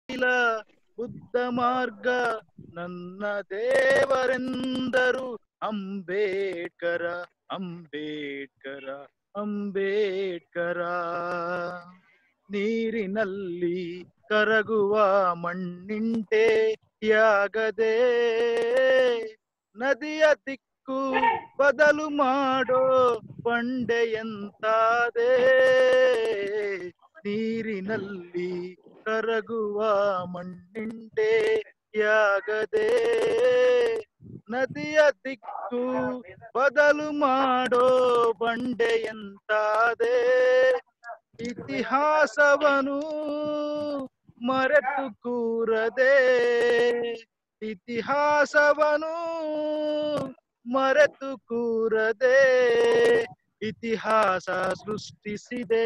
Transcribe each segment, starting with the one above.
ಶೀಲ ಬುದ್ಧ ಮಾರ್ಗ ನನ್ನ ದೇವರೆಂದರು ಅಂಬೇಡ್ಕರ ಅಂಬೇಡ್ಕರ ಅಂಬೇಡ್ಕರ ನೀರಿನಲ್ಲಿ ಕರಗುವ ಮಣ್ಣಿಂಟೆ ಯಾಗದೆ ನದಿಯ ದಿಕ್ಕು ಬದಲು ಮಾಡೋ ಬಂಡೆಯಂತಾದೆ ನೀರಿನಲ್ಲಿ ಕರಗುವ ಮಣ್ಣಿಂಡೆ ಯಾಗದೆ ನದಿಯ ದಿಕ್ಕು ಬದಲು ಮಾಡೋ ಬಂಡೆಯಂತಾದೆ ಇತಿಹಾಸವನು ಮರೆತು ಕೂರದೆ ಇತಿಹಾಸವನು ಮರೆತು ಕೂರದೆ ಇತಿಹಾಸ ಸೃಷ್ಟಿಸಿದೆ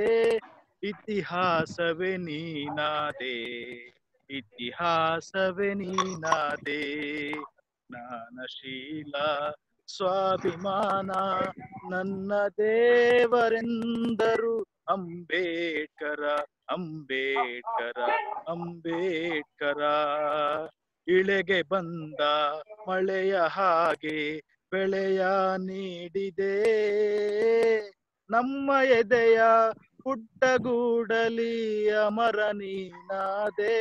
ಇತಿಹಾಸವೇ ನೀನಾದೆ ಇತಿಹಾಸವೇ ನೀನಾದೆ ಜ್ಞಾನಶೀಲ ಸ್ವಾಭಿಮಾನ ನನ್ನ ದೇವರೆಂದರು ಅಂಬೇಡ್ಕರ ಅಂಬೇಡ್ಕರ ಅಂಬೇಡ್ಕರ ಇಳೆಗೆ ಬಂದ ಮಳೆಯ ಹಾಗೆ ಬೆಳೆಯ ನೀಡಿದೆ ನಮ್ಮ ಎದೆಯ ಪುಟ್ಟಗೂಡಲಿ ಅಮರ ನೀನಾದೆ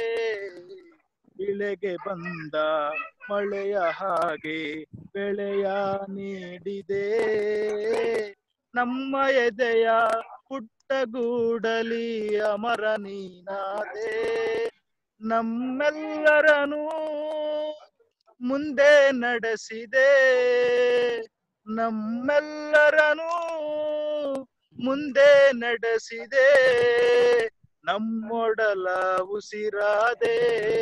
ಇಳೆಗೆ ಬಂದ ಮಳೆಯ ಹಾಗೆ ಬೆಳೆಯ ನೀಡಿದೆ ನಮ್ಮ ಎದೆಯ ಪುಟ್ಟಗೂಡಲಿ ಅಮರ ನೀನಾದೆ ನಮ್ಮೆಲ್ಲರನು ಮುಂದೆ ನಡೆಸಿದೆ ನಮ್ಮೆಲ್ಲರನು ಮುಂದೆ ನಡೆಸಿದೆ ನಮ್ಮೊಡಲ ಉಸಿರಾದೆ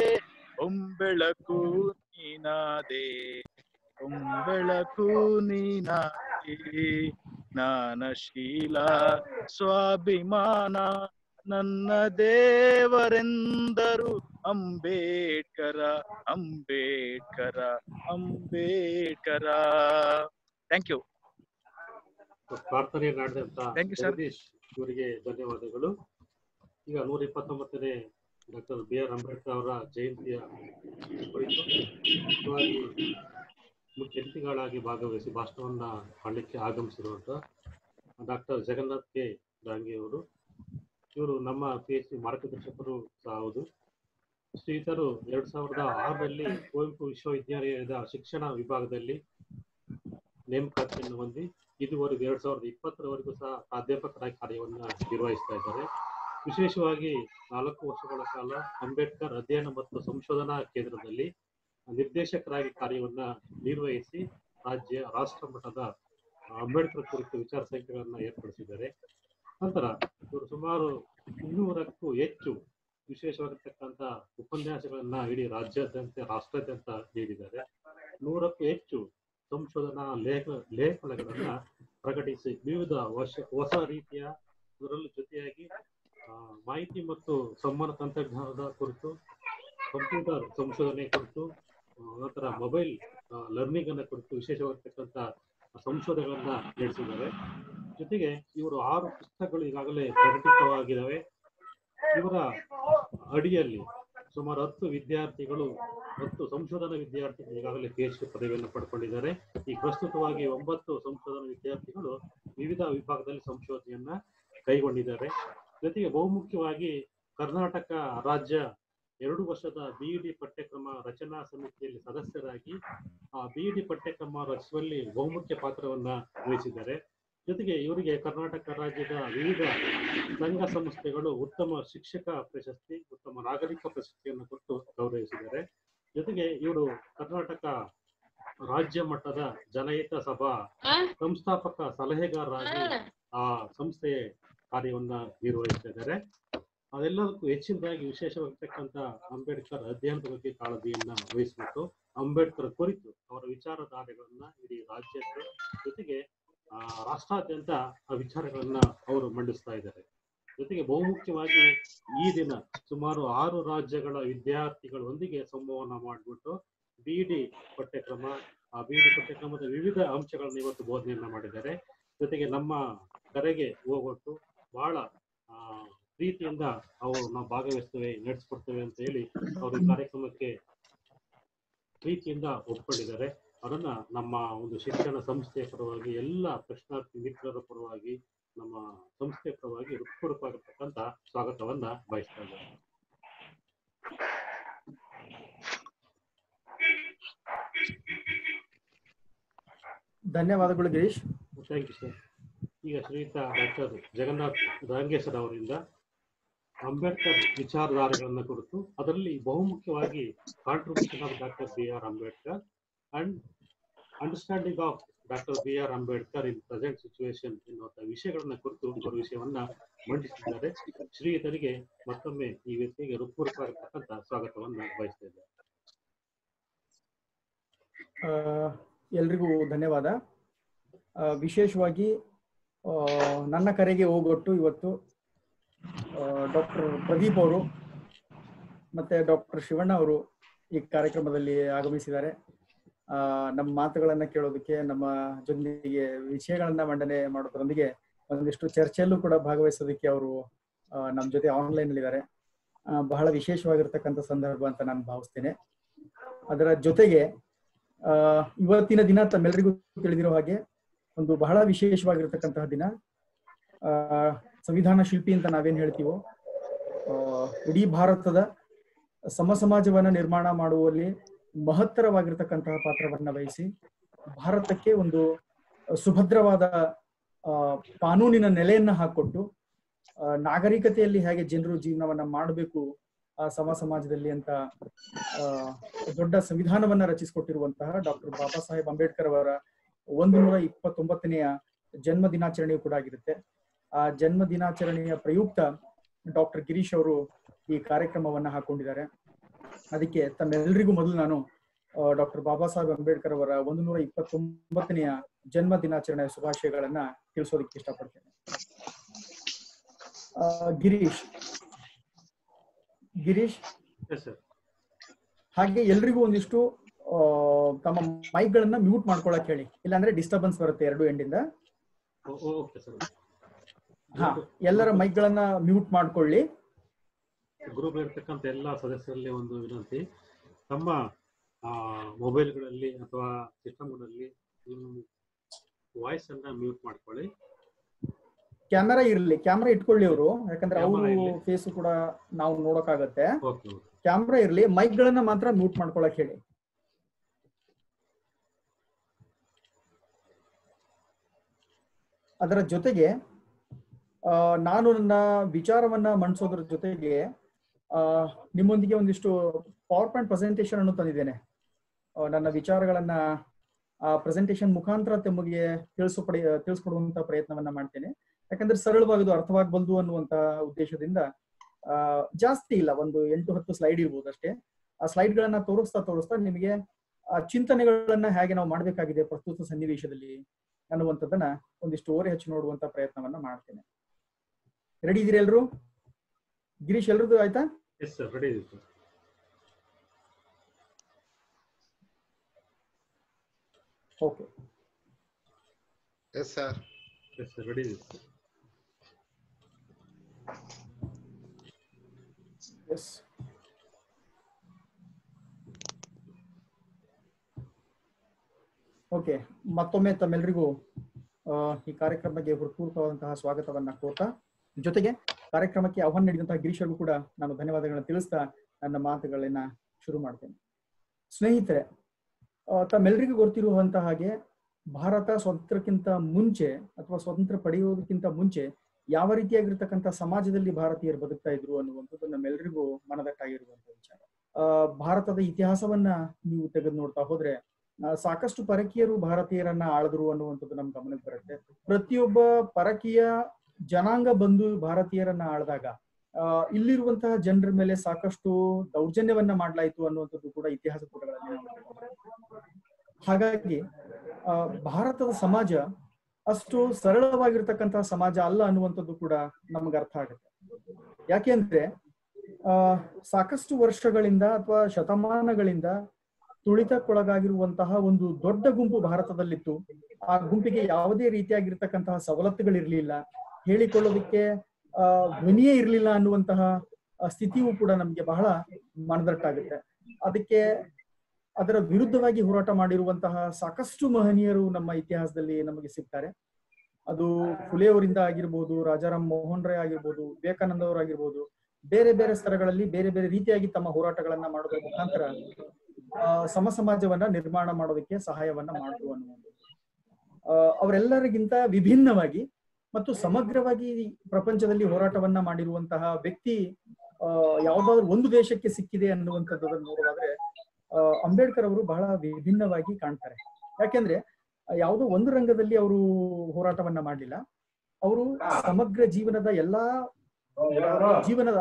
ಒಂಬೆಳಕು ನೀನಾದೆ ಒಂಬೆಳಕು ನೀನಾದೆ ಜ್ಞಾನಶೀಲ ಸ್ವಾಭಿಮಾನ ನನ್ನ ದೇವರೆಂದರು ಅಂಬೇಡ್ಕರ ಅಂಬೇಡ್ಕರ ಅಂಬೇಡ್ಕರ ಥ್ಯಾಂಕ್ ಯು ಪ್ರಾರ್ಥನೆ ಮಾಡಿದಂತ Thank you, sir. ಜಗದೀಶ್ ಇವರಿಗೆ ಧನ್ಯವಾದಗಳು ಈಗ ನೂರ ಇಪ್ಪತ್ತೊಂಬತ್ತನೇ ಡಾಕ್ಟರ್ ಬಿ ಆರ್ ಅಂಬೇಡ್ಕರ್ ಅವರ ಜಯಂತಿಯ ಕುರಿತು ಮುಖ್ಯವಾಗಿ ಮುಖ್ಯ ಅತಿಥಿಗಳಾಗಿ ಭಾಗವಹಿಸಿ ಭಾಷಣವನ್ನ ಮಾಡಲಿಕ್ಕೆ ಆಗಮಿಸಿರುವಂತ ಡಾಕ್ಟರ್ ಜಗನ್ನಾಥ್ ಕೆ ಡಾಂಗೆ ಅವರು ಇವರು ನಮ್ಮ ಪಿ ಎಚ್ ಡಿ ಮಾರ್ಗದರ್ಶಕರು ಸಹ ಹೌದು ಶ್ರೀತರು ಎರಡ್ ಸಾವಿರದ ಆರರಲ್ಲಿ ಕುವೆಂಪು ವಿಶ್ವವಿದ್ಯಾಲಯದ ಶಿಕ್ಷಣ ವಿಭಾಗದಲ್ಲಿ ನೇಮಕಾತಿಯನ್ನು ಹೊಂದಿ ಇದುವರೆಗೂ ಎರಡ್ ಸಾವಿರದ ಇಪ್ಪತ್ತರವರೆಗೂ ಸಹ ಪ್ರಾಧ್ಯಾಪಕರಾಗಿ ಕಾರ್ಯವನ್ನ ನಿರ್ವಹಿಸ್ತಾ ಇದ್ದಾರೆ ವಿಶೇಷವಾಗಿ ನಾಲ್ಕು ವರ್ಷಗಳ ಕಾಲ ಅಂಬೇಡ್ಕರ್ ಅಧ್ಯಯನ ಮತ್ತು ಸಂಶೋಧನಾ ಕೇಂದ್ರದಲ್ಲಿ ನಿರ್ದೇಶಕರಾಗಿ ಕಾರ್ಯವನ್ನ ನಿರ್ವಹಿಸಿ ರಾಜ್ಯ ರಾಷ್ಟ್ರ ಮಟ್ಟದ ಅಂಬೇಡ್ಕರ್ ಕುರಿತು ವಿಚಾರ ಸಂಖ್ಯೆಗಳನ್ನ ಏರ್ಪಡಿಸಿದ್ದಾರೆ ನಂತರ ಇವರು ಸುಮಾರು ಇನ್ನೂರಕ್ಕೂ ಹೆಚ್ಚು ವಿಶೇಷವಾಗಿರ್ತಕ್ಕಂಥ ಉಪನ್ಯಾಸಗಳನ್ನ ಇಡೀ ರಾಜ್ಯಾದ್ಯಂತ ರಾಷ್ಟ್ರಾದ್ಯಂತ ನೀಡಿದ್ದಾರೆ ನೂರಕ್ಕೂ ಹೆಚ್ಚು ಸಂಶೋಧನಾ ಲೇಖ ಲೇಖನಗಳನ್ನ ಪ್ರಕಟಿಸಿ ವಿವಿಧ ವರ್ಷ ಹೊಸ ರೀತಿಯ ಇದರಲ್ಲೂ ಜೊತೆಯಾಗಿ ಆ, ಮಾಹಿತಿ ಮತ್ತು ಸಂವಹನ ತಂತ್ರಜ್ಞಾನದ ಕುರಿತು ಕಂಪ್ಯೂಟರ್ ಸಂಶೋಧನೆ ಕುರಿತು ಆ, ನಂತರ ಮೊಬೈಲ್ ಲರ್ನಿಂಗ್ ಅನ್ನ ಕುರಿತು ವಿಶೇಷವಾಗಿರ್ತಕ್ಕಂಥ ಸಂಶೋಧನೆಗಳನ್ನ ನಡೆಸಿದ್ದಾರೆ ಜೊತೆಗೆ ಇವರು ಆರು ಪುಸ್ತಕಗಳು ಈಗಾಗಲೇ ಪ್ರಕಟಿತವಾಗಿದ್ದಾವೆ ಇವರ ಅಡಿಯಲ್ಲಿ ಸುಮಾರು ಹತ್ತು ವಿದ್ಯಾರ್ಥಿಗಳು ಹತ್ತು ಸಂಶೋಧನಾ ವಿದ್ಯಾರ್ಥಿಗಳು ಈಗಾಗಲೇ ಪಿ ಎಚ್ ಡಿ ಪದವಿಯನ್ನು ಪಡ್ಕೊಂಡಿದ್ದಾರೆ ಈ ಪ್ರಸ್ತುತವಾಗಿ ಒಂಬತ್ತು ಸಂಶೋಧನಾ ವಿದ್ಯಾರ್ಥಿಗಳು ವಿವಿಧ ವಿಭಾಗದಲ್ಲಿ ಸಂಶೋಧನೆಯನ್ನ ಕೈಗೊಂಡಿದ್ದಾರೆ ಜೊತೆಗೆ ಬಹುಮುಖ್ಯವಾಗಿ ಕರ್ನಾಟಕ ರಾಜ್ಯ ಎರಡು ವರ್ಷದ ಬಿಇಡಿ ಪಠ್ಯಕ್ರಮ ರಚನಾ ಸಮಿತಿಯಲ್ಲಿ ಸದಸ್ಯರಾಗಿ ಆ ಬಿಇಡಿ ಪಠ್ಯಕ್ರಮ ರಚಿಸುವಲ್ಲಿ ಬಹುಮುಖ್ಯ ಪಾತ್ರವನ್ನ ವಹಿಸಿದ್ದಾರೆ ಜೊತೆಗೆ ಇವರಿಗೆ ಕರ್ನಾಟಕ ರಾಜ್ಯದ ವಿವಿಧ ಸಂಘ ಸಂಸ್ಥೆಗಳು ಉತ್ತಮ ಶಿಕ್ಷಕ ಪ್ರಶಸ್ತಿ ಉತ್ತಮ ನಾಗರಿಕ ಪ್ರಶಸ್ತಿಯನ್ನು ಕೊಟ್ಟು ಗೌರವಿಸಿದ್ದಾರೆ ಜೊತೆಗೆ ಇವರು ಕರ್ನಾಟಕ ರಾಜ್ಯ ಮಟ್ಟದ ಜನಹಿತ ಸಭಾ ಸಂಸ್ಥಾಪಕ ಸಲಹೆಗಾರರಾಗಿ ಆ ಸಂಸ್ಥೆಯ ಕಾರ್ಯವನ್ನ ನಿರ್ವಹಿಸ್ತಾ ಇದ್ದಾರೆ ಅದೆಲ್ಲದಕ್ಕೂ ಹೆಚ್ಚಿನದಾಗಿ ವಿಶೇಷವಾಗಿರ್ತಕ್ಕಂಥ ಅಂಬೇಡ್ಕರ್ ಅಧ್ಯಯನದ ಬಗ್ಗೆ ಕಾಳಜಿಯನ್ನ ವಹಿಸ್ಬಿಟ್ಟು ಅಂಬೇಡ್ಕರ್ ಕುರಿತು ಅವರ ವಿಚಾರಧಾರೆಗಳನ್ನ ಇಡೀ ರಾಜ್ಯದ ಜೊತೆಗೆ ಆ, ರಾಷ್ಟ್ರಾದ್ಯಂತ ಆ ವಿಚಾರಗಳನ್ನ ಅವರು ಮಂಡಿಸ್ತಾ ಇದ್ದಾರೆ ಜೊತೆಗೆ ಬಹುಮುಖ್ಯವಾಗಿ ಈ ದಿನ ಸುಮಾರು ಆರು ರಾಜ್ಯಗಳ ವಿದ್ಯಾರ್ಥಿಗಳೊಂದಿಗೆ ಸಂವಹನ ಮಾಡಿಬಿಟ್ಟು ಬಿಡಿ ಪಠ್ಯಕ್ರಮ ಆ ಬಿಡಿ ಪಠ್ಯಕ್ರಮದ ವಿವಿಧ ಅಂಶಗಳನ್ನ ಇವತ್ತು ಬೋಧನೆಯನ್ನ ಮಾಡಿದ್ದಾರೆ ಜೊತೆಗೆ ನಮ್ಮ ಕರೆಗೆ ಹೋಗೊಟ್ಟು ಬಹಳ ಆ, ಪ್ರೀತಿಯಿಂದ ಅವರು ನಾವು ಭಾಗವಹಿಸ್ತೇವೆ ನಡೆಸ್ಕೊಡ್ತೇವೆ ಅಂತ ಹೇಳಿ ಅವರು ಈ ಕಾರ್ಯಕ್ರಮಕ್ಕೆ ಪ್ರೀತಿಯಿಂದ ಒಪ್ಕೊಂಡಿದ್ದಾರೆ ಅವರನ್ನ ನಮ್ಮ ಒಂದು ಶಿಕ್ಷಣ ಸಂಸ್ಥೆಯ ಪರವಾಗಿ ಎಲ್ಲ ಪ್ರಶ್ನಾರ್ಥಿ ಮಿತ್ರರ ಪರವಾಗಿ ನಮ್ಮ ಸಂಸ್ಥೆಯ ಪರವಾಗಿ ಹೃತ್ಪೂರ್ವಕವಾಗಿರ್ತಕ್ಕಂಥ ಸ್ವಾಗತವನ್ನ ಬಯಸ್ತಾ ಇದ್ದಾರೆ ಧನ್ಯವಾದಗಳು ಗಿರೀಶ್ ಥ್ಯಾಂಕ್ ಯು ಸರ್ ಈಗ ಶ್ರೀಯುತ ಡಾಕ್ಟರ್ ಜಗನ್ನಾಥ್ ರಂಗೇಶ್ವರ ಅವರಿಂದ ಅಂಬೇಡ್ಕರ್ ವಿಚಾರಧಾರೆಗಳನ್ನ ಕುರಿತು ಅದರಲ್ಲಿ ಬಹುಮುಖ್ಯವಾಗಿ contribution of doctor B R Ambedkar and understanding of doctor B R Ambedkar in present situation ಎನ್ನುವಂತ ವಿಷಯಗಳನ್ನ ಕುರಿತು ಅವರು ವಿಷಯವನ್ನ ಮಂಡಿಸಿದ್ದಾರೆ ಶ್ರೀಯುತರಿಗೆ ಮತ್ತೊಮ್ಮೆ ಈ ವ್ಯಕ್ತಿಗೆ ಹೃತ್ಪೂರ್ವಕವಾಗಿರ್ತಕ್ಕಂಥ ಸ್ವಾಗತವನ್ನ ಬಯಸ್ತಾ ಇದ್ದಾರೆ ಆ, ಎಲ್ರಿಗೂ ಧನ್ಯವಾದ ಆ, ವಿಶೇಷವಾಗಿ ಆ, ನನ್ನ ಕರೆಗೆ ಹೋಗೊಟ್ಟು ಇವತ್ತು ಡಾಕ್ಟರ್ ಪ್ರದೀಪ್ ಅವರು ಮತ್ತೆ ಡಾಕ್ಟರ್ ಶಿವಣ್ಣ ಅವರು ಈ ಕಾರ್ಯಕ್ರಮದಲ್ಲಿ ಆಗಮಿಸಿದ್ದಾರೆ ಆ, ನಮ್ಮ ಮಾತುಗಳನ್ನ ಕೇಳೋದಕ್ಕೆ ನಮ್ಮ ಜೊತೆಗೆ ವಿಷಯಗಳನ್ನ ಮಂಡನೆ ಮಾಡೋದ್ರೊಂದಿಗೆ ಒಂದಿಷ್ಟು ಚರ್ಚೆಯಲ್ಲೂ ಕೂಡ ಭಾಗವಹಿಸೋದಕ್ಕೆ ಅವರು ನಮ್ಮ ಜೊತೆ ಆನ್ಲೈನ್ ಇದ್ದಾರೆ ಬಹಳ ವಿಶೇಷವಾಗಿರ್ತಕ್ಕಂಥ ಸಂದರ್ಭ ಅಂತ ನಾನು ಭಾವಿಸ್ತೇನೆ ಅದರ ಜೊತೆಗೆ ಆ ಇವತ್ತಿನ ದಿನ ತಮ್ಮೆಲ್ಲರಿಗೂ ತಿಳಿದಿರೋ ಹಾಗೆ ಒಂದು ಬಹಳ ವಿಶೇಷವಾಗಿರ್ತಕ್ಕಂತಹ ದಿನ ಆ ಸಂವಿಧಾನ ಶಿಲ್ಪಿ ಅಂತ ನಾವೇನ್ ಹೇಳ್ತೀವೋ ಆ, ಇಡೀ ಭಾರತದ ಸಮ ಸಮಾಜವನ್ನ ನಿರ್ಮಾಣ ಮಾಡುವಲ್ಲಿ ಮಹತ್ತರವಾಗಿರ್ತಕ್ಕಂತಹ ಪಾತ್ರವನ್ನ ವಹಿಸಿ ಭಾರತಕ್ಕೆ ಒಂದು ಸುಭದ್ರವಾದ ಆ, ಕಾನೂನಿನ ನೆಲೆಯನ್ನ ಹಾಕೊಟ್ಟು ಆ, ನಾಗರಿಕತೆಯಲ್ಲಿ ಹೇಗೆ ಜನರು ಜೀವನವನ್ನ ಮಾಡಬೇಕು ಆ ಸಮ ಸಮಾಜದಲ್ಲಿ ಅಂತ ಆ, ದೊಡ್ಡ ಸಂವಿಧಾನವನ್ನ ರಚಿಸಿಕೊಟ್ಟಿರುವಂತಹ ಡಾಕ್ಟರ್ ಬಾಬಾ ಸಾಹೇಬ್ ಅಂಬೇಡ್ಕರ್ ಅವರ ಒಂದು ನೂರ ಇಪ್ಪತ್ತೊಂಬತ್ತನೆಯ ಜನ್ಮ ದಿನಾಚರಣೆಯು ಕೂಡ ಆಗಿರುತ್ತೆ ಆ ಜನ್ಮ ದಿನಾಚರಣೆಯ ಪ್ರಯುಕ್ತ ಡಾಕ್ಟರ್ ಗಿರೀಶ್ ಅವರು ಈ ಕಾರ್ಯಕ್ರಮವನ್ನ ಹಾಕೊಂಡಿದ್ದಾರೆ ಅದಕ್ಕೆ ತಮ್ಮೆಲ್ಲರಿಗೂ ಮೊದಲು ನಾನು ಡಾಕ್ಟರ್ ಬಾಬಾ ಸಾಹೇಬ್ ಅಂಬೇಡ್ಕರ್ ಅವರ ಒಂದು ನೂರ ಇಪ್ಪತ್ತೊಂಬತ್ತನೆಯ ಜನ್ಮ ದಿನಾಚರಣೆಯ ಶುಭಾಶಯಗಳನ್ನ ತಿಳಿಸೋದಕ್ಕೆ ಇಷ್ಟಪಡ್ತೇನೆ ಆ, ಗಿರೀಶ್ ಗಿರೀಶ್ ಎಸ್ ಸರ್ ಹಾಗೆ ಎಲ್ರಿಗೂ ಒಂದಿಷ್ಟು ಆ, ತಮ್ಮ ಮೈಕ್ ಗಳನ್ನ ಮ್ಯೂಟ್ ಮಾಡ್ಕೊಳಕ್ ಹೇಳಿ ಇಲ್ಲಾಂದ್ರೆ ಡಿಸ್ಟರ್ಬೆನ್ಸ್ ಬರುತ್ತೆ ಎರಡು ಎಂಡಿಂದ ಓಕೆ ಸರ್ ಹಾ ಎಲ್ಲರ ಮೈಕ್ ಗಳನ್ನ ಮ್ಯೂಟ್ ಮಾಡ್ಕೊಳ್ಳಿ ಗ್ರೂಪ್ ಇರ್ತಕ್ಕಂಥ ಎಲ್ಲ ಸದಸ್ಯರಲ್ಲಿ ಒಂದು ವಿನಂತಿ ತಮ್ಮ ಮೊಬೈಲ್ಗಳಲ್ಲಿ ಅಥವಾ ಸಿಸ್ಟಮ್ಗಳಲ್ಲಿ ವಾಯ್ಸ್ ಅನ್ನ ಮ್ಯೂಟ್ ಮಾಡ್ಕೊಳ್ಳಿ ಕ್ಯಾಮೆರಾ ಇರ್ಲಿ ಕ್ಯಾಮೆರಾ ಇಟ್ಕೊಳ್ಳಿ ಅವರು ಯಾಕಂದ್ರೆ Camera ಅವರು ಇರ್ಲಿ. ಫೇಸ್ ಕೂಡ ನಾವು ನೋಡೋಕ್ಕಾಗತ್ತೆ ಓಕೆ ಓಕೆ ಕ್ಯಾಮ್ರಾ ಇರ್ಲಿ ಮೈಕ್ ಗಳನ್ನ ಮಾತ್ರ ಮ್ಯೂಟ್ ಮಾಡ್ಕೊಳಕ್ ಹೇಳಿ ಅದರ ಜೊತೆಗೆ ಆ, ನಾನು ನನ್ನ ವಿಚಾರವನ್ನ ಮಂಡಿಸೋದ್ರ ಜೊತೆಗೆ ಆ, ನಿಮ್ಮೊಂದಿಗೆ ಒಂದಿಷ್ಟು ಪವರ್ ಪಾಯಿಂಟ್ ಪ್ರೆಸೆಂಟೇಶನ್ ಅನ್ನು ತಂದಿದ್ದೇನೆ ಆ, ನನ್ನ ವಿಚಾರಗಳನ್ನ ಆ ಪ್ರೆಸೆಂಟೇಶನ್ ಮುಖಾಂತರ ತಮಗೆ ತಿಳಿಸು ಪಡೆ ತಿಳಿಸ್ಕೊಡುವಂತ ಪ್ರಯತ್ನವನ್ನ ಮಾಡ್ತೇನೆ ಯಾಕಂದ್ರೆ ಸರಳವಾಗಿ ಇದು ಅರ್ಥವಾಗಬಲ್ದು ಅನ್ನುವಂತ ಉದ್ದೇಶದಿಂದ ಆ, ಜಾಸ್ತಿ ಇಲ್ಲ ಒಂದು ಎಂಟು ಹತ್ತು ಸ್ಲೈಡ್ ಇರ್ಬೋದು ಅಷ್ಟೇ ಆ ಸ್ಲೈಡ್ ಗಳನ್ನ ತೋರಿಸ್ತಾ ತೋರಿಸ್ತಾ ನಿಮಗೆ ಆ ಚಿಂತನೆಗಳನ್ನ ಹೇಗೆ ನಾವು ಮಾಡಬೇಕಾಗಿದೆ ಪ್ರಸ್ತುತ ಸನ್ನಿವೇಶದಲ್ಲಿ ಅನ್ನುವಂಥದ್ದನ್ನ ಒಂದಿಷ್ಟು ಓರೆ ಹಚ್ಚಿ ನೋಡುವಂತ ಪ್ರಯತ್ನವನ್ನ ಮಾಡ್ತೇನೆ ರೆಡಿ ಇದೀರಿ ಎಲ್ರು ಗಿರೀಶ್ ಎಲ್ರದ್ದು ಆಯ್ತಾ ಎಸ್ ಸರ್ ರೆಡಿ ಇದೆ sir okay yes sir yes sir ready ಇದೆ ಸರ್ ಎಸ್ ಓಕೆ ಮತ್ತೊಮ್ಮೆ ತಮ್ಮೆಲ್ಲರಿಗೂ ಆ, ಈ ಕಾರ್ಯಕ್ರಮಕ್ಕೆ ಹೃತ್ಪೂರ್ವಕವಾದಂತಹ ಸ್ವಾಗತವನ್ನ ಕೋರ್ತಾ ಜೊತೆಗೆ ಕಾರ್ಯಕ್ರಮಕ್ಕೆ ಆಹ್ವಾನ ನೀಡಿದಂತಹ ಗಿರೀಶರ್ಗೂ ಕೂಡ ನಾನು ಧನ್ಯವಾದಗಳನ್ನ ತಿಳಿಸ್ತಾ ನನ್ನ ಮಾತುಗಳನ್ನ ಶುರು ಮಾಡ್ತೇನೆ ಸ್ನೇಹಿತರೆ ಆ, ತಮ್ಮೆಲ್ಲರಿಗೂ ಗೊತ್ತಿರುವಂತಹ ಹಾಗೆ ಭಾರತ ಸ್ವತಂತ್ರಕ್ಕಿಂತ ಮುಂಚೆ ಅಥವಾ ಸ್ವತಂತ್ರ ಪಡೆಯುವುದಕ್ಕಿಂತ ಮುಂಚೆ ಯಾವ ರೀತಿಯಾಗಿರ್ತಕ್ಕಂಥ ಸಮಾಜದಲ್ಲಿ ಭಾರತೀಯರು ಬದುಕ್ತಾ ಇದ್ರು ಅನ್ನುವಂಥದ್ದು ನಮ್ಮೆಲ್ಲರಿಗೂ ಮನದಟ್ಟಾಗಿರುವಂತಹ ವಿಚಾರ ಆ, ಭಾರತದ ಇತಿಹಾಸವನ್ನ ನೀವು ತೆಗೆದು ನೋಡ್ತಾ ಹೋದ್ರೆ ಆ, ಸಾಕಷ್ಟು ಪರಕೀಯರು ಭಾರತೀಯರನ್ನ ಆಳಿದ್ರು ಅನ್ನುವಂಥದ್ದು ನಮ್ ಗಮನಕ್ಕೆ ಬರುತ್ತೆ ಪ್ರತಿಯೊಬ್ಬ ಪರಕೀಯ ಜನಾಂಗ ಬಂದು ಭಾರತೀಯರನ್ನ ಆಳಿದಾಗ ಆ, ಇಲ್ಲಿರುವಂತಹ ಜನರ ಮೇಲೆ ಸಾಕಷ್ಟು ದೌರ್ಜನ್ಯವನ್ನ ಮಾಡ್ಲಾಯ್ತು ಅನ್ನುವಂಥದ್ದು ಕೂಡ ಇತಿಹಾಸ ಪುಟಗಳಲ್ಲಿ ನಾವು ನೋಡ್ಬೋದು. ಹಾಗಾಗಿ ಆ, ಭಾರತದ ಸಮಾಜ ಅಷ್ಟು ಸರಳವಾಗಿರ್ತಕ್ಕಂತಹ ಸಮಾಜ ಅಲ್ಲ ಅನ್ನುವಂಥದ್ದು ಕೂಡ ನಮ್ಗೆ ಅರ್ಥ ಆಗುತ್ತೆ ಯಾಕೆಂದ್ರೆ ಆ ಸಾಕಷ್ಟು ವರ್ಷಗಳಿಂದ ಅಥವಾ ಶತಮಾನಗಳಿಂದ ತುಳಿತಕ್ಕೊಳಗಾಗಿರುವಂತಹ ಒಂದು ದೊಡ್ಡ ಗುಂಪು ಭಾರತದಲ್ಲಿತ್ತು ಆ ಗುಂಪಿಗೆ ಯಾವುದೇ ರೀತಿಯಾಗಿರ್ತಕ್ಕಂತಹ ಸವಲತ್ತುಗಳಿರ್ಲಿಲ್ಲ ಹೇಳಿಕೊಳ್ಳೋದಕ್ಕೆ ಆ ಧ್ವನಿಯೇ ಇರಲಿಲ್ಲ ಅನ್ನುವಂತಹ ಆ, ಸ್ಥಿತಿಯೂ ಕೂಡ ನಮ್ಗೆ ಬಹಳ ಮನದಟ್ಟಾಗುತ್ತೆ ಅದಕ್ಕೆ ಅದರ ವಿರುದ್ಧವಾಗಿ ಹೋರಾಟ ಮಾಡಿರುವಂತಹ ಸಾಕಷ್ಟು ಮಹನೀಯರು ನಮ್ಮ ಇತಿಹಾಸದಲ್ಲಿ ನಮಗೆ ಸಿಗ್ತಾರೆ ಅದು ಫುಲೆ ಅವರಿಂದ ಆಗಿರ್ಬೋದು ರಾಜಾರಾಮ್ ಮೋಹನ್ ರಾಯ್ ಆಗಿರ್ಬೋದು ವಿವೇಕಾನಂದ ಅವರಾಗಿರ್ಬೋದು ಬೇರೆ ಬೇರೆ ಸ್ತರಗಳಲ್ಲಿ ಬೇರೆ ಬೇರೆ ರೀತಿಯಾಗಿ ತಮ್ಮ ಹೋರಾಟಗಳನ್ನ ಮಾಡೋದ್ರ ಮುಖಾಂತರ ಆ, ಸಮ ಸಮಾಜವನ್ನ ನಿರ್ಮಾಣ ಮಾಡೋದಕ್ಕೆ ಸಹಾಯವನ್ನ ಮಾಡಿದ್ರು ಅನ್ನುವಂಥದ್ದು ಆ, ಅವರೆಲ್ಲರಿಗಿಂತ ವಿಭಿನ್ನವಾಗಿ ಮತ್ತು ಸಮಗ್ರವಾಗಿ ಈ ಪ್ರಪಂಚದಲ್ಲಿ ಹೋರಾಟವನ್ನ ಮಾಡಿರುವಂತಹ ವ್ಯಕ್ತಿ ಆ, ಯಾವ್ದಾದ್ರು ಒಂದು ದೇಶಕ್ಕೆ ಸಿಕ್ಕಿದೆ ಅನ್ನುವಂಥದ್ದನ್ನು ನೋಡುವಾದ್ರೆ ಆ, ಅಂಬೇಡ್ಕರ್ ಅವರು ಬಹಳ ವಿಭಿನ್ನವಾಗಿ ಕಾಣ್ತಾರೆ ಯಾಕೆಂದ್ರೆ ಆ, ಯಾವುದೋ ಒಂದು ರಂಗದಲ್ಲಿ ಅವರು ಹೋರಾಟವನ್ನ ಮಾಡಲಿಲ್ಲ ಅವರು ಸಮಗ್ರ ಜೀವನದ ಎಲ್ಲಾ ಜೀವನದ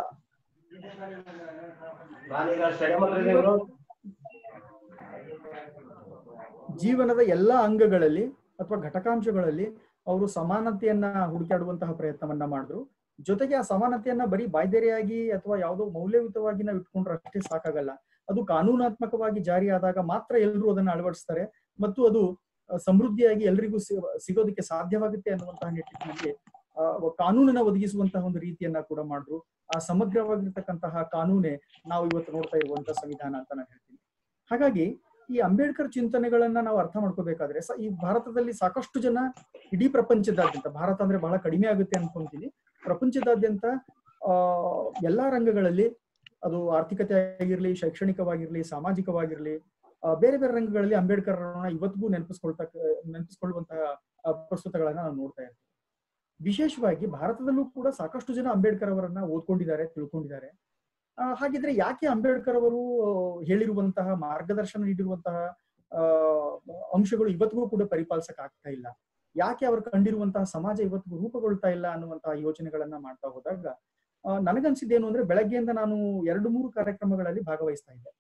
ಜೀವನದ ಎಲ್ಲಾ ಅಂಗಗಳಲ್ಲಿ ಅಥವಾ ಘಟಕಾಂಶಗಳಲ್ಲಿ ಅವರು ಸಮಾನತೆಯನ್ನ ಹುಡುಕಾಡುವಂತಹ ಪ್ರಯತ್ನವನ್ನ ಮಾಡಿದ್ರು ಜೊತೆಗೆ ಆ ಸಮಾನತೆಯನ್ನ ಬರೀ ಬಾಯ್ದೆರೆಯಾಗಿ ಅಥವಾ ಯಾವುದೋ ಮೌಲ್ಯಯುತವಾಗಿ ನಾವು ಇಟ್ಕೊಂಡ್ರೆ ಅಷ್ಟೇ ಸಾಕಾಗಲ್ಲ ಅದು ಕಾನೂನಾತ್ಮಕವಾಗಿ ಜಾರಿ ಆದಾಗ ಮಾತ್ರ ಎಲ್ಲರೂ ಅದನ್ನ ಅಳವಡಿಸ್ತಾರೆ ಮತ್ತು ಅದು ಆ, ಸಮೃದ್ಧಿಯಾಗಿ ಎಲ್ರಿಗೂ ಸಿ- ಸಿಗೋದಕ್ಕೆ ಸಾಧ್ಯವಾಗುತ್ತೆ ಅನ್ನುವಂತಹ ನಿಟ್ಟಿನಲ್ಲಿ ಆ, ಕಾನೂನನ್ನ ಒದಗಿಸುವಂತಹ ಒಂದು ರೀತಿಯನ್ನ ಕೂಡ ಮಾಡಿದ್ರು ಆ ಸಮಗ್ರವಾಗಿರ್ತಕ್ಕಂತಹ ಕಾನೂನೇ ನಾವು ಇವತ್ತು ನೋಡ್ತಾ ಇರುವಂತಹ ಸಂವಿಧಾನ ಅಂತ ನಾನು ಹೇಳ್ತೀನಿ ಹಾಗಾಗಿ ಈ ಅಂಬೇಡ್ಕರ್ ಚಿಂತನೆಗಳನ್ನ ನಾವು ಅರ್ಥ ಮಾಡ್ಕೋಬೇಕಾದ್ರೆ ಸ- ಈ ಭಾರತದಲ್ಲಿ ಸಾಕಷ್ಟು ಜನ ಇಡೀ ಪ್ರಪಂಚದಾದ್ಯಂತ ಭಾರತ ಅಂದ್ರೆ ಬಹಳ ಕಡಿಮೆ ಆಗುತ್ತೆ ಅನ್ಕೊಂತೀನಿ ಪ್ರಪಂಚದಾದ್ಯಂತ ಆ ಎಲ್ಲಾ ರಂಗಗಳಲ್ಲಿ ಅದು ಆರ್ಥಿಕತೆ ಆಗಿರ್ಲಿ ಶೈಕ್ಷಣಿಕವಾಗಿರ್ಲಿ ಸಾಮಾಜಿಕವಾಗಿರ್ಲಿ ಆ, ಬೇರೆ ಬೇರೆ ರಂಗಗಳಲ್ಲಿ ಅಂಬೇಡ್ಕರ್ ಅವರನ್ನ ಇವತ್ತಿಗೂ ನೆನಪಿಸ್ಕೊಳ್ತಕ್ಕ ನೆನಪಿಸ್ಕೊಳ್ಳುವಂತಹ ಆ, ಪ್ರಸ್ತುತಗಳನ್ನ ನಾವು ನೋಡ್ತಾ ಇರ್ತೀವಿ ವಿಶೇಷವಾಗಿ ಭಾರತದಲ್ಲೂ ಕೂಡ ಸಾಕಷ್ಟು ಜನ ಅಂಬೇಡ್ಕರ್ ಅವರನ್ನ ಓದ್ಕೊಂಡಿದ್ದಾರೆ ತಿಳ್ಕೊಂಡಿದ್ದಾರೆ ಆ, ಹಾಗಿದ್ರೆ ಯಾಕೆ ಅಂಬೇಡ್ಕರ್ ಅವರು ಆ, ಹೇಳಿರುವಂತಹ ಮಾರ್ಗದರ್ಶನ ನೀಡಿರುವಂತಹ ಆ, ಅಂಶಗಳು ಇವತ್ತಿಗೂ ಕೂಡ ಪರಿಪಾಲಿಸಕ್ ಆಗ್ತಾ ಇಲ್ಲ ಯಾಕೆ ಅವರು ಕಂಡಿರುವಂತಹ ಸಮಾಜ ಇವತ್ತಿಗೂ ರೂಪುಗೊಳ್ತಾ ಇಲ್ಲ ಅನ್ನುವಂತಹ ಯೋಚನೆಗಳನ್ನ ಮಾಡ್ತಾ ಹೋದಾಗ ಆ, ನನಗನ್ಸಿದ್ದೇನು ಅಂದ್ರೆ ಬೆಳಗ್ಗೆಯಿಂದ ನಾನು ಎರಡು ಮೂರು ಕಾರ್ಯಕ್ರಮಗಳಲ್ಲಿ ಭಾಗವಹಿಸ್ತಾ ಇದ್ದೆ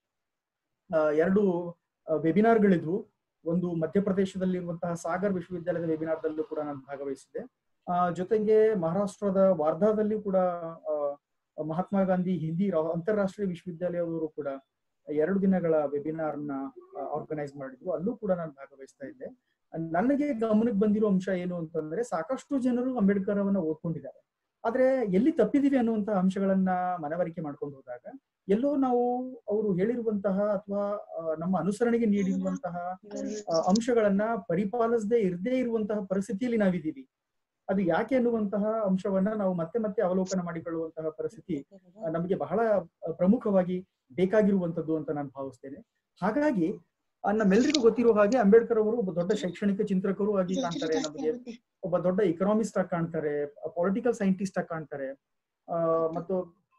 ಆ, ಎರಡು ವೆಬಿನಾರ್ಗಳಿದ್ವು ಒಂದು ಮಧ್ಯಪ್ರದೇಶದಲ್ಲಿರುವಂತಹ ಸಾಗರ್ ವಿಶ್ವವಿದ್ಯಾಲಯದ ವೆಬಿನಾರ್ದಲ್ಲೂ ಕೂಡ ನಾನು ಭಾಗವಹಿಸಿದ್ದೆ ಆ, ಜೊತೆಗೆ ಮಹಾರಾಷ್ಟ್ರದ ವಾರ್ಧಾದಲ್ಲಿ ಕೂಡ ಆ, ಮಹಾತ್ಮ ಗಾಂಧಿ ಹಿಂದಿ ರಾ- ಅಂತಾರಾಷ್ಟ್ರೀಯ ವಿಶ್ವವಿದ್ಯಾಲಯದವರು ಕೂಡ ಎರಡು ದಿನಗಳ ವೆಬಿನಾರ್ ನ ಆರ್ಗನೈಸ್ ಮಾಡಿದ್ರು ಅಲ್ಲೂ ಕೂಡ ನಾನು ಭಾಗವಹಿಸ್ತಾ ಇದ್ದೆ ನನಗೆ ಗಮನಕ್ಕೆ ಬಂದಿರೋ ಅಂಶ ಏನು ಅಂತಂದ್ರೆ ಸಾಕಷ್ಟು ಜನರು ಅಂಬೇಡ್ಕರ್ ಅವನ್ನ ಓದ್ಕೊಂಡಿದ್ದಾರೆ ಆದ್ರೆ ಎಲ್ಲಿ ತಪ್ಪಿದೀವಿ ಅನ್ನುವಂತ ಅಂಶಗಳನ್ನ ಮನವರಿಕೆ ಮಾಡ್ಕೊಂಡು ಹೋದಾಗ ಎಲ್ಲೋ ನಾವು ಅವರು ಹೇಳಿರುವಂತಹ ಅಥವಾ ನಮ್ಮ ಅನುಸರಣೆಗೆ ನೀಡಿರುವಂತಹ ಆ, ಅಂಶಗಳನ್ನ ಪರಿಪಾಲಿಸದೆ ಇರದೇ ಇರುವಂತಹ ಪರಿಸ್ಥಿತಿಯಲ್ಲಿ ನಾವಿದ್ದೀವಿ ಅದು ಯಾಕೆ ಅನ್ನುವಂತಹ ಅಂಶವನ್ನ ನಾವು ಮತ್ತೆ ಮತ್ತೆ ಅವಲೋಕನ ಮಾಡಿಕೊಳ್ಳುವಂತಹ ಪರಿಸ್ಥಿತಿ ಆ, ನಮಗೆ ಬಹಳ ಆ, ಪ್ರಮುಖವಾಗಿ ಬೇಕಾಗಿರುವಂತದ್ದು ಅಂತ ನಾನು ಭಾವಿಸ್ತೇನೆ ಹಾಗಾಗಿ ಆ, ನಮ್ಮೆಲ್ಲರಿಗೂ ಗೊತ್ತಿರೋ ಹಾಗೆ ಅಂಬೇಡ್ಕರ್ ಅವರು ಒಬ್ಬ ದೊಡ್ಡ ಶೈಕ್ಷಣಿಕ ಚಿಂತಕರು ಆಗಿ ಕಾಣ್ತಾರೆ ನಮಗೆ ಒಬ್ಬ ದೊಡ್ಡ ಇಕನಾಮಿಸ್ಟ್ ಆಗಿ ಕಾಣ್ತಾರೆ ಪೊಲಿಟಿಕಲ್ ಸೈಂಟಿಸ್ಟ್ ಆಗಿ ಕಾಣ್ತಾರೆ ಆ, ಮತ್ತು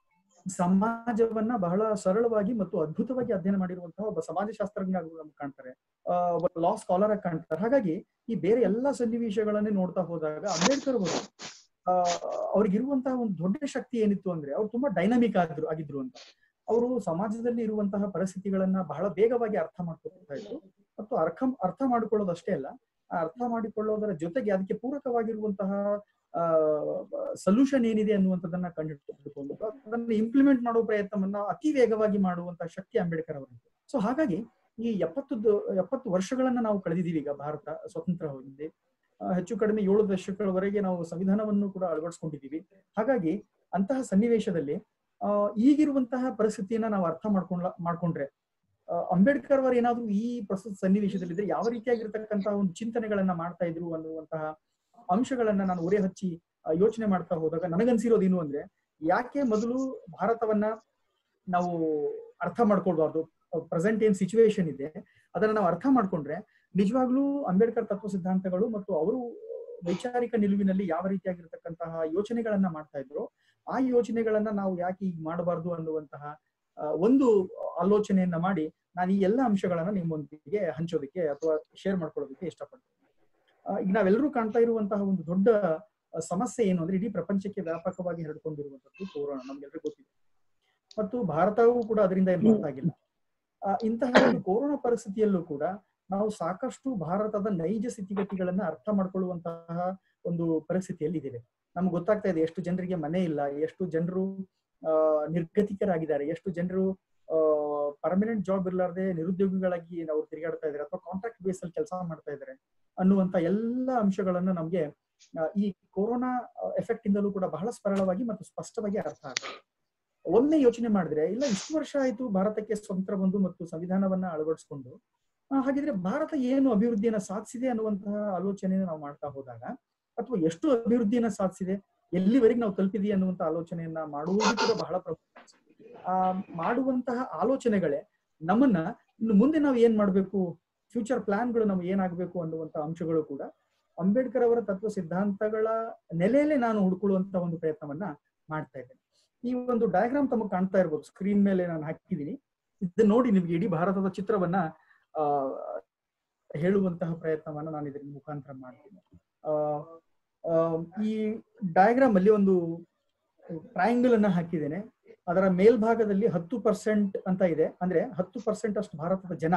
ಸಮಾಜವನ್ನ ಬಹಳ ಸರಳವಾಗಿ ಮತ್ತು ಅದ್ಭುತವಾಗಿ ಅಧ್ಯಯನ ಮಾಡಿರುವಂತಹ ಒಬ್ಬ ಸಮಾಜಶಾಸ್ತ್ರಜ್ಞ ಆಗಿ ನಮ್ಗೆ ಕಾಣ್ತಾರೆ ಆ, ಒಬ್ಬ ಲಾ ಸ್ಕಾಲರ್ ಆಗಿ ಕಾಣ್ತಾರೆ ಹಾಗಾಗಿ ಈ ಬೇರೆ ಎಲ್ಲಾ ಸನ್ನಿವೇಶಗಳನ್ನೇ ನೋಡ್ತಾ ಹೋದಾಗ ಅಂಬೇಡ್ಕರ್ ಅವರು ಆ ಅವ್ರಿಗಿರುವಂತಹ ಒಂದು ದೊಡ್ಡ ಶಕ್ತಿ ಏನಿತ್ತು ಅಂದ್ರೆ ಅವ್ರು ತುಂಬಾ ಡೈನಮಿಕ್ ಆಗಿದ್ರು ಆಗಿದ್ರು ಅಂತ ಅವರು ಸಮಾಜದಲ್ಲಿ ಇರುವಂತಹ ಪರಿಸ್ಥಿತಿಗಳನ್ನ ಬಹಳ ಬೇಗವಾಗಿ ಅರ್ಥ ಮಾಡ್ಕೊಳ್ತಾ ಇದ್ರು ಮತ್ತು ಅರ್ಥ ಅರ್ಥ ಮಾಡಿಕೊಳ್ಳೋದಷ್ಟೇ ಅಲ್ಲ ಆ ಅರ್ಥ ಮಾಡಿಕೊಳ್ಳೋದರ ಜೊತೆಗೆ ಅದಕ್ಕೆ ಪೂರಕವಾಗಿರುವಂತಹ ಆ ಸೊಲ್ಯೂಷನ್ ಏನಿದೆ ಅನ್ನುವಂಥದ್ದನ್ನ ಕಂಡುಹಿಡಿದುಕೊಂಡು ಅದನ್ನ ಇಂಪ್ಲಿಮೆಂಟ್ ಮಾಡೋ ಪ್ರಯತ್ನವನ್ನ ಅತಿ ವೇಗವಾಗಿ ಮಾಡುವಂತಹ ಶಕ್ತಿ ಅಂಬೇಡ್ಕರ್ ಅವರಿಗೆ ಸೊ ಹಾಗಾಗಿ ಈ ಎಪ್ಪತ್ತು ದ- ಎಪ್ಪತ್ತು ವರ್ಷಗಳನ್ನ ನಾವು ಕಳೆದಿದ್ದೀವಿ ಈಗ ಭಾರತ ಸ್ವತಂತ್ರ ಹೊಂದಿ ಆ, ಹೆಚ್ಚು ಕಡಿಮೆ ಏಳು ದಶಕಗಳವರೆಗೆ ನಾವು ಸಂವಿಧಾನವನ್ನು ಕೂಡ ಅಳವಡಿಸ್ಕೊಂಡಿದ್ದೀವಿ ಹಾಗಾಗಿ ಅಂತಹ ಸನ್ನಿವೇಶದಲ್ಲಿ ಆ ಈಗಿರುವಂತಹ ಪರಿಸ್ಥಿತಿಯನ್ನ ನಾವು ಅರ್ಥ ಮಾಡ್ಕೊಂಡ್ಲ ಮಾಡ್ಕೊಂಡ್ರೆ ಆ, ಅಂಬೇಡ್ಕರ್ ಅವರು ಏನಾದ್ರು ಈ ಪ್ರಸ್ತುತ ಸನ್ನಿವೇಶದಲ್ಲಿದ್ರೆ ಯಾವ ರೀತಿಯಾಗಿರ್ತಕ್ಕಂತಹ ಒಂದು ಚಿಂತನೆಗಳನ್ನ ಮಾಡ್ತಾ ಇದ್ರು ಅನ್ನುವಂತಹ ಅಂಶಗಳನ್ನ ನಾನು ಒರೆ ಹಚ್ಚಿ ಆ, ಯೋಚನೆ ಮಾಡ್ತಾ ಹೋದಾಗ ನನಗನ್ಸಿರೋದೇನು ಅಂದ್ರೆ ಯಾಕೆ ಮೊದಲು ಭಾರತವನ್ನ ನಾವು ಅರ್ಥ ಮಾಡ್ಕೊಳ್ಬಾರ್ದು ಪ್ರೆಸೆಂಟ್ ಏನ್ ಸಿಚುವೇಶನ್ ಇದೆ ಅದನ್ನ ನಾವು ಅರ್ಥ ಮಾಡ್ಕೊಂಡ್ರೆ ನಿಜವಾಗ್ಲೂ ಅಂಬೇಡ್ಕರ್ ತತ್ವ ಸಿದ್ಧಾಂತಗಳು ಮತ್ತು ಅವರು ವೈಚಾರಿಕ ನಿಲುವಿನಲ್ಲಿ ಯಾವ ರೀತಿಯಾಗಿರ್ತಕ್ಕಂತಹ ಯೋಚನೆಗಳನ್ನ ಮಾಡ್ತಾ ಇದ್ರು ಆ ಯೋಚನೆಗಳನ್ನ ನಾವು ಯಾಕೆ ಈಗ ಮಾಡಬಾರ್ದು ಅನ್ನುವಂತಹ ಆ, ಒಂದು ಆಲೋಚನೆಯನ್ನ ಮಾಡಿ ನಾನು ಈ ಎಲ್ಲ ಅಂಶಗಳನ್ನ ನಿಮ್ಮೊಂದಿಗೆ ಹಂಚೋದಕ್ಕೆ ಅಥವಾ ಶೇರ್ ಮಾಡ್ಕೊಳ್ಳೋದಕ್ಕೆ ಇಷ್ಟಪಡ್ತೀನಿ ಆ, ಈಗ ನಾವೆಲ್ಲರೂ ಕಾಣ್ತಾ ಇರುವಂತಹ ಒಂದು ದೊಡ್ಡ ಆ, ಸಮಸ್ಯೆ ಏನು ಅಂದ್ರೆ ಇಡೀ ಪ್ರಪಂಚಕ್ಕೆ ವ್ಯಾಪಕವಾಗಿ ಹರಡ್ಕೊಂಡಿರುವಂತದ್ದು ಕೊರೋನಾ ನಮ್ಗೆಲ್ಲರಿಗೂ ಗೊತ್ತಿದೆ ಮತ್ತು ಭಾರತವೂ ಕೂಡ ಅದರಿಂದ ಏನು ಹೊರತಾಗಿಲ್ಲ ಆ, ಇಂತಹ ಒಂದು ಕೊರೋನಾ ಪರಿಸ್ಥಿತಿಯಲ್ಲೂ ಕೂಡ ನಾವು ಸಾಕಷ್ಟು ಭಾರತದ ನೈಜ ಸ್ಥಿತಿಗತಿಗಳನ್ನ ಅರ್ಥ ಮಾಡ್ಕೊಳ್ಳುವಂತಹ ಒಂದು ಪರಿಸ್ಥಿತಿಯಲ್ಲಿ ಇದ್ದೇವೆ ನಮ್ಗೆ ಗೊತ್ತಾಗ್ತಾ ಇದೆ ಎಷ್ಟು ಜನರಿಗೆ ಮನೆ ಇಲ್ಲ ಎಷ್ಟು ಜನರು ಆ ನಿರ್ಗತಿಕರಾಗಿದ್ದಾರೆ ಎಷ್ಟು ಜನರು ಪರ್ಮನೆಂಟ್ ಜಾಬ್ ಇರ್ಲಾರ್ದೆ ನಿರುದ್ಯೋಗಿಗಳಾಗಿ ನಾವು ತಿರುಗಾಡ್ತಾ ಇದ್ದಾರೆ ಅಥವಾ ಕಾಂಟ್ರಾಕ್ಟ್ ಬೇಸ್ ಅಲ್ಲಿ ಕೆಲಸ ಮಾಡ್ತಾ ಇದ್ದಾರೆ ಅನ್ನುವಂತ ಎಲ್ಲ ಅಂಶಗಳನ್ನ ನಮ್ಗೆ ಆ, ಈ ಕೊರೋನಾ ಎಫೆಕ್ಟ್ ಇಂದಲೂ ಕೂಡ ಬಹಳ ಸರಳವಾಗಿ ಮತ್ತು ಸ್ಪಷ್ಟವಾಗಿ ಅರ್ಥ ಆಗ್ತದೆ ಒಮ್ಮೆ ಯೋಚನೆ ಮಾಡಿದ್ರೆ ಇಲ್ಲ ಇಷ್ಟು ವರ್ಷ ಆಯ್ತು ಭಾರತಕ್ಕೆ ಸ್ವತಂತ್ರ ಬಂದು ಮತ್ತು ಸಂವಿಧಾನವನ್ನ ಅಳವಡಿಸಿಕೊಂಡು ಆ, ಹಾಗಿದ್ರೆ ಭಾರತ ಏನು ಅಭಿವೃದ್ಧಿಯನ್ನ ಸಾಧಿಸಿದೆ ಅನ್ನುವಂತಹ ಆಲೋಚನೆಯನ್ನು ನಾವು ಮಾಡ್ತಾ ಹೋದಾಗ ಅಥವಾ ಎಷ್ಟು ಅಭಿವೃದ್ಧಿಯನ್ನ ಸಾಧಿಸಿದೆ ಎಲ್ಲಿವರೆಗೆ ನಾವು ತಲುಪಿದೀವಿ ಅನ್ನುವಂತ ಆಲೋಚನೆಯನ್ನ ಮಾಡುವುದು ಕೂಡ ಬಹಳ ಪ್ರಮುಖ ಆ ಮಾಡುವಂತಹ ಆಲೋಚನೆಗಳೇ ನಮ್ಮನ್ನ ಇನ್ನು ಮುಂದೆ ನಾವು ಏನ್ ಮಾಡ್ಬೇಕು ಫ್ಯೂಚರ್ ಪ್ಲಾನ್ಗಳು ನಮ್ಗೆ ಏನಾಗಬೇಕು ಅನ್ನುವಂತ ಅಂಶಗಳು ಕೂಡ ಅಂಬೇಡ್ಕರ್ ಅವರ ತತ್ವ ಸಿದ್ಧಾಂತಗಳ ನೆಲೆಯಲ್ಲೇ ನಾನು ಹುಡ್ಕೊಳ್ಳುವಂತ ಒಂದು ಪ್ರಯತ್ನವನ್ನ ಮಾಡ್ತಾ ಇದ್ದೇನೆ ಈ ಒಂದು ಡಯಾಗ್ರಾಮ್ ತಮಗೆ ಕಾಣ್ತಾ ಇರ್ಬೋದು ಸ್ಕ್ರೀನ್ ಮೇಲೆ ನಾನು ಹಾಕಿದ್ದೀನಿ ಇದನ್ನ ನೋಡಿ ನಿಮ್ಗೆ ಇಡೀ ಭಾರತದ ಚಿತ್ರವನ್ನ ಆ ಹೇಳುವಂತಹ ಪ್ರಯತ್ನವನ್ನ ನಾನು ಇದರ ಮುಖಾಂತರ ಮಾಡ್ತೀನಿ ಆ ಆ, ಈ ಡಯಾಗ್ರಾಮ್ ಅಲ್ಲಿ ಒಂದು ಟ್ರಯಾಂಗಲ್ ಅನ್ನ ಹಾಕಿದ್ದೇನೆ ಅದರ ಮೇಲ್ಭಾಗದಲ್ಲಿ ಹತ್ತು ಪರ್ಸೆಂಟ್ ಅಂತ ಇದೆ ಅಂದ್ರೆ ಹತ್ತು ಪರ್ಸೆಂಟ್ ಅಷ್ಟು ಭಾರತದ ಜನ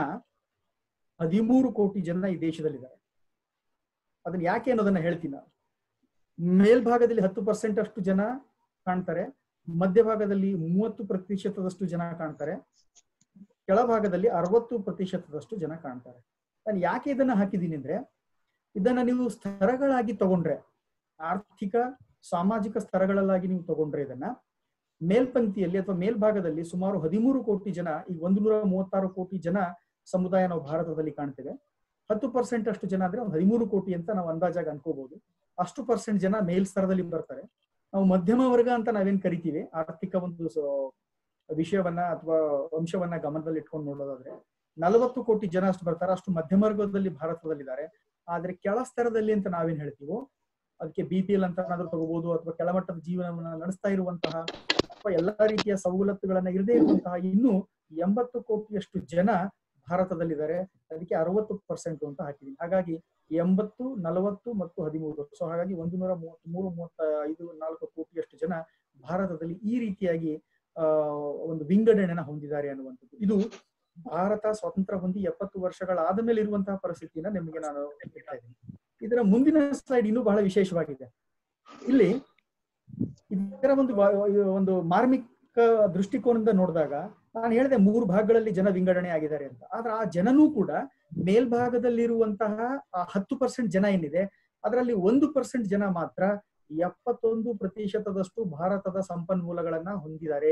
ಹದಿಮೂರು ಕೋಟಿ ಜನ ಈ ದೇಶದಲ್ಲಿದ್ದಾರೆ ಅದನ್ನ ಯಾಕೆ ಅನ್ನೋದನ್ನ ಹೇಳ್ತೀನಿ ನಾನು ಮೇಲ್ಭಾಗದಲ್ಲಿ ಹತ್ತು ಪರ್ಸೆಂಟ್ ಅಷ್ಟು ಜನ ಕಾಣ್ತಾರೆ ಮಧ್ಯಭಾಗದಲ್ಲಿ ಮೂವತ್ತು ಪ್ರತಿಶತದಷ್ಟು ಜನ ಕಾಣ್ತಾರೆ ಕೆಳಭಾಗದಲ್ಲಿ ಅರವತ್ತು ಪ್ರತಿಶತದಷ್ಟು ಜನ ಕಾಣ್ತಾರೆ ನಾನು ಯಾಕೆ ಇದನ್ನ ಹಾಕಿದ್ದೀನಿ ಅಂದ್ರೆ ಇದನ್ನ ನೀವು ಸ್ತರಗಳಾಗಿ ತಗೊಂಡ್ರೆ ಆರ್ಥಿಕ ಸಾಮಾಜಿಕ ಸ್ತರಗಳಲ್ಲಾಗಿ ನೀವು ತಗೊಂಡ್ರೆ ಇದನ್ನ ಮೇಲ್ಪಂಕ್ತಿಯಲ್ಲಿ ಅಥವಾ ಮೇಲ್ಭಾಗದಲ್ಲಿ ಸುಮಾರು ಹದಿಮೂರು ಕೋಟಿ ಜನ ಈಗ ಒಂದು ನೂರ ಮೂವತ್ತಾರು ಕೋಟಿ ಜನ ಸಮುದಾಯ ನಾವು ಭಾರತದಲ್ಲಿ ಕಾಣ್ತೇವೆ ಹತ್ತು ಪರ್ಸೆಂಟ್ ಅಷ್ಟು ಜನ ಅಂದ್ರೆ ಒಂದು ಹದಿಮೂರು ಕೋಟಿ ಅಂತ ನಾವು ಅಂದಾಜಾಗಿ ಅನ್ಕೋಬಹುದು ಅಷ್ಟು ಪರ್ಸೆಂಟ್ ಜನ ಮೇಲ್ ಸ್ತರದಲ್ಲಿ ಬರ್ತಾರೆ ನಾವು ಮಧ್ಯಮ ವರ್ಗ ಅಂತ ನಾವೇನ್ ಕರಿತೀವಿ ಆರ್ಥಿಕ ಒಂದು ಸ- ವಿಷಯವನ್ನ ಅಥವಾ ಅಂಶವನ್ನ ಗಮನದಲ್ಲಿ ಇಟ್ಕೊಂಡು ನೋಡೋದಾದ್ರೆ ನಲವತ್ತು ಕೋಟಿ ಜನ ಅಷ್ಟು ಬರ್ತಾರೆ ಅಷ್ಟು ಮಧ್ಯಮ ವರ್ಗದಲ್ಲಿ ಭಾರತದಲ್ಲಿದ್ದಾರೆ ಆದ್ರೆ ಕೆಳ ಸ್ತರದಲ್ಲಿ ಅಂತ ನಾವೇನ್ ಹೇಳ್ತೀವೋ ಅದಕ್ಕೆ ಬಿ ಪಿ ಎಲ್ ಅಂತ ಏನಾದ್ರೂ ತಗೋಬಹುದು ಅಥವಾ ಕೆಳಮಟ್ಟದ ಜೀವನವನ್ನ ನಡೆಸ್ತಾ ಇರುವಂತಹ ಅಥವಾ ಎಲ್ಲಾ ರೀತಿಯ ಸವಲತ್ತುಗಳನ್ನ ಇರದೇ ಇರುವಂತಹ ಇನ್ನು ಎಂಬತ್ತು ಕೋಟಿಯಷ್ಟು ಜನ ಭಾರತದಲ್ಲಿದ್ದಾರೆ ಅದಕ್ಕೆ ಅರವತ್ತು ಪರ್ಸೆಂಟ್ ಅಂತ ಹಾಕಿದೀನಿ ಹಾಗಾಗಿ ಎಂಬತ್ತು ನಲವತ್ತು ಮತ್ತು ಹದಿಮೂರು ಸೊ ಹಾಗಾಗಿ ಒಂದು ನೂರ ಮೂವತ್ತ್ ಮೂರು ಮೂವತ್ತ ಐದು ನಾಲ್ಕು ಕೋಟಿಯಷ್ಟು ಜನ ಭಾರತದಲ್ಲಿ ಈ ರೀತಿಯಾಗಿ ಆ ಒಂದು ವಿಂಗಡಣೆನ ಹೊಂದಿದ್ದಾರೆ ಅನ್ನುವಂಥದ್ದು ಇದು ಭಾರತ ಸ್ವತಂತ್ರ ಹೊಂದಿ ಎಪ್ಪತ್ತು ವರ್ಷಗಳಾದ ಮೇಲೆ ಇರುವಂತಹ ಪರಿಸ್ಥಿತಿನ ನಿಮಗೆ ನಾನು ಹೇಳ್ತಾ ಇದ್ದೀನಿ ಇದರ ಮುಂದಿನ ಸ್ಲೈಡ್ ಇನ್ನೂ ಬಹಳ ವಿಶೇಷವಾಗಿದೆ ಇಲ್ಲಿ ಇದರ ಒಂದು ವ- ಒಂದು ಮಾರ್ಮಿಕ ದೃಷ್ಟಿಕೋನದಿಂದ ನೋಡಿದಾಗ ನಾನು ಹೇಳಿದೆ ಮೂರು ಭಾಗಗಳಲ್ಲಿ ಜನ ವಿಂಗಡಣೆ ಆಗಿದ್ದಾರೆ ಅಂತ ಆದ್ರೆ ಆ ಜನನೂ ಕೂಡ ಮೇಲ್ಭಾಗದಲ್ಲಿರುವಂತಹ ಆ ಹತ್ತು ಪರ್ಸೆಂಟ್ ಜನ ಏನಿದೆ ಅದರಲ್ಲಿ ಒಂದು ಪರ್ಸೆಂಟ್ ಜನ ಮಾತ್ರ ಎಪ್ಪತ್ತೊಂದು ಪ್ರತಿಶತದಷ್ಟು ಭಾರತದ ಸಂಪನ್ಮೂಲಗಳನ್ನ ಹೊಂದಿದ್ದಾರೆ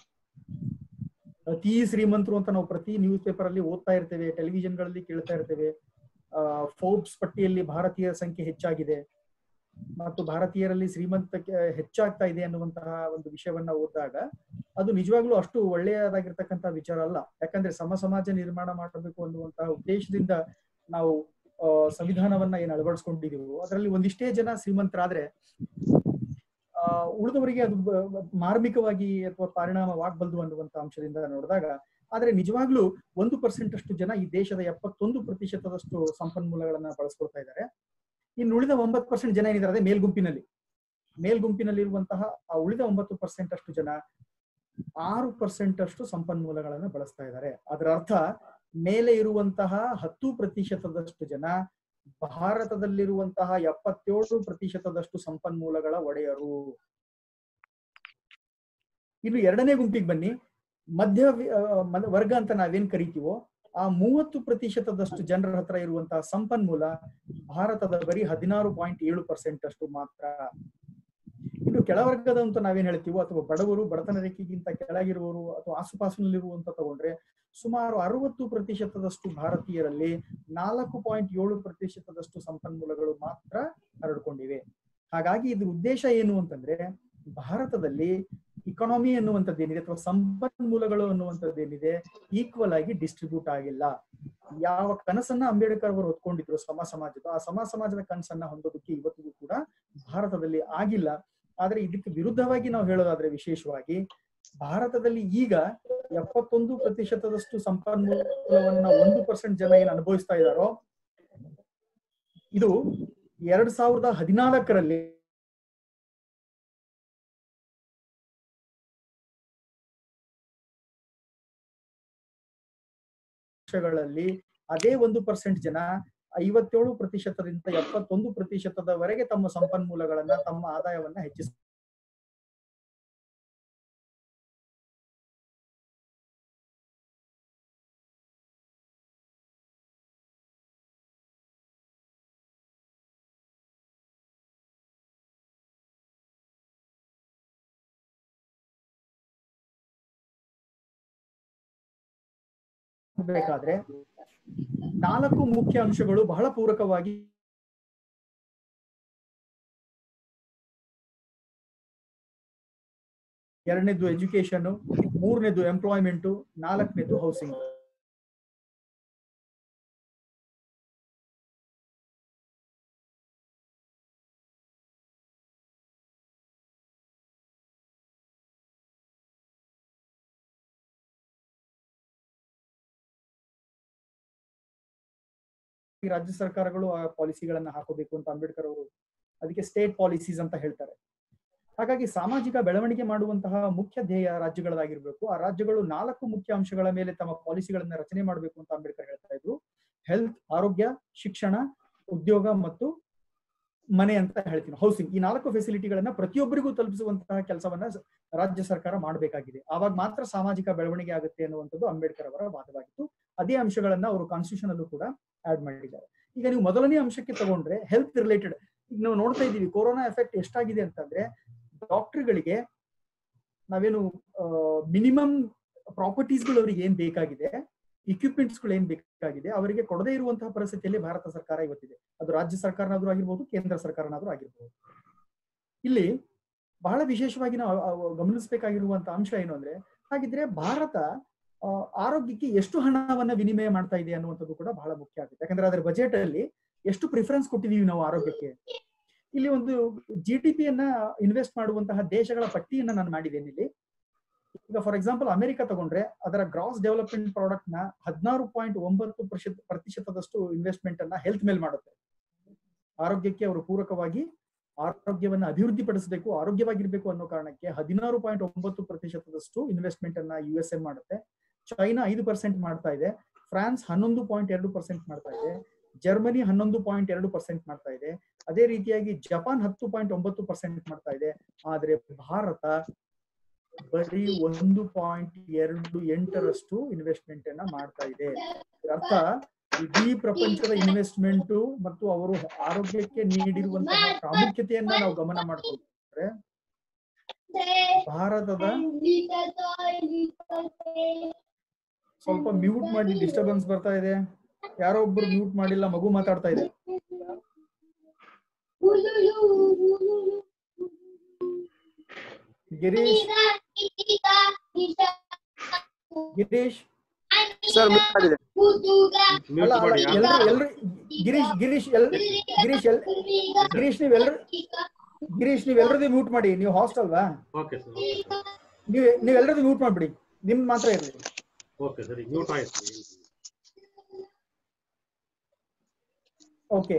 ಅತಿ ಶ್ರೀಮಂತರು ಅಂತ ನಾವು ಪ್ರತಿ ನ್ಯೂಸ್ ಪೇಪರ್ ಅಲ್ಲಿ ಓದ್ತಾ ಇರ್ತೇವೆ ಟೆಲಿವಿಷನ್ ಗಳಲ್ಲಿ ಕೇಳ್ತಾ ಇರ್ತೇವೆ ಆ ಫೋರ್ಬ್ಸ್ ಪಟ್ಟಿಯಲ್ಲಿ ಭಾರತೀಯರ ಸಂಖ್ಯೆ ಹೆಚ್ಚಾಗಿದೆ ಮತ್ತು ಭಾರತೀಯರಲ್ಲಿ ಶ್ರೀಮಂತಕ್ಕೆ ಹೆಚ್ಚಾಗ್ತಾ ಇದೆ ಅನ್ನುವಂತಹ ಒಂದು ವಿಷಯವನ್ನ ಓದಿದಾಗ ಅದು ನಿಜವಾಗ್ಲೂ ಅಷ್ಟು ಒಳ್ಳೆಯದಾಗಿರ್ತಕ್ಕಂಥ ವಿಚಾರ ಅಲ್ಲ ಯಾಕಂದ್ರೆ ಸಮ ಸಮಾಜ ನಿರ್ಮಾಣ ಮಾಡಬೇಕು ಅನ್ನುವಂತಹ ಉದ್ದೇಶದಿಂದ ನಾವು ಆ, ಸಂವಿಧಾನವನ್ನ ಏನ್ ಅಳವಡಿಸ್ಕೊಂಡಿದೀವೋ ಅದರಲ್ಲಿ ಒಂದಿಷ್ಟೇ ಜನ ಶ್ರೀಮಂತರಾದ್ರೆ ಆ ಉಳಿದವರಿಗೆ ಅದು ಬ- ಬ- ಮಾರ್ಮಿಕವಾಗಿ ಅಥವಾ ಪರಿಣಾಮವಾಗಬಲ್ದು ಅನ್ನುವಂತ ಅಂಶದಿಂದ ನೋಡಿದಾಗ ಆದ್ರೆ ನಿಜವಾಗ್ಲೂ ಒಂದು ಪರ್ಸೆಂಟ್ ಅಷ್ಟು ಜನ ಈ ದೇಶದ ಎಪ್ಪತ್ತೊಂದು ಪ್ರತಿಶತದಷ್ಟು ಸಂಪನ್ಮೂಲಗಳನ್ನ ಬಳಸ್ಕೊಳ್ತಾ ಇದ್ದಾರೆ ಇನ್ನು ಉಳಿದ ಒಂಬತ್ತು ಪರ್ಸೆಂಟ್ ಜನ ಏನಿದ್ದಾರೆ ಅದೇ ಮೇಲ್ಗುಂಪಿನಲ್ಲಿ ಮೇಲ್ಗುಂಪಿನಲ್ಲಿರುವಂತಹ ಆ ಉಳಿದ ಒಂಬತ್ತು ಪರ್ಸೆಂಟ್ ಅಷ್ಟು ಜನ ಆರು ಪರ್ಸೆಂಟ್ ಅಷ್ಟು ಸಂಪನ್ಮೂಲಗಳನ್ನ ಬಳಸ್ತಾ ಇದ್ದಾರೆ ಅದರ ಅರ್ಥ ಮೇಲೆ ಇರುವಂತಹ ಹತ್ತು ಪ್ರತಿಶತದಷ್ಟು ಜನ ಭಾರತದಲ್ಲಿರುವಂತಹ ಎಪ್ಪತ್ತೇಳು ಪ್ರತಿಶತದಷ್ಟು ಸಂಪನ್ಮೂಲಗಳ ಒಡೆಯರು ಇನ್ನು ಎರಡನೇ ಗುಂಪಿಗೆ ಬನ್ನಿ ಮಧ್ಯ ವಿ- ಆ, ಮನ- ವರ್ಗ ಅಂತ ನಾವೇನ್ ಕರಿತೀವೋ ಆ ಮೂವತ್ತು ಪ್ರತಿಶತದಷ್ಟು ಜನರ ಹತ್ರ ಇರುವಂತಹ ಸಂಪನ್ಮೂಲ ಭಾರತದ ಬರೀ ಹದಿನಾರು ಪಾಯಿಂಟ್ ಏಳು ಪರ್ಸೆಂಟ್ ಅಷ್ಟು ಮಾತ್ರ ಇನ್ನು ಕೆಳವರ್ಗದ ಅಂತ ನಾವೇನ್ ಹೇಳ್ತೀವೋ ಅಥವಾ ಬಡವರು ಬಡತನ ರೇಖೆಗಿಂತ ಕೆಳಗಿರುವವರು ಅಥವಾ ಆಸುಪಾಸಿನಲ್ಲಿರುವಂತ ತಗೊಂಡ್ರೆ ಸುಮಾರು ಅರವತ್ತು ಪ್ರತಿಶತದಷ್ಟು ಭಾರತೀಯರಲ್ಲಿ ನಾಲ್ಕು ಪಾಯಿಂಟ್ ಏಳು ಪ್ರತಿಶತದಷ್ಟು ಸಂಪನ್ಮೂಲಗಳು ಮಾತ್ರ ಹರಡ್ಕೊಂಡಿವೆ ಹಾಗಾಗಿ ಇದ್ರ ಉದ್ದೇಶ ಏನು ಅಂತಂದ್ರೆ ಭಾರತದಲ್ಲಿ ಇಕಾನಮಿ ಅನ್ನುವಂಥದ್ದೇನಿದೆ ಅಥವಾ ಸಂಪನ್ಮೂಲಗಳು ಅನ್ನುವಂಥದ್ದೇನಿದೆ ಈಕ್ವಲ್ ಆಗಿ ಡಿಸ್ಟ್ರಿಬ್ಯೂಟ್ ಆಗಿಲ್ಲ ಯಾವ ಕನಸನ್ನ ಅಂಬೇಡ್ಕರ್ ಅವರು ಹೊತ್ಕೊಂಡಿದ್ರು ಸಮ ಸಮಾಜದ ಆ ಸಮ ಸಮಾಜದ ಕನಸನ್ನ ಹೊಂದೋದಕ್ಕೆ ಇವತ್ತಿಗೂ ಕೂಡ ಭಾರತದಲ್ಲಿ ಆಗಿಲ್ಲ ಆದ್ರೆ ಇದಕ್ಕೆ ವಿರುದ್ಧವಾಗಿ ನಾವು ಹೇಳೋದಾದ್ರೆ ವಿಶೇಷವಾಗಿ ಭಾರತದಲ್ಲಿ ಈಗ ಎಪ್ಪತ್ತೊಂದು ಪ್ರತಿಶತದಷ್ಟು ಸಂಪನ್ಮೂಲವನ್ನ ಒಂದು ಪರ್ಸೆಂಟ್ ಜನ ಏನ್ ಅನುಭವಿಸ್ತಾ ಇದಾರೋ ಇದು ಎರಡ್ ಸಾವಿರದ ಹದಿನಾಲ್ಕರಲ್ಲಿ ವರ್ಷಗಳಲ್ಲಿ ಅದೇ ಒಂದು ಪರ್ಸೆಂಟ್ ಜನ ಐವತ್ತೇಳು ಪ್ರತಿಶತದಿಂದ ಎಪ್ಪತ್ತೊಂದು ಪ್ರತಿಶತದವರೆಗೆ ತಮ್ಮ ಸಂಪನ್ಮೂಲಗಳನ್ನ ತಮ್ಮ ಆದಾಯವನ್ನ ಹೆಚ್ಚಿಸ ಬೇಕಾದ್ರೆ ನಾಲ್ಕು ಮುಖ್ಯ ಅಂಶಗಳು ಬಹಳ ಪೂರಕವಾಗಿ ಎರಡನೇದು ಎಜುಕೇಶನ್ ಮೂರನೇದು ಎಂಪ್ಲಾಯ್ಮೆಂಟ್ ನಾಲ್ಕನೇದು ಹೌಸಿಂಗ್ ಈ ರಾಜ್ಯ ಸರ್ಕಾರಗಳು ಆ ಪಾಲಿಸಿಗಳನ್ನ ಹಾಕೋಬೇಕು ಅಂತ ಅಂಬೇಡ್ಕರ್ ಅವರು ಅದಕ್ಕೆ ಸ್ಟೇಟ್ ಪಾಲಿಸೀಸ್ ಅಂತ ಹೇಳ್ತಾರೆ ಹಾಗಾಗಿ ಸಾಮಾಜಿಕ ಬೆಳವಣಿಗೆ ಮಾಡುವಂತಹ ಮುಖ್ಯ ಧ್ಯೇಯ ರಾಜ್ಯಗಳದಾಗಿರ್ಬೇಕು ಆ ರಾಜ್ಯಗಳು ನಾಲ್ಕು ಮುಖ್ಯ ಅಂಶಗಳ ಮೇಲೆ ತಮ್ಮ ಪಾಲಿಸಿಗಳನ್ನ ರಚನೆ ಮಾಡಬೇಕು ಅಂತ ಅಂಬೇಡ್ಕರ್ ಹೇಳ್ತಾ ಇದ್ರು ಹೆಲ್ತ್ ಆರೋಗ್ಯ ಶಿಕ್ಷಣ ಉದ್ಯೋಗ ಮತ್ತು ಮನೆ ಅಂತ ಹೇಳ್ತೀನಿ ಹೌಸಿಂಗ್ ಈ ನಾಲ್ಕು ಫೆಸಿಲಿಟಿಗಳನ್ನ ಪ್ರತಿಯೊಬ್ಬರಿಗೂ ತಲುಪಿಸುವಂತಹ ಕೆಲಸವನ್ನ ಸ- ರಾಜ್ಯ ಸರ್ಕಾರ ಮಾಡಬೇಕಾಗಿದೆ ಆವಾಗ ಮಾತ್ರ ಸಾಮಾಜಿಕ ಬೆಳವಣಿಗೆ ಆಗುತ್ತೆ ಅನ್ನುವಂಥದ್ದು ಅಂಬೇಡ್ಕರ್ ಅವರ ವಾದವಾಗಿತ್ತು ಅದೇ ಅಂಶಗಳನ್ನ ಅವರು ಕಾನ್ಸ್ಟಿಟ್ಯೂಷನ್ ಅಲ್ಲೂ ಕೂಡ ಆಡ್ ಮಾಡಿದ್ದಾರೆ ಈಗ ನೀವು ಮೊದಲನೇ ಅಂಶಕ್ಕೆ ತಗೊಂಡ್ರೆ ಹೆಲ್ತ್ ರಿಲೇಟೆಡ್ ಈಗ ನಾವು ನೋಡ್ತಾ ಇದ್ದೀವಿ ಕೊರೋನಾ ಎಫೆಕ್ಟ್ ಎಷ್ಟಾಗಿದೆ ಅಂತಂದ್ರೆ ಡಾಕ್ಟರ್ಗಳಿಗೆ ನಾವೇನು ಮಿನಿಮಮ್ ಪ್ರಾಪರ್ಟೀಸ್ಗಳು ಅವರಿಗೆ ಏನ್ ಬೇಕಾಗಿದೆ ಇಕ್ವಿಪ್ಮೆಂಟ್ಸ್ ಗಳು ಏನ್ ಬೇಕಾಗಿದೆ ಅವರಿಗೆ ಕೊಡದೇ ಇರುವಂತಹ ಪರಿಸ್ಥಿತಿಯಲ್ಲಿ ಭಾರತ ಸರ್ಕಾರ ಇವತ್ತಿದೆ ಅದು ರಾಜ್ಯ ಸರ್ಕಾರನಾದ್ರೂ ಆಗಿರ್ಬೋದು ಕೇಂದ್ರ ಸರ್ಕಾರನಾದ್ರೂ ಆಗಿರ್ಬೋದು ಇಲ್ಲಿ ಬಹಳ ವಿಶೇಷವಾಗಿ ನಾವು ಆ, ಆ, ಗಮನಿಸಬೇಕಾಗಿರುವಂತಹ ಅಂಶ ಏನು ಅಂದ್ರೆ ಹಾಗಿದ್ರೆ ಭಾರತ ಆ, ಆರೋಗ್ಯಕ್ಕೆ ಎಷ್ಟು ಹಣವನ್ನ ವಿನಿಮಯ ಮಾಡ್ತಾ ಇದೆ ಅನ್ನುವಂಥದ್ದು ಕೂಡ ಬಹಳ ಮುಖ್ಯ ಆಗುತ್ತೆ ಯಾಕಂದ್ರೆ ಅದರ ಬಜೆಟ್ ಅಲ್ಲಿ ಎಷ್ಟು ಪ್ರಿಫರೆನ್ಸ್ ಕೊಟ್ಟಿದೀವಿ ನಾವು ಆರೋಗ್ಯಕ್ಕೆ ಇಲ್ಲಿ ಒಂದು ಜಿ ಟಿ ಪಿಯನ್ನ ಇನ್ವೆಸ್ಟ್ ಮಾಡುವಂತಹ ದೇಶಗಳ ಪಟ್ಟಿಯನ್ನ ನಾನು ಮಾಡಿದ್ದೇನೆ ಇಲ್ಲಿ ಈಗ ಫಾರ್ ಎಕ್ಸಾಂಪಲ್ ಅಮೆರಿಕ ತಗೊಂಡ್ರೆ ಅದರ ಗ್ರಾಸ್ ಡೆವಲಪ್ಮೆಂಟ್ ಪ್ರಾಡಕ್ಟ್ ನ ಹದಿನಾರು ಪಾಯಿಂಟ್ ಒಂಬತ್ತು ಪ್ರತಿಶತ ಪ್ರತಿಶತದಷ್ಟು ಇನ್ವೆಸ್ಟ್ಮೆಂಟ್ ಅನ್ನ ಹೆಲ್ತ್ ಮೇಲೆ ಮಾಡುತ್ತೆ ಆರೋಗ್ಯಕ್ಕೆ ಅವರು ಪೂರಕವಾಗಿ ಆರೋಗ್ಯವನ್ನ ಅಭಿವೃದ್ಧಿಪಡಿಸಬೇಕು ಆರೋಗ್ಯವಾಗಿರ್ಬೇಕು ಅನ್ನೋ ಕಾರಣಕ್ಕೆ ಹದಿನಾರು ಪಾಯಿಂಟ್ ಒಂಬತ್ತು ಪ್ರತಿಶತದಷ್ಟು ಇನ್ವೆಸ್ಟ್ಮೆಂಟ್ ಅನ್ನ ಯು ಎಸ್ ಎ ಮಾಡುತ್ತೆ ಚೈನಾ ಐದು ಪರ್ಸೆಂಟ್ ಮಾಡ್ತಾ ಇದೆ ಫ್ರಾನ್ಸ್ ಹನ್ನೊಂದು ಪಾಯಿಂಟ್ ಎರಡು ಪರ್ಸೆಂಟ್ ಮಾಡ್ತಾ ಇದೆ ಜರ್ಮನಿ ಹನ್ನೊಂದು ಪಾಯಿಂಟ್ ಎರಡು ಪರ್ಸೆಂಟ್ ಮಾಡ್ತಾ ಇದೆ ಅದೇ ರೀತಿಯಾಗಿ ಜಪಾನ್ ಹತ್ತು ಪಾಯಿಂಟ್ ಒಂಬತ್ತು ಪರ್ಸೆಂಟ್ ಮಾಡ್ತಾ ಇದೆ ಆದ್ರೆ ಭಾರತ ಬರೀ ಒಂದು ಪಾಯಿಂಟ್ ಎರಡು ಎಂಟರಷ್ಟು ಇನ್ವೆಸ್ಟ್ಮೆಂಟ್ ಅನ್ನ ಮಾಡ್ತಾ ಇದೆ ಇದರ ಅರ್ಥ ಇಡೀ ಪ್ರಪಂಚದ ಇನ್ವೆಸ್ಟ್ಮೆಂಟ್ ಮತ್ತು ಅವರು ಆರೋಗ್ಯಕ್ಕೆ ನೀಡಿರುವಂತಹ ಪ್ರಾಮುಖ್ಯತೆಯನ್ನ ನಾವು ಗಮನ ಮಾಡ್ಕೊಂಡ್ರೆ ಭಾರತದ ಸ್ವಲ್ಪ ಮ್ಯೂಟ್ ಮಾಡಿ ಡಿಸ್ಟರ್ಬೆನ್ಸ್ ಬರ್ತಾ ಇದೆ ಯಾರೋ ಒಬ್ರು ಮ್ಯೂಟ್ ಮಾಡಿಲ್ಲ ಮಗು ಮಾತಾಡ್ತಾ ಇದೆ ಗಿರೀಶ್ ಗಿರೀಶ್ ಸರ್ ಮಿಸ್ ಮಾಡಿದೆ ಅಲ್ಲ ಮ್ಯೂಟ್ ಅಲ್ಲ ಮಾಡಿ ಯಾರು ಎಲ್ರು ಎಲ್ರು ಗಿರೀಶ್ ಗಿರೀಶ್ ಎಲ್ ಗಿರೀಶ್ ಎಲ್ ಗಿರೀಶ್ ನೀವೆಲ್ರು ಗಿರೀಶ್ ನೀವೆಲ್ಲರದು ಮ್ಯೂಟ್ ಮಾಡಿ ನೀವು ಹಾಸ್ಟೆಲ್ವಾ ಓಕೆ ಸರ್ ನೀವು ನೀವೆಲ್ಲರದು ಮ್ಯೂಟ್ ಮಾಡ್ಬಿಡಿ ನಿಮ್ ಮಾತ್ರ ಇರ್ಲಿ ಓಕೆ ಸರಿ ಮ್ಯೂಟ್ ಆಯ್ತು ಓಕೆ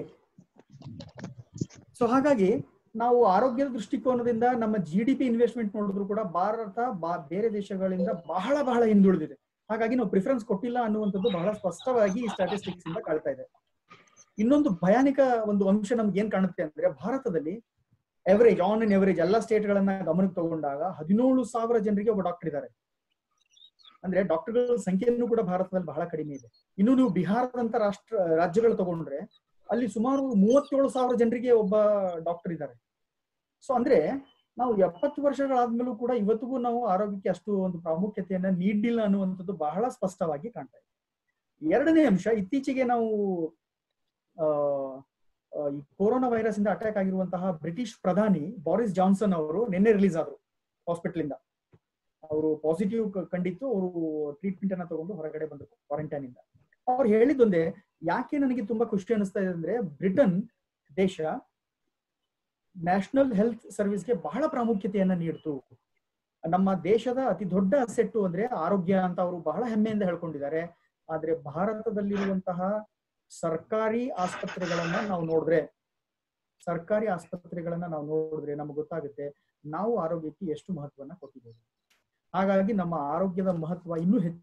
ಸೊ ಹಾಗಾಗಿ ನಾವು ಆರೋಗ್ಯದ ದೃಷ್ಟಿಕೋನದಿಂದ ನಮ್ಮ ಜಿ ಡಿ ಪಿ ಇನ್ವೆಸ್ಟ್ಮೆಂಟ್ ನೋಡಿದ್ರು ಕೂಡ ಭಾರತ ಬಾ- ಬೇರೆ ದೇಶಗಳಿಂದ ಬಹಳ ಬಹಳ ಹಿಂದುಳಿದಿದೆ ಹಾಗಾಗಿ ನಾವು ಪ್ರಿಫರೆನ್ಸ್ ಕೊಟ್ಟಿಲ್ಲ ಅನ್ನುವಂಥದ್ದು ಬಹಳ ಸ್ಪಷ್ಟವಾಗಿ ಈ ಸ್ಟಾಟಿಸ್ಟಿಕ್ಸ್ ಇಂದ ಕಾಣ್ತಾ ಇದೆ ಇನ್ನೊಂದು ಭಯಾನಕ ಒಂದು ಅಂಶ ನಮ್ಗೆ ಏನ್ ಕಾಣುತ್ತೆ ಅಂದ್ರೆ ಭಾರತದಲ್ಲಿ ಎವರೇಜ್ ಆನ್ ಅಂಡ್ ಎವರೇಜ್ ಎಲ್ಲಾ ಸ್ಟೇಟ್ ಗಳನ್ನ ಗಮನಕ್ಕೆ ತಗೊಂಡಾಗ ಹದಿನೇಳು ಸಾವಿರ ಜನರಿಗೆ ಒಬ್ಬ ಡಾಕ್ಟರ್ ಇದ್ದಾರೆ ಅಂದ್ರೆ ಡಾಕ್ಟರ್ಗಳ ಸಂಖ್ಯೆಯನ್ನು ಕೂಡ ಭಾರತದಲ್ಲಿ ಬಹಳ ಕಡಿಮೆ ಇದೆ ಇನ್ನು ನೀವು ಬಿಹಾರದಂತ ರಾಷ್ಟ್ರ ರಾಜ್ಯಗಳು ತಗೊಂಡ್ರೆ ಅಲ್ಲಿ ಸುಮಾರು ಮೂವತ್ತೇಳು ಸಾವಿರ ಜನರಿಗೆ ಒಬ್ಬ ಡಾಕ್ಟರ್ ಇದ್ದಾರೆ ಸೊ ಅಂದ್ರೆ ನಾವು ಎಪ್ಪತ್ತು ವರ್ಷಗಳಾದ್ಮೇಲೂ ಕೂಡ ಇವತ್ತಿಗೂ ನಾವು ಆರೋಗ್ಯಕ್ಕೆ ಅಷ್ಟು ಒಂದು ಪ್ರಾಮುಖ್ಯತೆಯನ್ನ ನೀಡಿಲ್ಲ ಅನ್ನುವಂಥದ್ದು ಬಹಳ ಸ್ಪಷ್ಟವಾಗಿ ಕಾಣ್ತಾ ಇದೆ ಎರಡನೇ ಅಂಶ ಇತ್ತೀಚೆಗೆ ನಾವು ಆ ಆ, ಈ ಕೊರೋನಾ ವೈರಸ್ ಇಂದ ಅಟ್ಯಾಕ್ ಆಗಿರುವಂತಹ ಬ್ರಿಟಿಷ್ ಪ್ರಧಾನಿ ಬಾರಿಸ್ ಜಾನ್ಸನ್ ಅವರು ನಿನ್ನೆ ರಿಲೀಸ್ ಆದ್ರು ಹಾಸ್ಪಿಟಲ್ ಇಂದ ಅವರು ಪಾಸಿಟಿವ್ ಕಂಡಿತ್ತು ಅವರು ಟ್ರೀಟ್ಮೆಂಟ್ ಅನ್ನ ತಗೊಂಡು ಹೊರಗಡೆ ಬಂದರು ಕ್ವಾರಂಟೈನ್ ಇಂದ ಅವ್ರು ಹೇಳಿದ್ದೊಂದೇ ಯಾಕೆ ನನಗೆ ತುಂಬಾ ಖುಷಿ ಅನಿಸ್ತಾ ಇದೆ ಅಂದ್ರೆ ಬ್ರಿಟನ್ ದೇಶ ನ್ಯಾಷನಲ್ ಹೆಲ್ತ್ ಸರ್ವಿಸ್ಗೆ ಬಹಳ ಪ್ರಾಮುಖ್ಯತೆಯನ್ನ ನೀಡ್ತು ನಮ್ಮ ದೇಶದ ಅತಿ ದೊಡ್ಡ ಅಸೆಟ್ಟು ಅಂದ್ರೆ ಆರೋಗ್ಯ ಅಂತ ಅವರು ಬಹಳ ಹೆಮ್ಮೆಯಿಂದ ಹೇಳ್ಕೊಂಡಿದ್ದಾರೆ ಆದ್ರೆ ಭಾರತದಲ್ಲಿರುವಂತಹ ಸರ್ಕಾರಿ ಆಸ್ಪತ್ರೆಗಳನ್ನ ನಾವು ನೋಡಿದ್ರೆ ಸರ್ಕಾರಿ ಆಸ್ಪತ್ರೆಗಳನ್ನ ನಾವು ನೋಡಿದ್ರೆ ನಮ್ಗೆ ಗೊತ್ತಾಗುತ್ತೆ ನಾವು ಆರೋಗ್ಯಕ್ಕೆ ಎಷ್ಟು ಮಹತ್ವನ ಕೊಟ್ಟಿದ್ದೇವೆ ಹಾಗಾಗಿ ನಮ್ಮ ಆರೋಗ್ಯದ ಮಹತ್ವ ಇನ್ನೂ ಹೆಚ್ಚು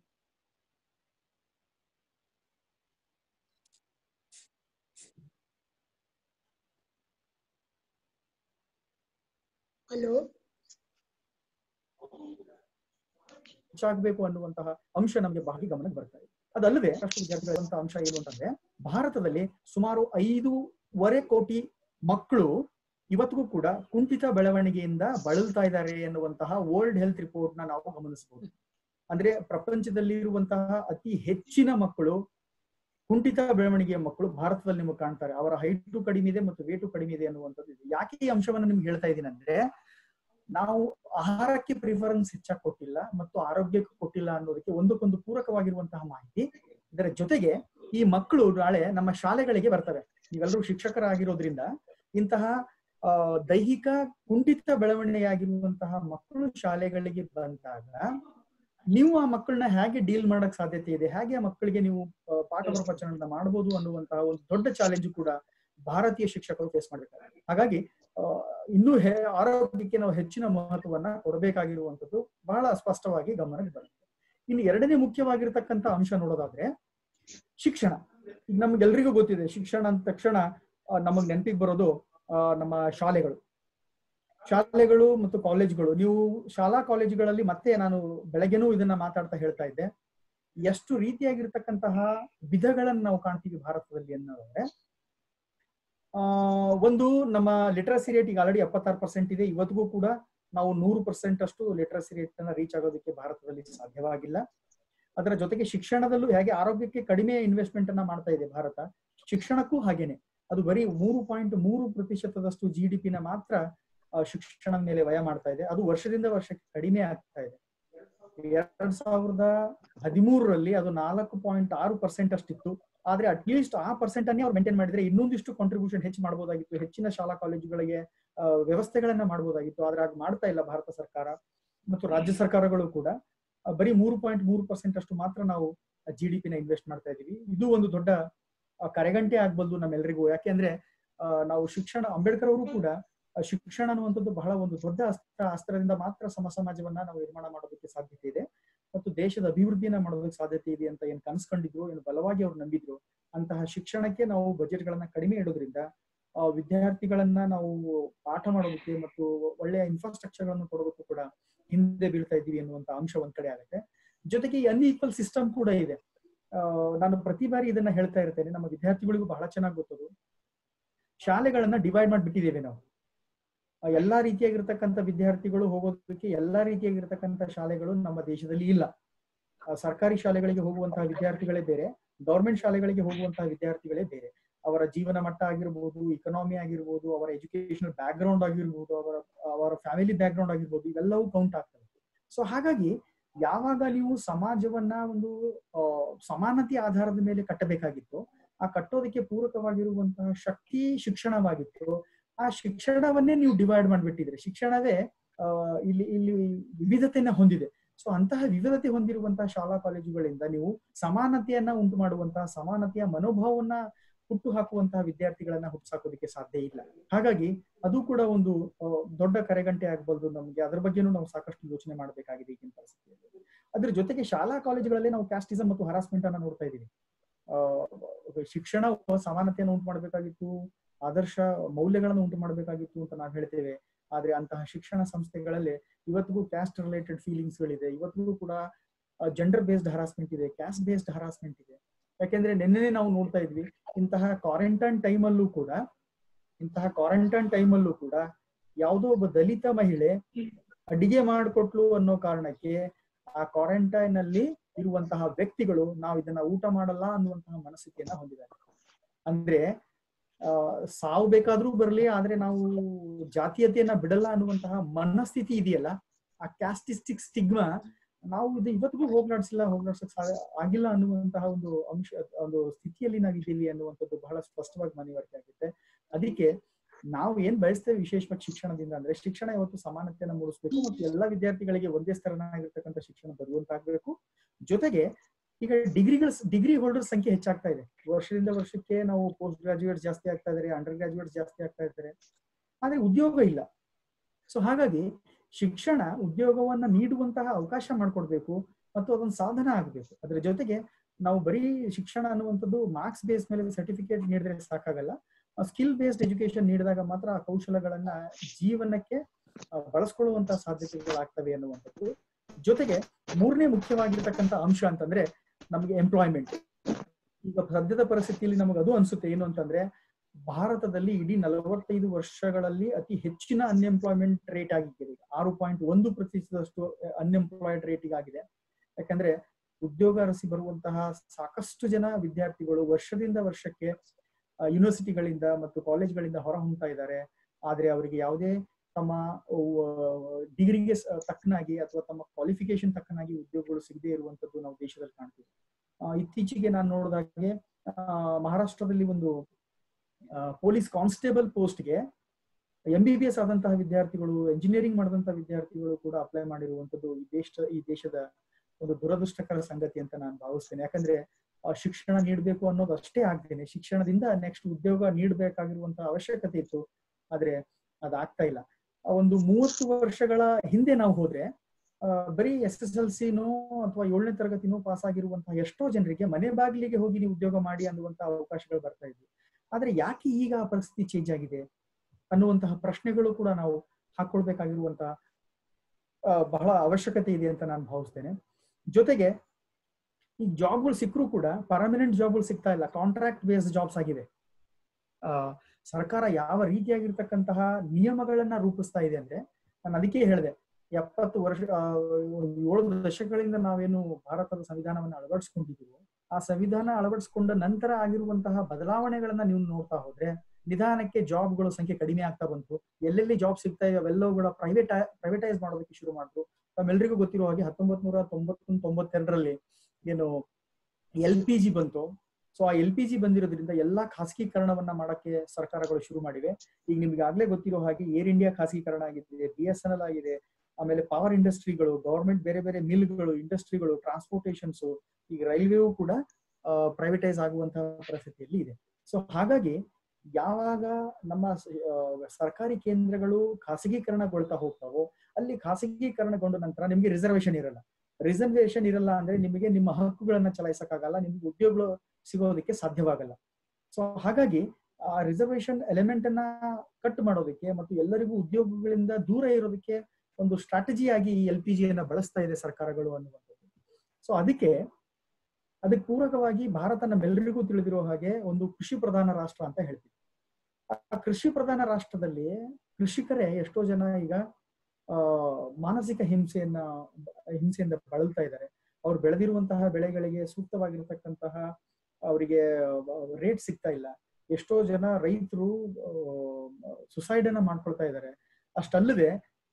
ಹಲೋ ಹೆಚ್ಚಾಗಬೇಕು ಅನ್ನುವಂತಹ ಅಂಶ ನಮಗೆ ಬಾಗಿ ಗಮನಕ್ಕೆ ಬರ್ತಾ ಇದೆ ಅದಲ್ಲದೆ ರಾಷ್ಟ್ರ ವಿದ್ಯಾರ್ಥಿಗಳಂತಹ ಅಂಶ ಏನು ಅಂತಂದ್ರೆ ಭಾರತದಲ್ಲಿ ಸುಮಾರು ಐದೂವರೆ ಕೋಟಿ ಮಕ್ಕಳು ಇವತ್ತಿಗೂ ಕೂಡ ಕುಂಠಿತ ಬೆಳವಣಿಗೆಯಿಂದ ಬಳಲ್ತಾ ಇದ್ದಾರೆ ಎನ್ನುವಂತಹ ವರ್ಲ್ಡ್ ಹೆಲ್ತ್ ರಿಪೋರ್ಟ್ ನ ನಾವು ಗಮನಿಸಬಹುದು ಅಂದ್ರೆ ಪ್ರಪಂಚದಲ್ಲಿ ಇರುವಂತಹ ಅತಿ ಹೆಚ್ಚಿನ ಮಕ್ಕಳು ಕುಂಠಿತ ಬೆಳವಣಿಗೆಯ ಮಕ್ಕಳು ಭಾರತದಲ್ಲಿ ನಿಮಗೆ ಕಾಣ್ತಾರೆ ಅವರ ಹೈಟು ಕಡಿಮೆ ಇದೆ ಮತ್ತು ವೇಟು ಕಡಿಮೆ ಇದೆ ಅನ್ನುವಂಥದ್ದು ಇದೆ. ಯಾಕೆ ಈ ಅಂಶವನ್ನು ನಿಮ್ಗೆ ಹೇಳ್ತಾ ಇದ್ದೀನಿ ಅಂದ್ರೆ ನಾವು ಆಹಾರಕ್ಕೆ ಪ್ರಿಫರೆನ್ಸ್ ಹೆಚ್ಚಾಗಿ ಕೊಟ್ಟಿಲ್ಲ ಮತ್ತು ಆರೋಗ್ಯಕ್ಕೆ ಕೊಟ್ಟಿಲ್ಲ ಅನ್ನೋದಕ್ಕೆ ಒಂದಕ್ಕೊಂದು ಪೂರಕವಾಗಿರುವಂತಹ ಮಾಹಿತಿ ಇದರ ಜೊತೆಗೆ ಈ ಮಕ್ಕಳು ನಾಳೆ ನಮ್ಮ ಶಾಲೆಗಳಿಗೆ ಬರ್ತವೆ ನೀವೆಲ್ಲರೂ ಶಿಕ್ಷಕರಾಗಿರೋದ್ರಿಂದ ಇಂತಹ ಆ, ದೈಹಿಕ ಕುಂಠಿತ ಬೆಳವಣಿಗೆಯಾಗಿರುವಂತಹ ಮಕ್ಕಳು ಶಾಲೆಗಳಿಗೆ ಬಂದಾಗ ನೀವು ಆ ಮಕ್ಕಳನ್ನ ಹೇಗೆ ಡೀಲ್ ಮಾಡಕ್ ಸಾಧ್ಯತೆ ಇದೆ ಹೇಗೆ ಆ ಮಕ್ಕಳಿಗೆ ನೀವು ಆ, ಪಾಠ ಪ್ರವಚನ ಮಾಡಬಹುದು ಅನ್ನುವಂತಹ ಒಂದು ದೊಡ್ಡ ಚಾಲೆಂಜ್ ಕೂಡ ಭಾರತೀಯ ಶಿಕ್ಷಕರು ಫೇಸ್ ಮಾಡ್ಬೇಕಾಗುತ್ತೆ ಹಾಗಾಗಿ ಆ, ಇನ್ನೂ ಹೆ ಆರೋಗ್ಯಕ್ಕೆ ನಾವು ಹೆಚ್ಚಿನ ಮಹತ್ವವನ್ನ ಕೊಡಬೇಕಾಗಿರುವಂತದ್ದು ಬಹಳ ಸ್ಪಷ್ಟವಾಗಿ ಗಮನಕ್ಕೆ ಬರುತ್ತೆ ಇನ್ನು ಎರಡನೇ ಮುಖ್ಯವಾಗಿರ್ತಕ್ಕಂಥ ಅಂಶ ನೋಡೋದಾದ್ರೆ ಶಿಕ್ಷಣ ಈಗ ನಮ್ಗೆಲ್ರಿಗೂ ಗೊತ್ತಿದೆ ಶಿಕ್ಷಣ ಅಂದ ತಕ್ಷಣ ಆ, ನಮಗ್ ನೆನಪಿಗೆ ಬರೋದು ಆ, ನಮ್ಮ ಶಾಲೆಗಳು ಶಾಲೆಗಳು ಮತ್ತು ಕಾಲೇಜ್ಗಳು ನೀವು ಶಾಲಾ ಕಾಲೇಜುಗಳಲ್ಲಿ ಮತ್ತೆ ನಾನು ಬೆಳಗ್ಗೆನೂ ಇದನ್ನ ಮಾತಾಡ್ತಾ ಹೇಳ್ತಾ ಇದ್ದೆ ಎಷ್ಟು ರೀತಿಯಾಗಿರ್ತಕ್ಕಂತಹ ವಿಧಗಳನ್ನ ನಾವು ಕಾಣ್ತೀವಿ ಭಾರತದಲ್ಲಿ ಅನ್ನೋದಾದ್ರೆ ಆ ಒಂದು ನಮ್ಮ ಲಿಟ್ರಸಿ ರೇಟ್ ಈಗ ಆಲ್ರೆಡಿ ಎಪ್ಪತ್ತಾರು ಪರ್ಸೆಂಟ್ ಇದೆ ಇವತ್ತಿಗೂ ಕೂಡ ನಾವು ನೂರು ಪರ್ಸೆಂಟ್ ಅಷ್ಟು ಲಿಟ್ರಸಿ ರೇಟ್ ಅನ್ನ ರೀಚ್ ಆಗೋದಕ್ಕೆ ಭಾರತದಲ್ಲಿ ಸಾಧ್ಯವಾಗಿಲ್ಲ ಅದರ ಜೊತೆಗೆ ಶಿಕ್ಷಣದಲ್ಲೂ ಹೇಗೆ ಆರೋಗ್ಯಕ್ಕೆ ಕಡಿಮೆ ಇನ್ವೆಸ್ಟ್ಮೆಂಟ್ ಅನ್ನ ಮಾಡ್ತಾ ಇದೆ ಭಾರತ ಶಿಕ್ಷಣಕ್ಕೂ ಹಾಗೇನೆ ಅದು ಬರೀ ಮೂರು ಪಾಯಿಂಟ್ ಮೂರು ಪ್ರತಿಶತದಷ್ಟು ಜಿ ಡಿ ಪಿನ ಮಾತ್ರ ಆ, ಶಿಕ್ಷಣದ ಮೇಲೆ ವ್ಯಯ ಮಾಡ್ತಾ ಇದೆ ಅದು ವರ್ಷದಿಂದ ವರ್ಷಕ್ಕೆ ಕಡಿಮೆ ಆಗ್ತಾ ಇದೆ ಎರಡ್ ಸಾವಿರದ ಹದಿಮೂರರಲ್ಲಿ ಅದು ನಾಲ್ಕು ಪಾಯಿಂಟ್ ಆರು ಪರ್ಸೆಂಟ್ ಅಷ್ಟಿತ್ತು ಆದ್ರೆ ಅಟ್ಲೀಸ್ಟ್ ಆ ಪರ್ಸೆಂಟ್ ಅನ್ನೇ ಅವ್ರು ಮೇಂಟೈನ್ ಮಾಡಿದ್ರೆ ಇನ್ನೊಂದಿಷ್ಟು ಕಾಂಟ್ರಿಬ್ಯೂಷನ್ ಹೆಚ್ಚು ಮಾಡಬಹುದಾಗಿತ್ತು ಹೆಚ್ಚಿನ ಶಾಲಾ ಕಾಲೇಜುಗಳಿಗೆ ಆ, ವ್ಯವಸ್ಥೆಗಳನ್ನ ಮಾಡಬಹುದಾಗಿತ್ತು ಆದ್ರೆ ಅದು ಮಾಡ್ತಾ ಇಲ್ಲ ಭಾರತ ಸರ್ಕಾರ ಮತ್ತು ರಾಜ್ಯ ಸರ್ಕಾರಗಳು ಕೂಡ ಆ, ಬರೀ ಮೂರು ಪಾಯಿಂಟ್ ಮೂರು ಪರ್ಸೆಂಟ್ ಅಷ್ಟು ಮಾತ್ರ ನಾವು ಜಿ ಡಿ ಪಿನ ಇನ್ವೆಸ್ಟ್ ಮಾಡ್ತಾ ಇದೀವಿ ಇದು ಒಂದು ದೊಡ್ಡ ಆ, ಕರೆಗಂಟೆ ಆಗ್ಬಲ್ದು ನಮ್ಮೆಲ್ಲರಿಗೂ ಯಾಕೆಂದ್ರೆ ಆ, ನಾವು ಶಿಕ್ಷಣ ಅಂಬೇಡ್ಕರ್ ಅವರು ಕೂಡ ಆ, ಶಿಕ್ಷಣ ಅನ್ನುವಂಥದ್ದು ಬಹಳ ಒಂದು ದೊಡ್ಡ ಅಸ್ತ್ರ ಅಸ್ತ್ರದಿಂದ ಮಾತ್ರ ಸಮ ಸಮಾಜವನ್ನ ನಾವು ನಿರ್ಮಾಣ ಮಾಡೋದಕ್ಕೆ ಸಾಧ್ಯತೆ ಇದೆ ಮತ್ತು ದೇಶದ ಅಭಿವೃದ್ಧಿಯನ್ನ ಮಾಡೋದಕ್ಕೆ ಸಾಧ್ಯತೆ ಇದೆ ಅಂತ ಏನ್ ಕನ್ಸ್ಕೊಂಡಿದ್ರು ಏನು ಬಲವಾಗಿ ಅವ್ರು ನಂಬಿದ್ರು ಅಂತಹ ಶಿಕ್ಷಣಕ್ಕೆ ನಾವು ಬಜೆಟ್ ಗಳನ್ನ ಕಡಿಮೆ ಇಡೋದ್ರಿಂದ ಆ, ವಿದ್ಯಾರ್ಥಿಗಳನ್ನ ನಾವು ಪಾಠ ಮಾಡೋದಕ್ಕೆ ಮತ್ತು ಒಳ್ಳೆಯ ಇನ್ಫ್ರಾಸ್ಟ್ರಕ್ಚರ್ ಗಳನ್ನು ಕೊಡೋದಕ್ಕೂ ಕೂಡ ಹಿಂದೆ ಬೀಳ್ತಾ ಇದ್ದೀವಿ ಅನ್ನುವಂತ ಅಂಶ ಒಂದ್ ಕಡೆ ಆಗುತ್ತೆ ಜೊತೆಗೆ ಈ ಅನ್ಈಕ್ವಲ್ ಸಿಸ್ಟಮ್ ಕೂಡ ಇದೆ ಆ, ನಾನು ಪ್ರತಿ ಬಾರಿ ಇದನ್ನ ಹೇಳ್ತಾ ಇರ್ತೇನೆ ನಮ್ಮ ವಿದ್ಯಾರ್ಥಿಗಳಿಗೂ ಬಹಳ ಚೆನ್ನಾಗಿ ಗೊತ್ತದು ಶಾಲೆಗಳನ್ನ ಡಿವೈಡ್ ಮಾಡಿಬಿಟ್ಟಿದ್ದೇವೆ ನಾವು ಆ, ಎಲ್ಲಾ ರೀತಿಯಾಗಿರ್ತಕ್ಕಂಥ ವಿದ್ಯಾರ್ಥಿಗಳು ಹೋಗೋದಕ್ಕೆ ಎಲ್ಲಾ ರೀತಿಯಾಗಿರ್ತಕ್ಕಂಥ ಶಾಲೆಗಳು ನಮ್ಮ ದೇಶದಲ್ಲಿ ಇಲ್ಲ ಆ, ಸರ್ಕಾರಿ ಶಾಲೆಗಳಿಗೆ ಹೋಗುವಂತಹ ವಿದ್ಯಾರ್ಥಿಗಳೇ ಬೇರೆ ಗೌರ್ಮೆಂಟ್ ಶಾಲೆಗಳಿಗೆ ಹೋಗುವಂತಹ ವಿದ್ಯಾರ್ಥಿಗಳೇ ಬೇರೆ ಅವರ ಜೀವನ ಮಟ್ಟ ಆಗಿರ್ಬೋದು ಇಕನಾಮಿ ಆಗಿರ್ಬೋದು ಅವರ ಎಜುಕೇಶನಲ್ ಬ್ಯಾಕ್ ಗ್ರೌಂಡ್ ಆಗಿರ್ಬೋದು ಅವರ ಅವರ ಫ್ಯಾಮಿಲಿ ಬ್ಯಾಕ್ ಗ್ರೌಂಡ್ ಆಗಿರ್ಬೋದು ಇವೆಲ್ಲವೂ ಕೌಂಟ್ ಆಗ್ತವೆ ಸೊ ಹಾಗಾಗಿ ಯಾವಾಗ ನೀವು ಸಮಾಜವನ್ನ ಒಂದು ಆ, ಸಮಾನತೆ ಆಧಾರದ ಮೇಲೆ ಕಟ್ಟಬೇಕಾಗಿತ್ತು ಆ ಕಟ್ಟೋದಕ್ಕೆ ಪೂರಕವಾಗಿರುವಂತಹ ಶಕ್ತಿ ಶಿಕ್ಷಣವಾಗಿತ್ತು ಆ ಶಿಕ್ಷಣವನ್ನೇ ನೀವು ಡಿವೈಡ್ ಮಾಡ್ಬಿಟ್ಟಿದ್ರೆ ಶಿಕ್ಷಣವೇ ಆ, ಇಲ್ಲಿ ಇಲ್ಲಿ ವಿವಿಧತೆಯನ್ನ ಹೊಂದಿದೆ ಸೊ ಅಂತಹ ವಿವಿಧತೆ ಹೊಂದಿರುವಂತಹ ಶಾಲಾ ಕಾಲೇಜುಗಳಿಂದ ನೀವು ಸಮಾನತೆಯನ್ನ ಉಂಟು ಮಾಡುವಂತಹ ಸಮಾನತೆಯ ಮನೋಭಾವವನ್ನ ಹುಟ್ಟು ಹಾಕುವಂತಹ ವಿದ್ಯಾರ್ಥಿಗಳನ್ನ ಹುಟ್ಟುಸಾಕೋದಕ್ಕೆ ಸಾಧ್ಯ ಇಲ್ಲ ಹಾಗಾಗಿ ಅದು ಕೂಡ ಒಂದು ಆ, ದೊಡ್ಡ ಕರೆಗಂಟೆ ಆಗಬಹುದು ನಮ್ಗೆ ಅದ್ರ ಬಗ್ಗೆನೂ ನಾವು ಸಾಕಷ್ಟು ಯೋಚನೆ ಮಾಡಬೇಕಾಗಿದೆ ಈಗಿನ ಪರಿಸ್ಥಿತಿಯಲ್ಲಿ ಅದ್ರ ಜೊತೆಗೆ ಶಾಲಾ ಕಾಲೇಜುಗಳಲ್ಲಿ ನಾವು ಕ್ಯಾಸ್ಟಿಸಮ್ ಮತ್ತು ಹರಾಸ್ಮೆಂಟ್ ಅನ್ನ ನೋಡ್ತಾ ಇದೀವಿ ಆ, ಶಿಕ್ಷಣ ಸಮಾನತೆಯನ್ನು ಉಂಟು ಮಾಡಬೇಕಾಗಿತ್ತು ಆದರ್ಶ ಮೌಲ್ಯಗಳನ್ನು ಉಂಟು ಮಾಡಬೇಕಾಗಿತ್ತು ಅಂತ ನಾವು ಹೇಳ್ತೇವೆ ಆದ್ರೆ ಅಂತಹ ಶಿಕ್ಷಣ ಸಂಸ್ಥೆಗಳಲ್ಲಿ ಇವತ್ತಿಗೂ ಕ್ಯಾಸ್ಟ್ ರಿಲೇಟೆಡ್ ಫೀಲಿಂಗ್ಸ್ ಗಳಿದೆ ಇವತ್ತಿಗೂ ಕೂಡ ಜೆಂಡರ್ ಬೇಸ್ಡ್ ಹರಾಸ್ಮೆಂಟ್ ಇದೆ ಕ್ಯಾಸ್ಟ್ ಬೇಸ್ಡ್ ಹರಾಸ್ಮೆಂಟ್ ಇದೆ ಯಾಕೆಂದ್ರೆ ನಿನ್ನೆ ನಾವು ನೋಡ್ತಾ ಇದ್ವಿ ಇಂತಹ ಕ್ವಾರಂಟೈನ್ ಟೈಮ್ ಅಲ್ಲೂ ಕೂಡ ಇಂತಹ ಕ್ವಾರಂಟೈನ್ ಟೈಮ್ ಅಲ್ಲೂ ಕೂಡ ಯಾವುದೋ ಒಬ್ಬ ದಲಿತ ಮಹಿಳೆ ಅಡಿಗೆ ಮಾಡಿಕೊಟ್ಲು ಅನ್ನೋ ಕಾರಣಕ್ಕೆ ಆ ಕ್ವಾರಂಟೈನ್ ಅಲ್ಲಿ ಇರುವಂತಹ ವ್ಯಕ್ತಿಗಳು ನಾವು ಇದನ್ನ ಊಟ ಮಾಡಲ್ಲ ಅನ್ನುವಂತಹ ಮನಸ್ಥಿತಿಯನ್ನ ಹೊಂದಿದ್ದಾರೆ ಅಂದ್ರೆ ಆ ಸಾವು ಬೇಕಾದ್ರೂ ಬರ್ಲಿ ಆದ್ರೆ ನಾವು ಜಾತೀಯತೆಯನ್ನ ಬಿಡಲ್ಲ ಅನ್ನುವಂತಹ ಮನಸ್ಥಿತಿ ಇದೆಯಲ್ಲ ಆ ಕ್ಯಾಸ್ಟಿಸ್ಟಿಕ್ ಸ್ಟಿಗ್ಮಾ ನಾವು ಇದು ಇವತ್ತಿಗೂ ಹೋಗ್ಲಾಡ್ಸಿಲ್ಲ ಹೋಗ್ಲಾಡ್ಸಕ್ ಸಾ- ಆಗಿಲ್ಲ ಅನ್ನುವಂತಹ ಒಂದು ಅಂಶ ಒಂದು ಸ್ಥಿತಿಯಲ್ಲಿ ನಾವಿದ್ದೀವಿ ಅನ್ನುವಂಥದ್ದು ಬಹಳ ಸ್ಪಷ್ಟವಾಗಿ ಮನವರಿಕೆ ಆಗುತ್ತೆ ಅದಕ್ಕೆ ನಾವು ಏನ್ ಬಯಸ್ತೇವೆ ವಿಶೇಷವಾಗಿ ಶಿಕ್ಷಣದಿಂದ ಅಂದ್ರೆ ಶಿಕ್ಷಣ ಇವತ್ತು ಸಮಾನತೆಯನ್ನ ಮೂಡಿಸ್ಬೇಕು ಮತ್ತು ಎಲ್ಲಾ ವಿದ್ಯಾರ್ಥಿಗಳಿಗೆ ಒಂದೇ ಸ್ತರನಾಗಿರ್ತಕ್ಕಂಥ ಶಿಕ್ಷಣ ಬರುವಂತಾಗ್ಬೇಕು ಜೊತೆಗೆ ಈಗ ಡಿಗ್ರಿಗಳ ಡಿಗ್ರಿ ಹೋಲ್ಡರ್ ಸಂಖ್ಯೆ ಹೆಚ್ಚಾಗ್ತಾ ಇದೆ ವರ್ಷದಿಂದ ವರ್ಷಕ್ಕೆ ನಾವು ಪೋಸ್ಟ್ ಗ್ರಾಜುಯೇಟ್ಸ್ ಜಾಸ್ತಿ ಆಗ್ತಾ ಇದಾರೆ ಅಂಡರ್ ಗ್ರಾಜುಯೇಟ್ಸ್ ಜಾಸ್ತಿ ಆಗ್ತಾ ಇದ್ದಾರೆ ಆದ್ರೆ ಉದ್ಯೋಗ ಇಲ್ಲ ಸೊ ಹಾಗಾಗಿ ಶಿಕ್ಷಣ ಉದ್ಯೋಗವನ್ನ ನೀಡುವಂತಹ ಅವಕಾಶ ಮಾಡ್ಕೊಡ್ಬೇಕು ಮತ್ತು ಅದೊಂದು ಸಾಧನ ಆಗ್ಬೇಕು ಅದ್ರ ಜೊತೆಗೆ ನಾವು ಬರೀ ಶಿಕ್ಷಣ ಅನ್ನುವಂಥದ್ದು ಮಾರ್ಕ್ಸ್ ಬೇಸ್ ಮೇಲೆ ಸರ್ಟಿಫಿಕೇಟ್ ನೀಡಿದ್ರೆ ಸಾಕಾಗಲ್ಲ ಸ್ಕಿಲ್ ಬೇಸ್ಡ್ ಎಜುಕೇಶನ್ ನೀಡಿದಾಗ ಮಾತ್ರ ಆ ಕೌಶಲಗಳನ್ನ ಜೀವನಕ್ಕೆ ಆ, ಬಳಸ್ಕೊಳ್ಳುವಂತಹ ಸಾಧ್ಯತೆಗಳಾಗ್ತವೆ ಅನ್ನುವಂಥದ್ದು ಜೊತೆಗೆ ಮೂರನೇ ಮುಖ್ಯವಾಗಿರ್ತಕ್ಕಂಥ ಅಂಶ ಅಂತಂದ್ರೆ ನಮಗೆ ಎಂಪ್ಲಾಯ್ಮೆಂಟ್ ಈಗ ಸದ್ಯದ ಪರಿಸ್ಥಿತಿಯಲ್ಲಿ ನಮಗೆ ಅದು ಅನ್ಸುತ್ತೆ ಏನು ಅಂತಂದ್ರೆ ಭಾರತದಲ್ಲಿ ಇಡೀ ನಲವತ್ತೈದು ವರ್ಷಗಳಲ್ಲಿ ಅತಿ ಹೆಚ್ಚಿನ ಅನ್ಎಂಪ್ಲಾಯ್ಮೆಂಟ್ ರೇಟ್ ಆಗಿದೆ ಈಗ ಆರು ಪಾಯಿಂಟ್ ಒಂದು ಪ್ರತಿಶತದಷ್ಟು ಅನ್ಎಂಪ್ಲಾಯ್ಡ್ ರೇಟ್ ಆಗಿದೆ ಯಾಕಂದ್ರೆ ಉದ್ಯೋಗ ಅರಸಿ ಬರುವಂತಹ ಸಾಕಷ್ಟು ಜನ ವಿದ್ಯಾರ್ಥಿಗಳು ವರ್ಷದಿಂದ ವರ್ಷಕ್ಕೆ ಆ, ಯೂನಿವರ್ಸಿಟಿಗಳಿಂದ ಮತ್ತು ಕಾಲೇಜ್ಗಳಿಂದ ಹೊರ ಹೊಮ್ತಾ ಇದ್ದಾರೆ ಆದ್ರೆ ಅವರಿಗೆ ಯಾವುದೇ ತಮ್ಮ ಡಿಗ್ರಿಗೆ ತಕ್ಕನಾಗಿ ಅಥವಾ ತಮ್ಮ ಕ್ವಾಲಿಫಿಕೇಶನ್ ತಕ್ಕನಾಗಿ ಉದ್ಯೋಗಗಳು ಸಿಗದೆ ಇರುವಂತದ್ದು ನಾವು ದೇಶದಲ್ಲಿ ಕಾಣ್ತೀವಿ ಆ, ಇತ್ತೀಚೆಗೆ ನಾನು ನೋಡಿದಾಗೆ ಆ, ಮಹಾರಾಷ್ಟ್ರದಲ್ಲಿ ಒಂದು ಪೊಲೀಸ್ ಕಾನ್ಸ್ಟೇಬಲ್ ಪೋಸ್ಟ್ಗೆ ಎಂ ಬಿ ಬಿ ಎಸ್ ಆದಂತಹ ವಿದ್ಯಾರ್ಥಿಗಳು ಎಂಜಿನಿಯರಿಂಗ್ ಮಾಡಿದಂತಹ ವಿದ್ಯಾರ್ಥಿಗಳು ಕೂಡ ಅಪ್ಲೈ ಮಾಡಿರುವಂತದ್ದು ಈ ದೇಶ ಈ ದೇಶದ ಒಂದು ದುರದೃಷ್ಟಕರ ಸಂಗತಿ ಅಂತ ನಾನು ಭಾವಿಸ್ತೇನೆ ಯಾಕಂದ್ರೆ ಆ, ಶಿಕ್ಷಣ ನೀಡಬೇಕು ಅನ್ನೋದು ಅಷ್ಟೇ ಆಗ್ತೇನೆ ಶಿಕ್ಷಣದಿಂದ ನೆಕ್ಸ್ಟ್ ಉದ್ಯೋಗ ನೀಡಬೇಕಾಗಿರುವಂತಹ ಅವಶ್ಯಕತೆ ಇತ್ತು ಆದ್ರೆ ಅದಾಗ್ತಾ ಇಲ್ಲ ಆ ಒಂದು ಮೂವತ್ತು ವರ್ಷಗಳ ಹಿಂದೆ ನಾವು ಹೋದ್ರೆ ಆ, ಬರೀ ಎಸ್ ಎಸ್ ಎಲ್ ಸಿನೋ ಅಥವಾ ಏಳನೇ ತರಗತಿನೋ ಪಾಸ್ ಆಗಿರುವಂತಹ ಎಷ್ಟೋ ಜನರಿಗೆ ಮನೆ ಬಾಗಿಲಿಗೆ ಹೋಗಿ ನೀವು ಉದ್ಯೋಗ ಮಾಡಿ ಅನ್ನುವಂತಹ ಅವಕಾಶಗಳು ಬರ್ತಾ ಇದ್ವು ಆದ್ರೆ ಯಾಕೆ ಈಗ ಆ ಪರಿಸ್ಥಿತಿ ಚೇಂಜ್ ಆಗಿದೆ ಅನ್ನುವಂತಹ ಪ್ರಶ್ನೆಗಳು ಕೂಡ ನಾವು ಹಾಕೊಳ್ಬೇಕಾಗಿರುವಂತಹ ಆ, ಬಹಳ ಅವಶ್ಯಕತೆ ಇದೆ ಅಂತ ನಾನು ಭಾವಿಸ್ತೇನೆ ಜೊತೆಗೆ ಈ ಜಾಬ್ಗಳು ಸಿಕ್ಕರೂ ಕೂಡ ಪರ್ಮನೆಂಟ್ ಜಾಬ್ಗಳು ಸಿಗ್ತಾ ಇಲ್ಲ ಕಾಂಟ್ರಾಕ್ಟ್ ಬೇಸ್ಡ್ ಜಾಬ್ಸ್ ಆಗಿದೆ ಆ, ಸರ್ಕಾರ ಯಾವ ರೀತಿಯಾಗಿರ್ತಕ್ಕಂತಹ ನಿಯಮಗಳನ್ನ ರೂಪಿಸ್ತಾ ಇದೆ ಅಂದ್ರೆ ನಾನು ಅದಕ್ಕೆ ಹೇಳಿದೆ ಎಪ್ಪತ್ತು ವರ್ಷ ಆ, ಏಳು ದಶಕಗಳಿಂದ ನಾವೇನು ಭಾರತದ ಸಂವಿಧಾನವನ್ನು ಅಳವಡಿಸ್ಕೊಂಡಿದ್ದೀವೋ ಆ ಸಂವಿಧಾನ ಅಳವಡಿಸ್ಕೊಂಡ ನಂತರ ಆಗಿರುವಂತಹ ಬದಲಾವಣೆಗಳನ್ನ ನೀವು ನೋಡ್ತಾ ಹೋದ್ರೆ ನಿಧಾನಕ್ಕೆ ಜಾಬ್ಗಳ ಸಂಖ್ಯೆ ಕಡಿಮೆ ಆಗ್ತಾ ಬಂತು ಎಲ್ಲೆಲ್ಲಿ ಜಾಬ್ ಸಿಗ್ತಾ ಇವೆ ಅವೆಲ್ಲವುಗಳ ಪ್ರೈವೇಟ್ ಪ್ರೈವೇಟೈಸ್ ಮಾಡೋದಕ್ಕೆ ಶುರು ಮಾಡಿದ್ರು ನಮ್ಮೆಲ್ರಿಗೂ ಗೊತ್ತಿರೋ ಹಾಗೆ ಹತ್ತೊಂಬತ್ ನೂರ ತೊಂಬತ್ತೊಂದು ತೊಂಬತ್ತೆರಡರಲ್ಲಿ ಏನು ಎಲ್ ಪಿ ಜಿ ಬಂತು ಸೊ ಆ ಎಲ್ ಪಿ ಜಿ ಬಂದಿರೋದ್ರಿಂದ ಎಲ್ಲಾ ಖಾಸಗೀಕರಣವನ್ನ ಮಾಡಕ್ಕೆ ಸರ್ಕಾರಗಳು ಶುರು ಮಾಡಿವೆ ಈಗ ನಿಮ್ಗೆ ಆಗ್ಲೇ ಗೊತ್ತಿರೋ ಹಾಗೆ ಏರ್ ಇಂಡಿಯಾ ಖಾಸಗೀಕರಣ ಆಗಿದೆ ಬಿ ಎಸ್ ಎನ್ ಎಲ್ ಆಗಿದೆ ಆಮೇಲೆ ಪವರ್ ಇಂಡಸ್ಟ್ರಿಗಳು ಗವರ್ಮೆಂಟ್ ಬೇರೆ ಬೇರೆ ಮಿಲ್ಗಳು ಇಂಡಸ್ಟ್ರಿಗಳು ಟ್ರಾನ್ಸ್ಪೋರ್ಟೇಷನ್ಸ್ ಈಗ ರೈಲ್ವೆಯೂ ಕೂಡ ಪ್ರೈವೇಟೈಸ್ ಆಗುವಂತಹ ಪರಿಸ್ಥಿತಿಯಲ್ಲಿ ಇದೆ ಸೊ ಹಾಗಾಗಿ ಯಾವಾಗ ನಮ್ಮ ಸ- ಆ, ಸರ್ಕಾರಿ ಕೇಂದ್ರಗಳು ಖಾಸಗೀಕರಣಗೊಳ್ತಾ ಹೋಗ್ತಾವೋ ಅಲ್ಲಿ ಖಾಸಗೀಕರಣಗೊಂಡ ನಂತರ ನಿಮಗೆ ರಿಸರ್ವೇಶನ್ ಇರಲ್ಲ ರಿಸರ್ವೇಶನ್ ಇರಲ್ಲ ಅಂದ್ರೆ ನಿಮಗೆ ನಿಮ್ಮ ಹಕ್ಕುಗಳನ್ನ ಚಲಾಯಿಸಕ್ಕಾಗಲ್ಲ ನಿಮ್ಗೆ ಉದ್ಯೋಗಗಳು ಸಿಗೋದಕ್ಕೆ ಸಾಧ್ಯವಾಗಲ್ಲ ಸೊ ಹಾಗಾಗಿ ಆ ರಿಸರ್ವೇಶನ್ ಎಲಿಮೆಂಟ್ ಅನ್ನ ಕಟ್ ಮಾಡೋದಕ್ಕೆ ಮತ್ತು ಎಲ್ಲರಿಗೂ ಉದ್ಯೋಗಗಳಿಂದ ದೂರ ಇರೋದಕ್ಕೆ ಒಂದು ಸ್ಟ್ರಾಟಜಿ ಆಗಿ ಈ ಎಲ್ ಪಿ ಜಿಯನ್ನ ಬಳಸ್ತಾ ಇದೆ ಸರ್ಕಾರಗಳು ಅನ್ನುವಂಥದ್ದು ಸೊ ಅದಕ್ಕೆ ಅದಕ್ಕೆ ಪೂರಕವಾಗಿ ಭಾರತ ನಮ್ಮೆಲ್ಲರಿಗೂ ತಿಳಿದಿರೋ ಹಾಗೆ ಒಂದು ಕೃಷಿ ಪ್ರಧಾನ ರಾಷ್ಟ್ರ ಅಂತ ಹೇಳ್ತೀವಿ ಆ ಕೃಷಿ ಪ್ರಧಾನ ರಾಷ್ಟ್ರದಲ್ಲಿ ಕೃಷಿಕರೇ ಎಷ್ಟೋ ಜನ ಈಗ ಆ ಮಾನಸಿಕ ಹಿಂಸೆಯನ್ನ ಹಿಂಸೆಯಿಂದ ಬಳಲ್ತಾ ಇದ್ದಾರೆ ಅವ್ರು ಬೆಳೆದಿರುವಂತಹ ಬೆಳೆಗಳಿಗೆ ಸೂಕ್ತವಾಗಿರತಕ್ಕಂತಹ ಅವರಿಗೆ ರೇಟ್ ಸಿಗ್ತಾ ಇಲ್ಲ ಎಷ್ಟೋ ಜನ ರೈತರು ಸುಸೈಡ್ ಅನ್ನ ಮಾಡ್ಕೊಳ್ತಾ ಇದ್ದಾರೆ ಅಷ್ಟಲ್ಲದೆ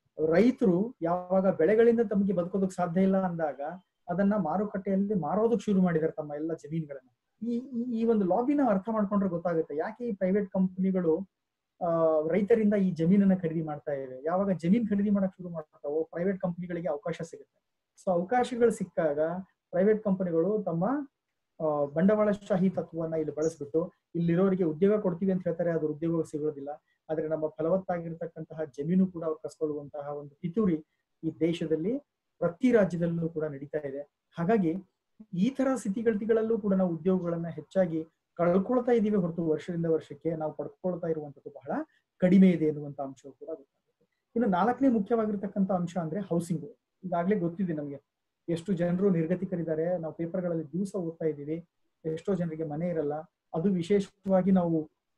ರೈತರು ಯಾವಾಗ ಬೆಳೆಗಳಿಂದ ತಮಗೆ ಬದುಕೋದಕ್ಕೆ ಸಾಧ್ಯ ಇಲ್ಲ ಅಂದಾಗ ಅದನ್ನ ಮಾರುಕಟ್ಟೆಯಲ್ಲಿ ಮಾರೋದಕ್ಕೆ ಶುರು ಮಾಡಿದ್ದಾರೆ ತಮ್ಮ ಎಲ್ಲ ಜಮೀನುಗಳನ್ನ ಈ ಈ- ಈ ಒಂದು ಲಾಬಿನ ಅರ್ಥ ಮಾಡ್ಕೊಂಡ್ರೆ ಗೊತ್ತಾಗುತ್ತೆ ಯಾಕೆ ಈ ಪ್ರೈವೇಟ್ ಕಂಪನಿಗಳು ಆ ರೈತರಿಂದ ಈ ಜಮೀನನ್ನ ಖರೀದಿ ಮಾಡ್ತಾ ಇವೆ ಯಾವಾಗ ಜಮೀನ್ ಖರೀದಿ ಮಾಡಕ್ ಶುರು ಮಾಡ್ತಾವೋ ಪ್ರೈವೇಟ್ ಕಂಪನಿಗಳಿಗೆ ಅವಕಾಶ ಸಿಗುತ್ತೆ ಸೊ ಅವಕಾಶಗಳು ಸಿಕ್ಕಾಗ ಪ್ರೈವೇಟ್ ಕಂಪನಿಗಳು ತಮ್ಮ ಆ, ಬಂಡವಾಳಶಾಹಿ ತತ್ವವನ್ನ ಇಲ್ಲಿ ಬಳಸ್ಬಿಟ್ಟು ಇಲ್ಲಿರೋರಿಗೆ ಉದ್ಯೋಗ ಕೊಡ್ತೀವಿ ಅಂತ ಹೇಳ್ತಾರೆ ಅದ್ರ ಉದ್ಯೋಗ ಸಿಗೋದಿಲ್ಲ ಆದ್ರೆ ನಮ್ಮ ಫಲವತ್ತಾಗಿರ್ತಕ್ಕಂತಹ ಜಮೀನು ಕೂಡ ಅವ್ರು ಕಸ್ಕೊಳ್ಳುವಂತಹ ಒಂದು ಪಿತೂರಿ ಈ ದೇಶದಲ್ಲಿ ಪ್ರತಿ ರಾಜ್ಯದಲ್ಲೂ ಕೂಡ ನಡೀತಾ ಇದೆ ಹಾಗಾಗಿ ಈ ತರ ಸ್ಥಿತಿಗತಿಗಳಲ್ಲೂ ಕೂಡ ನಾವು ಉದ್ಯೋಗಗಳನ್ನ ಹೆಚ್ಚಾಗಿ ಕಳ್ಕೊಳ್ತಾ ಇದೀವಿ ಹೊರತು ವರ್ಷದಿಂದ ವರ್ಷಕ್ಕೆ ನಾವು ಪಡ್ಕೊಳ್ತಾ ಇರುವಂತದ್ದು ಬಹಳ ಕಡಿಮೆ ಇದೆ ಎನ್ನುವಂತ ಅಂಶವು ಕೂಡ ಗೊತ್ತಾಗುತ್ತೆ ಇನ್ನು ನಾಲ್ಕನೇ ಮುಖ್ಯವಾಗಿರ್ತಕ್ಕಂಥ ಅಂಶ ಅಂದ್ರೆ ಹೌಸಿಂಗ್ ಈಗಾಗ್ಲೇ ಗೊತ್ತಿದೆ ನಮಗೆ ಎಷ್ಟು ಜನರು ನಿರ್ಗತಿಕರಿದ್ದಾರೆ ನಾವು ಪೇಪರ್ಗಳಲ್ಲಿ ದಿವಸ ಓದ್ತಾ ಇದ್ದೀವಿ ಎಷ್ಟೋ ಜನರಿಗೆ ಮನೆ ಇರಲ್ಲ ಅದು ವಿಶೇಷವಾಗಿ ನಾವು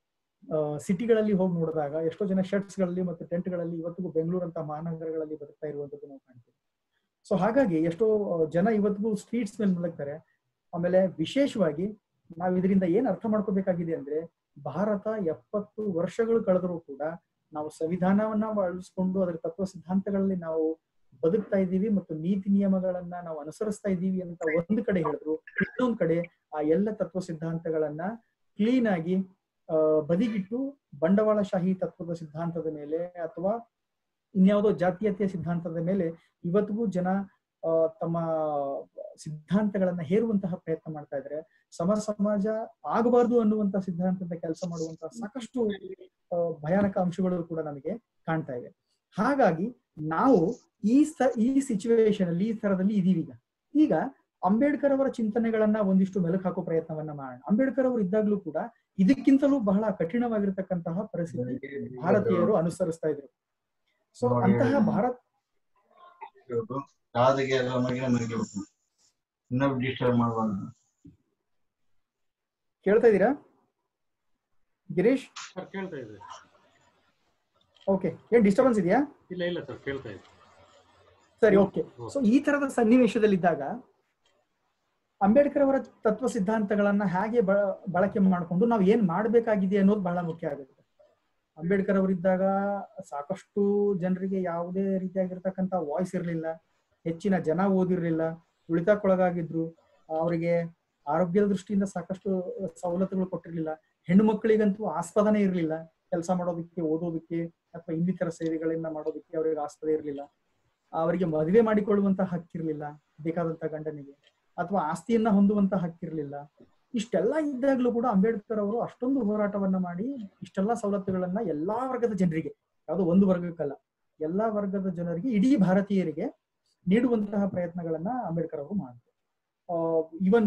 ಸಿಟಿಗಳಲ್ಲಿ ಹೋಗಿ ನೋಡಿದಾಗ ಎಷ್ಟೋ ಜನ ಶರ್ಟ್ಸ್ ಗಳಲ್ಲಿ ಮತ್ತು ಟೆಂಟ್ ಗಳಲ್ಲಿ ಇವತ್ತಿಗೂ ಬೆಂಗಳೂರು ಅಂತ ಮಹಾನಗರಗಳಲ್ಲಿ ಬದುಕ್ತಾ ಇರುವಂತದ್ದು ನಾವು ಕಾಣ್ತೀವಿ ಸೊ ಹಾಗಾಗಿ ಎಷ್ಟೋ ಆ, ಜನ ಇವತ್ತಿಗೂ ಸ್ಟ್ರೀಟ್ಸ್ ಮೇಲೆ ಮಲಗ್ತಾರೆ ಆಮೇಲೆ ವಿಶೇಷವಾಗಿ ನಾವು ಇದರಿಂದ ಏನ್ ಅರ್ಥ ಮಾಡ್ಕೋಬೇಕಾಗಿದೆ ಅಂದ್ರೆ ಭಾರತ ಎಪ್ಪತ್ತು ವರ್ಷಗಳು ಕಳೆದರೂ ಕೂಡ ನಾವು ಸಂವಿಧಾನವನ್ನ ಬಳಸ್ಕೊಂಡು ಅದರ ತತ್ವ ಸಿದ್ಧಾಂತಗಳಲ್ಲಿ ನಾವು ಬದುಕ್ತಾ ಇದ್ದೀವಿ ಮತ್ತು ನೀತಿ ನಿಯಮಗಳನ್ನ ನಾವು ಅನುಸರಿಸ್ತಾ ಇದ್ದೀವಿ ಅಂತ ಒಂದು ಕಡೆ ಹೇಳಿದ್ರು ಇನ್ನೊಂದ್ ಕಡೆ ಆ ಎಲ್ಲ ತತ್ವ ಸಿದ್ಧಾಂತಗಳನ್ನ ಕ್ಲೀನ್ ಆಗಿ ಆ, ಬದಿಗಿಟ್ಟು ಬಂಡವಾಳಶಾಹಿ ತತ್ವದ ಸಿದ್ಧಾಂತದ ಮೇಲೆ ಅಥವಾ ಇನ್ಯಾವುದೋ ಜಾತೀಯತೆಯ ಸಿದ್ಧಾಂತದ ಮೇಲೆ ಇವತ್ತಿಗೂ ಜನ ಆ, ತಮ್ಮ ಸಿದ್ಧಾಂತಗಳನ್ನ ಹೇರುವಂತಹ ಪ್ರಯತ್ನ ಮಾಡ್ತಾ ಇದ್ದಾರೆ ಸಮ ಸಮಾಜ ಆಗಬಾರ್ದು ಅನ್ನುವಂತ ಸಿದ್ಧಾಂತದ ಕೆಲಸ ಮಾಡುವಂತಹ ಸಾಕಷ್ಟು ಆ, ಭಯಾನಕ ಅಂಶಗಳು ಕೂಡ ನಮಗೆ ಕಾಣ್ತಾ ಇವೆ ಹಾಗಾಗಿ ನಾವು ಈ ಸ ಈ ಸಿಚುವೇಶನ್ ಅಲ್ಲಿ ಈ ಸ್ಥಳದಲ್ಲಿ ಇದೀವಿ ಈಗ ಈಗ ಅಂಬೇಡ್ಕರ್ ಅವರ ಚಿಂತನೆಗಳನ್ನ ಒಂದಿಷ್ಟು ಮೆಲುಕು ಹಾಕೋ ಪ್ರಯತ್ನವನ್ನ ಮಾಡೋಣ ಅಂಬೇಡ್ಕರ್ ಅವರು ಇದ್ದಾಗ್ಲೂ ಕೂಡ ಇದಕ್ಕಿಂತಲೂ ಬಹಳ ಕಠಿಣವಾಗಿರ್ತಕ್ಕಂತಹ ಪರಿಸ್ಥಿತಿ ಭಾರತೀಯರು ಅನುಸರಿಸ್ತಾ ಇದ್ರು ಸೊ ಅಂತಹ ಭಾರತ ಕಾದಿಗೆ ಎಲ್ಲ ಮಗಿನ ಮಗಿಬೇಕು ಇನ್ನೊಬ್ಬ ಡಿಸ್ಟರ್ಬ್ ಮಾಡಬಾರ್ದು ಕೇಳ್ತಾ ಇದ್ದೀರಾ ಗಿರೀಶ್ ಸರ್ ಕೇಳ್ತಾ ಇದೆ ಓಕೆ ಏನ್ ಡಿಸ್ಟರ್ಬೆನ್ಸ್ ಇದೆಯಾ ಇಲ್ಲ ಇಲ್ಲ ಸರ್ ಕೇಳ್ತಾ ಇದೆ ಸರಿ ಓಕೆ ಸೊ ಈ ತರದ ಸನ್ನಿವೇಶದಲ್ಲಿದ್ದಾಗ ಅಂಬೇಡ್ಕರ್ ಅವರ ತತ್ವ ಸಿದ್ಧಾಂತಗಳನ್ನ ಹೇಗೆ ಬ- ಬಳಕೆ ಮಾಡಿಕೊಂಡು ನಾವು ಏನ್ ಮಾಡ್ಬೇಕಾಗಿದೆ ಅನ್ನೋದು ಬಹಳ ಮುಖ್ಯ ಆಗುತ್ತೆ ಅಂಬೇಡ್ಕರ್ ಅವರಿದ್ದಾಗ ಸಾಕಷ್ಟು ಜನರಿಗೆ ಯಾವುದೇ ರೀತಿಯಾಗಿರ್ತಕ್ಕಂಥ ವಾಯ್ಸ್ ಇರಲಿಲ್ಲ ಹೆಚ್ಚಿನ ಜನ ಓದಿರ್ಲಿಲ್ಲ ತುಳಿತಕ್ಕೊಳಗಾಗಿದ್ರು ಅವರಿಗೆ ಆರೋಗ್ಯದ ದೃಷ್ಟಿಯಿಂದ ಸಾಕಷ್ಟು ಸವಲತ್ತುಗಳು ಕೊಟ್ಟಿರ್ಲಿಲ್ಲ ಹೆಣ್ಣು ಮಕ್ಕಳಿಗಂತೂ ಆಸ್ಪದನೇ ಇರಲಿಲ್ಲ ಕೆಲಸ ಮಾಡೋದಕ್ಕೆ ಓದೋದಕ್ಕೆ ಅಥವಾ ಇನ್ನಿತರ ಸೇವೆಗಳನ್ನ ಮಾಡೋದಕ್ಕೆ ಅವರಿಗೆ ಆಸ್ಪದೆ ಇರಲಿಲ್ಲ ಅವರಿಗೆ ಮದುವೆ ಮಾಡಿಕೊಳ್ಳುವಂತ ಹಕ್ಕಿರ್ಲಿಲ್ಲ ಬೇಕಾದಂತ ಗಂಡನಿಗೆ ಅಥವಾ ಆಸ್ತಿಯನ್ನ ಹೊಂದುವಂತ ಹಕ್ಕಿರ್ಲಿಲ್ಲ ಇಷ್ಟೆಲ್ಲ ಇದ್ದಾಗ್ಲೂ ಕೂಡ ಅಂಬೇಡ್ಕರ್ ಅವರು ಅಷ್ಟೊಂದು ಹೋರಾಟವನ್ನ ಮಾಡಿ ಇಷ್ಟೆಲ್ಲ ಸವಲತ್ತುಗಳನ್ನ ಎಲ್ಲಾ ವರ್ಗದ ಜನರಿಗೆ ಯಾವುದೋ ಒಂದು ವರ್ಗಕ್ಕಲ್ಲ ಎಲ್ಲಾ ವರ್ಗದ ಜನರಿಗೆ ಇಡೀ ಭಾರತೀಯರಿಗೆ ನೀಡುವಂತಹ ಪ್ರಯತ್ನಗಳನ್ನ ಅಂಬೇಡ್ಕರ್ ಅವರು ಮಾಡಿದ್ರು ಇವನ್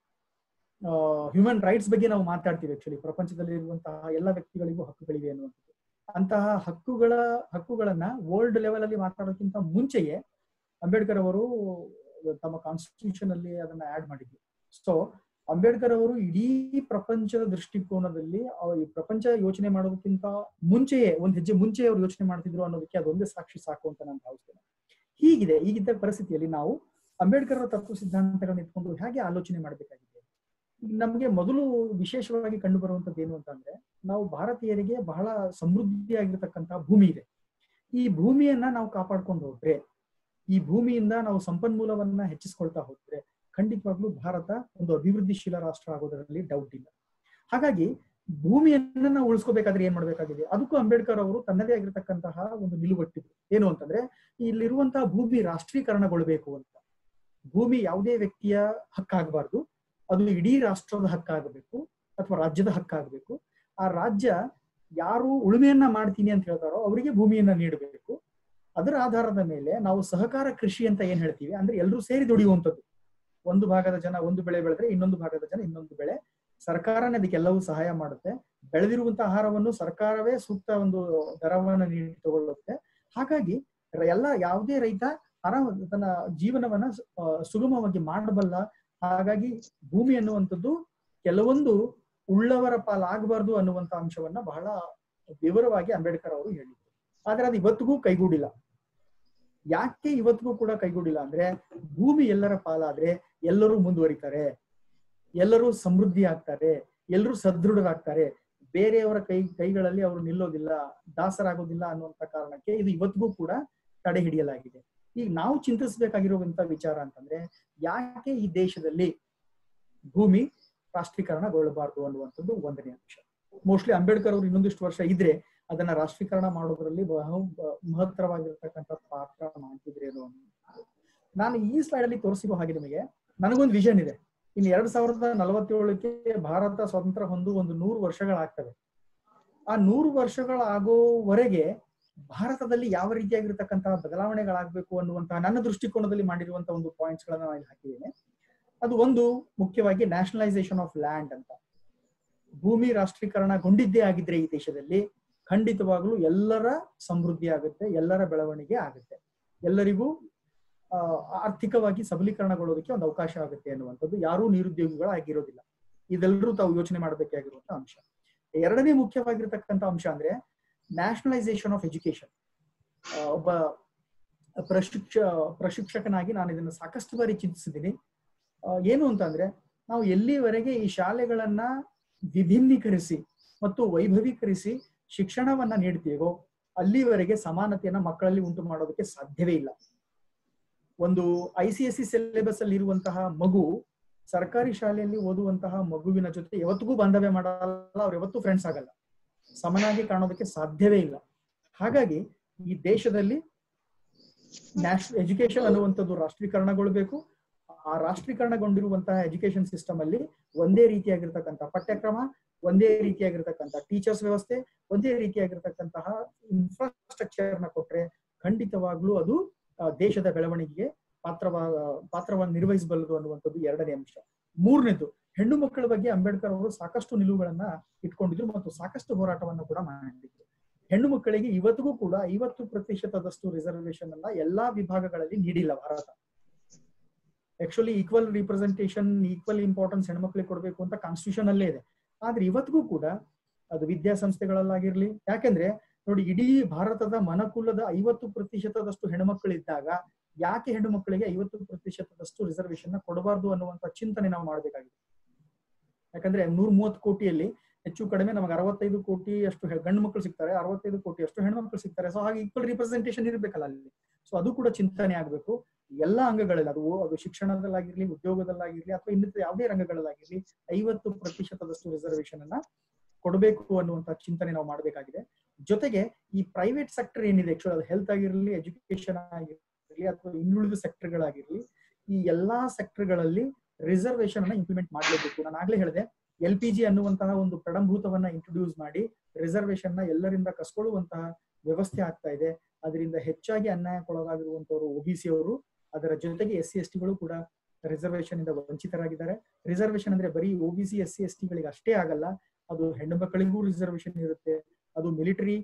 ಹ್ಯೂಮನ್ ರೈಟ್ಸ್ ಬಗ್ಗೆ ನಾವು ಮಾತಾಡ್ತೀವಿ ಆಕ್ಚುಲಿ ಪ್ರಪಂಚದಲ್ಲಿ ಇರುವಂತಹ ಎಲ್ಲ ವ್ಯಕ್ತಿಗಳಿಗೂ ಹಕ್ಕುಗಳಿವೆ ಅನ್ನುವಂಥದ್ದು ಅಂತಹ ಹಕ್ಕುಗಳ ಹಕ್ಕುಗಳನ್ನ ವರ್ಲ್ಡ್ ಲೆವೆಲ್ ಅಲ್ಲಿ ಮಾತಾಡೋಕ್ಕಿಂತ ಮುಂಚೆಯೇ ಅಂಬೇಡ್ಕರ್ ಅವರು ತಮ್ಮ ಕಾನ್ಸ್ಟಿಟ್ಯೂಷನ್ ಅಲ್ಲಿ ಅದನ್ನ ಆಡ್ ಮಾಡಿದ್ರು ಸೊ ಅಂಬೇಡ್ಕರ್ ಅವರು ಇಡೀ ಪ್ರಪಂಚದ ದೃಷ್ಟಿಕೋನದಲ್ಲಿ ಅವ- ಈ ಪ್ರಪಂಚ ಯೋಚನೆ ಮಾಡೋದಕ್ಕಿಂತ ಮುಂಚೆಯೇ ಒಂದ್ ಹೆಜ್ಜೆ ಮುಂಚೆ ಅವ್ರು ಯೋಚನೆ ಮಾಡ್ತಿದ್ರು ಅನ್ನೋದಕ್ಕೆ ಅದೊಂದೇ ಸಾಕ್ಷಿ ಸಾಕು ಅಂತ ನಾನು ಭಾವಿಸ್ತೇನೆ ಹೀಗಿದೆ ಈಗಿದ್ದ ಪರಿಸ್ಥಿತಿಯಲ್ಲಿ ನಾವು ಅಂಬೇಡ್ಕರ್ ಅವರ ತತ್ವ ಸಿದ್ಧಾಂತಗಳನ್ನ ಇಟ್ಕೊಂಡು ಹೇಗೆ ಆಲೋಚನೆ ಮಾಡಬೇಕಾಗಿದೆ ನಮಗೆ ಮೊದಲು ವಿಶೇಷವಾಗಿ ಕಂಡು ಬರುವಂತದ್ದು ಏನು ಅಂತಂದ್ರೆ ನಾವು ಭಾರತೀಯರಿಗೆ ಬಹಳ ಸಮೃದ್ಧಿಯಾಗಿರ್ತಕ್ಕಂತಹ ಭೂಮಿ ಇದೆ ಈ ಭೂಮಿಯನ್ನ ನಾವು ಕಾಪಾಡ್ಕೊಂಡು ಹೋದ್ರೆ ಈ ಭೂಮಿಯಿಂದ ನಾವು ಸಂಪನ್ಮೂಲವನ್ನ ಹೆಚ್ಚಿಸ್ಕೊಳ್ತಾ ಹೋದ್ರೆ ಖಂಡಿತವಾಗ್ಲೂ ಭಾರತ ಒಂದು ಅಭಿವೃದ್ಧಿಶೀಲ ರಾಷ್ಟ್ರ ಆಗೋದರಲ್ಲಿ ಡೌಟ್ ಇಲ್ಲ ಹಾಗಾಗಿ ಭೂಮಿಯನ್ನ ನಾವು ಉಳಿಸ್ಕೋಬೇಕಾದ್ರೆ ಏನ್ ಮಾಡ್ಬೇಕಾಗಿದೆ ಅದಕ್ಕೂ ಅಂಬೇಡ್ಕರ್ ಅವರು ತನ್ನದೇ ಆಗಿರ್ತಕ್ಕಂತಹ ಒಂದು ನಿಲುವಟ್ಟಿದ್ರು ಏನು ಅಂತಂದ್ರೆ ಇಲ್ಲಿರುವಂತಹ ಭೂಮಿ ರಾಷ್ಟ್ರೀಕರಣಗೊಳ್ಬೇಕು ಅಂತ ಭೂಮಿ ಯಾವುದೇ ವ್ಯಕ್ತಿಯ ಹಕ್ಕಾಗಬಾರ್ದು ಅದು ಇಡೀ ರಾಷ್ಟ್ರದ ಹಕ್ಕಾಗಬೇಕು ಅಥವಾ ರಾಜ್ಯದ ಹಕ್ಕಾಗಬೇಕು ಆ ರಾಜ್ಯ ಯಾರು ಉಳುಮೆಯನ್ನ ಮಾಡ್ತೀನಿ ಅಂತ ಹೇಳ್ತಾರೋ ಅವರಿಗೆ ಭೂಮಿಯನ್ನ ನೀಡಬೇಕು ಅದರ ಆಧಾರದ ಮೇಲೆ ನಾವು ಸಹಕಾರ ಕೃಷಿ ಅಂತ ಏನ್ ಹೇಳ್ತೀವಿ ಅಂದ್ರೆ ಎಲ್ಲರೂ ಸೇರಿ ದುಡಿಯುವಂಥದ್ದು ಒಂದು ಭಾಗದ ಜನ ಒಂದು ಬೆಳೆ ಬೆಳೆದ್ರೆ ಇನ್ನೊಂದು ಭಾಗದ ಜನ ಇನ್ನೊಂದು ಬೆಳೆ ಸರ್ಕಾರನೇ ಅದಕ್ಕೆಲ್ಲವೂ ಸಹಾಯ ಮಾಡುತ್ತೆ ಬೆಳೆದಿರುವಂತಹ ಆಹಾರವನ್ನು ಸರ್ಕಾರವೇ ಸೂಕ್ತ ಒಂದು ದರವನ್ನು ನೀಡಿ ತಗೊಳ್ಳುತ್ತೆ ಹಾಗಾಗಿ ರ- ಎಲ್ಲ ಯಾವುದೇ ರೈತ ಆರಾಮ ತನ್ನ ಜೀವನವನ್ನ ಆ, ಸುಗಮವಾಗಿ ಮಾಡಬಲ್ಲ ಹಾಗಾಗಿ ಭೂಮಿ ಅನ್ನುವಂಥದ್ದು ಕೆಲವೊಂದು ಉಳ್ಳವರ ಪಾಲಾಗಬಾರ್ದು ಅನ್ನುವಂತ ಅಂಶವನ್ನ ಬಹಳ ವಿವರವಾಗಿ ಅಂಬೇಡ್ಕರ್ ಅವರು ಹೇಳಿದ್ರು ಆದ್ರೆ ಅದು ಇವತ್ತಿಗೂ ಕೈಗೂಡಿಲ್ಲ ಯಾಕೆ ಇವತ್ತಿಗೂ ಕೂಡ ಕೈಗೂಡಿಲ್ಲ ಅಂದ್ರೆ ಭೂಮಿ ಎಲ್ಲರ ಪಾಲಾದ್ರೆ ಎಲ್ಲರೂ ಮುಂದುವರಿತಾರೆ ಎಲ್ಲರೂ ಸಮೃದ್ಧಿ ಆಗ್ತಾರೆ ಎಲ್ಲರೂ ಸದೃಢರಾಗ್ತಾರೆ ಬೇರೆಯವರ ಕೈ ಕೈಗಳಲ್ಲಿ ಅವರು ನಿಲ್ಲೋದಿಲ್ಲ ದಾಸರಾಗೋದಿಲ್ಲ ಅನ್ನುವಂತ ಕಾರಣಕ್ಕೆ ಇದು ಇವತ್ತಿಗೂ ಕೂಡ ತಡೆ ಹಿಡಿಯಲಾಗಿದೆ ಈಗ ನಾವು ಚಿಂತಿಸಬೇಕಾಗಿರುವಂತ ವಿಚಾರ ಅಂತಂದ್ರೆ ಯಾಕೆ ಈ ದೇಶದಲ್ಲಿ ಭೂಮಿ ರಾಷ್ಟ್ರೀಕರಣಗೊಳ್ಳಬಾರದು ಅನ್ನುವಂಥದ್ದು ಒಂದನೇ ಅಂಶ ಮೋಸ್ಟ್ಲಿ ಅಂಬೇಡ್ಕರ್ ಅವರು ಇನ್ನೊಂದಿಷ್ಟು ವರ್ಷ ಇದ್ರೆ ಅದನ್ನ ರಾಷ್ಟ್ರೀಕರಣ ಮಾಡೋದ್ರಲ್ಲಿ ಬಹು ಮಹತ್ತರವಾಗಿರ್ತಕ್ಕಂಥ ಪಾತ್ರ ಮಾಡ್ತಿದ್ರೇನೋ ಅನ್ನೋದು ನಾನು ಈ ಸ್ಲೈಡ್ ಅಲ್ಲಿ ತೋರಿಸಿರೋ ಹಾಗೆ ನಿಮಗೆ ನನಗೊಂದು ವಿಷನ್ ಇದೆ ಇನ್ನು ಎರಡ್ ಸಾವಿರದ ನಲವತ್ತೇಳಕ್ಕೆ ಭಾರತ ಸ್ವತಂತ್ರ ಹೊಂದು ಒಂದು ನೂರು ವರ್ಷಗಳಾಗ್ತವೆ ಆ ನೂರು ವರ್ಷಗಳಾಗೋವರೆಗೆ ಭಾರತದಲ್ಲಿ ಯಾವ ರೀತಿಯಾಗಿರ್ತಕ್ಕಂತಹ ಬದಲಾವಣೆಗಳಾಗಬೇಕು ಅನ್ನುವಂತಹ ನನ್ನ ದೃಷ್ಟಿಕೋನದಲ್ಲಿ ಮಾಡಿರುವಂತಹ ಒಂದು ಪಾಯಿಂಟ್ಸ್ ಗಳನ್ನ ನಾನು ಇಲ್ಲಿ ಹಾಕಿದ್ದೇನೆ ಅದು ಒಂದು ಮುಖ್ಯವಾಗಿ ನ್ಯಾಷನಲೈಸೇಷನ್ ಆಫ್ ಲ್ಯಾಂಡ್ ಅಂತ ಭೂಮಿ ರಾಷ್ಟ್ರೀಕರಣಗೊಂಡಿದ್ದೇ ಆಗಿದ್ರೆ ಈ ದೇಶದಲ್ಲಿ ಖಂಡಿತವಾಗ್ಲೂ ಎಲ್ಲರ ಸಮೃದ್ಧಿ ಆಗುತ್ತೆ ಎಲ್ಲರ ಬೆಳವಣಿಗೆ ಆಗುತ್ತೆ ಎಲ್ಲರಿಗೂ ಆ, ಆರ್ಥಿಕವಾಗಿ ಸಬಲೀಕರಣಗೊಳ್ಳೋದಕ್ಕೆ ಒಂದು ಅವಕಾಶ ಆಗುತ್ತೆ ಅನ್ನುವಂಥದ್ದು ಯಾರೂ ನಿರುದ್ಯೋಗಿಗಳಾಗಿರೋದಿಲ್ಲ ಇದೆಲ್ಲರೂ ತಾವು ಯೋಚನೆ ಮಾಡಬೇಕಾಗಿರುವಂತಹ ಅಂಶ ಎರಡನೇ ಮುಖ್ಯವಾಗಿರ್ತಕ್ಕಂಥ ಅಂಶ ಅಂದ್ರೆ ನ್ಯಾಷನಲೈಸೇಷನ್ ಆಫ್ ಎಜುಕೇಶನ್ ಒಬ್ಬ ಪ್ರಶಿಕ್ಷ ಪ್ರಶಿಕ್ಷಕನಾಗಿ ನಾನು ಇದನ್ನು ಸಾಕಷ್ಟು ಬಾರಿ ಚಿಂತಿಸಿದ್ದೀನಿ ಆ, ಏನು ಅಂತಂದ್ರೆ ನಾವು ಎಲ್ಲಿವರೆಗೆ ಈ ಶಾಲೆಗಳನ್ನ ವಿಭಿನ್ನೀಕರಿಸಿ ಮತ್ತು ವೈಭವೀಕರಿಸಿ ಶಿಕ್ಷಣವನ್ನ ನೀಡ್ತೀವೋ ಅಲ್ಲಿವರೆಗೆ ಸಮಾನತೆಯನ್ನ ಮಕ್ಕಳಲ್ಲಿ ಉಂಟು ಮಾಡೋದಕ್ಕೆ ಸಾಧ್ಯವೇ ಇಲ್ಲ ಒಂದು I C S C syllabus ಅಲ್ಲಿ ಇರುವಂತಹ ಮಗು ಸರ್ಕಾರಿ ಶಾಲೆಯಲ್ಲಿ ಓದುವಂತಹ ಮಗುವಿನ ಜೊತೆ ಯಾವತ್ತಿಗೂ ಬಾಂಧವ್ಯ ಮಾಡಲ್ಲ ಅವ್ರು ಯಾವತ್ತೂ ಫ್ರೆಂಡ್ಸ್ ಆಗಲ್ಲ ಸಮನಾಗಿ ಕಾಣೋದಕ್ಕೆ ಸಾಧ್ಯವೇ ಇಲ್ಲ ಹಾಗಾಗಿ ಈ ದೇಶದಲ್ಲಿ ನ್ಯಾಷನಲ್ ಎಜುಕೇಶನ್ ಅನ್ನುವಂಥದ್ದು ರಾಷ್ಟ್ರೀಕರಣಗೊಳ್ಬೇಕು ಆ ರಾಷ್ಟ್ರೀಕರಣಗೊಂಡಿರುವಂತಹ ಎಜುಕೇಶನ್ ಸಿಸ್ಟಮ್ ಅಲ್ಲಿ ಒಂದೇ ರೀತಿಯಾಗಿರ್ತಕ್ಕಂಥ ಪಠ್ಯಕ್ರಮ ಒಂದೇ ರೀತಿಯಾಗಿರ್ತಕ್ಕಂಥ ಟೀಚರ್ಸ್ ವ್ಯವಸ್ಥೆ ಒಂದೇ ರೀತಿಯಾಗಿರ್ತಕ್ಕಂತಹ ಇನ್ಫ್ರಾಸ್ಟ್ರಕ್ಚರ್ ನ ಕೊಟ್ರೆ ಖಂಡಿತವಾಗ್ಲೂ ಅದು ಆ, ದೇಶದ ಬೆಳವಣಿಗೆಗೆ ಪಾತ್ರವ ಪಾತ್ರವನ್ನು ನಿರ್ವಹಿಸಬಲ್ಲದು ಅನ್ನುವಂಥದ್ದು ಎರಡನೇ ಅಂಶ ಮೂರನೇದು ಹೆಣ್ಣು ಮಕ್ಕಳ ಬಗ್ಗೆ ಅಂಬೇಡ್ಕರ್ ಅವರು ಸಾಕಷ್ಟು ನಿಲುವುಗಳನ್ನ ಇಟ್ಕೊಂಡಿದ್ರು ಮತ್ತು ಸಾಕಷ್ಟು ಹೋರಾಟವನ್ನು ಕೂಡ ಮಾಡಿದ್ರು ಹೆಣ್ಣು ಮಕ್ಕಳಿಗೆ ಇವತ್ತಿಗೂ ಕೂಡ ಐವತ್ತು ಪ್ರತಿಶತದಷ್ಟು ರಿಸರ್ವೇಶನ್ ಅನ್ನ ಎಲ್ಲಾ ವಿಭಾಗಗಳಲ್ಲಿ ನೀಡಿಲ್ಲ ಭಾರತ actually equal representation equal importance ಹೆಣ್ಮಕ್ಳಿಗೆ ಕೊಡಬೇಕು ಅಂತ ಕಾನ್ಸ್ಟಿಟ್ಯೂಷನ್ ಅಲ್ಲೇ ಇದೆ ಆದ್ರೆ ಇವತ್ತಿಗೂ ಕೂಡ ಅದು ವಿದ್ಯಾಸಂಸ್ಥೆಗಳಲ್ಲಾಗಿರ್ಲಿ ಯಾಕೆಂದ್ರೆ ನೋಡಿ ಇಡೀ ಭಾರತದ ಮನಕುಲದ ಐವತ್ತು ಪ್ರತಿಶತದಷ್ಟು ಹೆಣ್ಮಕ್ಳಿದ್ದಾಗ ಯಾಕೆ ಹೆಣ್ಣು ಮಕ್ಕಳಿಗೆ ಐವತ್ತು ಪ್ರತಿಶತದಷ್ಟು ರಿಸರ್ವೇಶನ್ ನ ಕೊಡಬಾರ್ದು ಅನ್ನುವಂತ ಚಿಂತನೆ ನಾವು ಮಾಡಬೇಕಾಗಿದೆ ಯಾಕಂದ್ರೆ ನೂರ ಮೂವತ್ತು ಕೋಟಿಯಲ್ಲಿ ಹೆಚ್ಚು ಕಡಿಮೆ ನಮಗೆ ಅರವತ್ತೈದು ಕೋಟಿ ಅಷ್ಟು ಹೆ- ಗಂಡು ಮಕ್ಕಳು ಸಿಗ್ತಾರೆ ಅರವತ್ತೈದು ಕೋಟಿ ಅಷ್ಟು ಹೆಣ್ಣು ಮಕ್ಕಳು ಸಿಗ್ತಾರೆ ಸೊ ಹಾಗೆ ಈಕ್ವಲ್ ರಿಪ್ರೆಸೆಂಟೇಷನ್ ಇರಬೇಕಲ್ಲ ಅಲ್ಲಿ ಸೊ ಅದು ಕೂಡ ಚಿಂತನೆ ಆಗಬೇಕು ಎಲ್ಲಾ ಅಂಗಗಳಲ್ಲಿ ಅದು ಅದು ಶಿಕ್ಷಣದಲ್ಲಾಗಿರ್ಲಿ ಉದ್ಯೋಗದಲ್ಲಾಗಿರ್ಲಿ ಅಥವಾ ಇನ್ನಿತರ ಯಾವುದೇ ರಂಗಗಳಲ್ಲಾಗಿರ್ಲಿ ಐವತ್ತು ಪ್ರತಿಶತದಷ್ಟು ರಿಸರ್ವೇಶನ್ ಅನ್ನ ಕೊಡಬೇಕು ಅನ್ನುವಂತ ಚಿಂತನೆ ನಾವು ಮಾಡಬೇಕಾಗಿದೆ ಜೊತೆಗೆ ಈ ಪ್ರೈವೇಟ್ ಸೆಕ್ಟರ್ ಏನಿದೆ ಆಕ್ಚುಲಿ ಅದು ಹೆಲ್ತ್ ಆಗಿರಲಿ ಎಜುಕೇಶನ್ ಆಗಿರಲಿ ಅಥವಾ ಇನ್ನುಳಿದ ಸೆಕ್ಟರ್ಗಳಾಗಿರ್ಲಿ ಈ ಎಲ್ಲಾ ಸೆಕ್ಟರ್ಗಳಲ್ಲಿ ರಿಸರ್ವೇಶನ್ ಅನ್ನ ಇಂಪ್ಲಿಮೆಂಟ್ ಮಾಡಲೇಬೇಕು ನಾನು ಆಗ್ಲೇ ಹೇಳಿದೆ ಎಲ್ ಪಿ ಜಿ ಅನ್ನುವಂತಹ ಒಂದು ಪ್ರಡಂಭೂತವನ್ನ ಇಂಟ್ರೊಡ್ಯೂಸ್ ಮಾಡಿ ರಿಸರ್ವೇಶನ್ ನ ಎಲ್ಲರಿಂದ ಕಸ್ಕೊಳ್ಳುವಂತಹ ವ್ಯವಸ್ಥೆ ಆಗ್ತಾ ಇದೆ ಅದರಿಂದ ಹೆಚ್ಚಾಗಿ ಅನ್ಯಾಯಕ್ಕೊಳಗಾಗಿರುವಂತವರು ಒಬಿಸಿ ಅವರು ಅದರ ಜೊತೆಗೆ ಎಸ್ ಸಿ ಎಸ್ ಟಿಗಳು ಕೂಡ ರಿಸರ್ವೇಶನ್ ಇಂದ ವಂಚಿತರಾಗಿದ್ದಾರೆ ರಿಸರ್ವೇಶನ್ ಅಂದ್ರೆ ಬರೀ ಒಬಿಸಿ ಎಸ್ ಸಿ ಎಸ್ ಟಿಗಳಿಗೆ ಅಷ್ಟೇ ಆಗಲ್ಲ ಅದು ಹೆಣ್ಣು ಮಕ್ಕಳಿಗೂ ರಿಸರ್ವೇಶನ್ ಇರುತ್ತೆ ಅದು ಮಿಲಿಟರಿ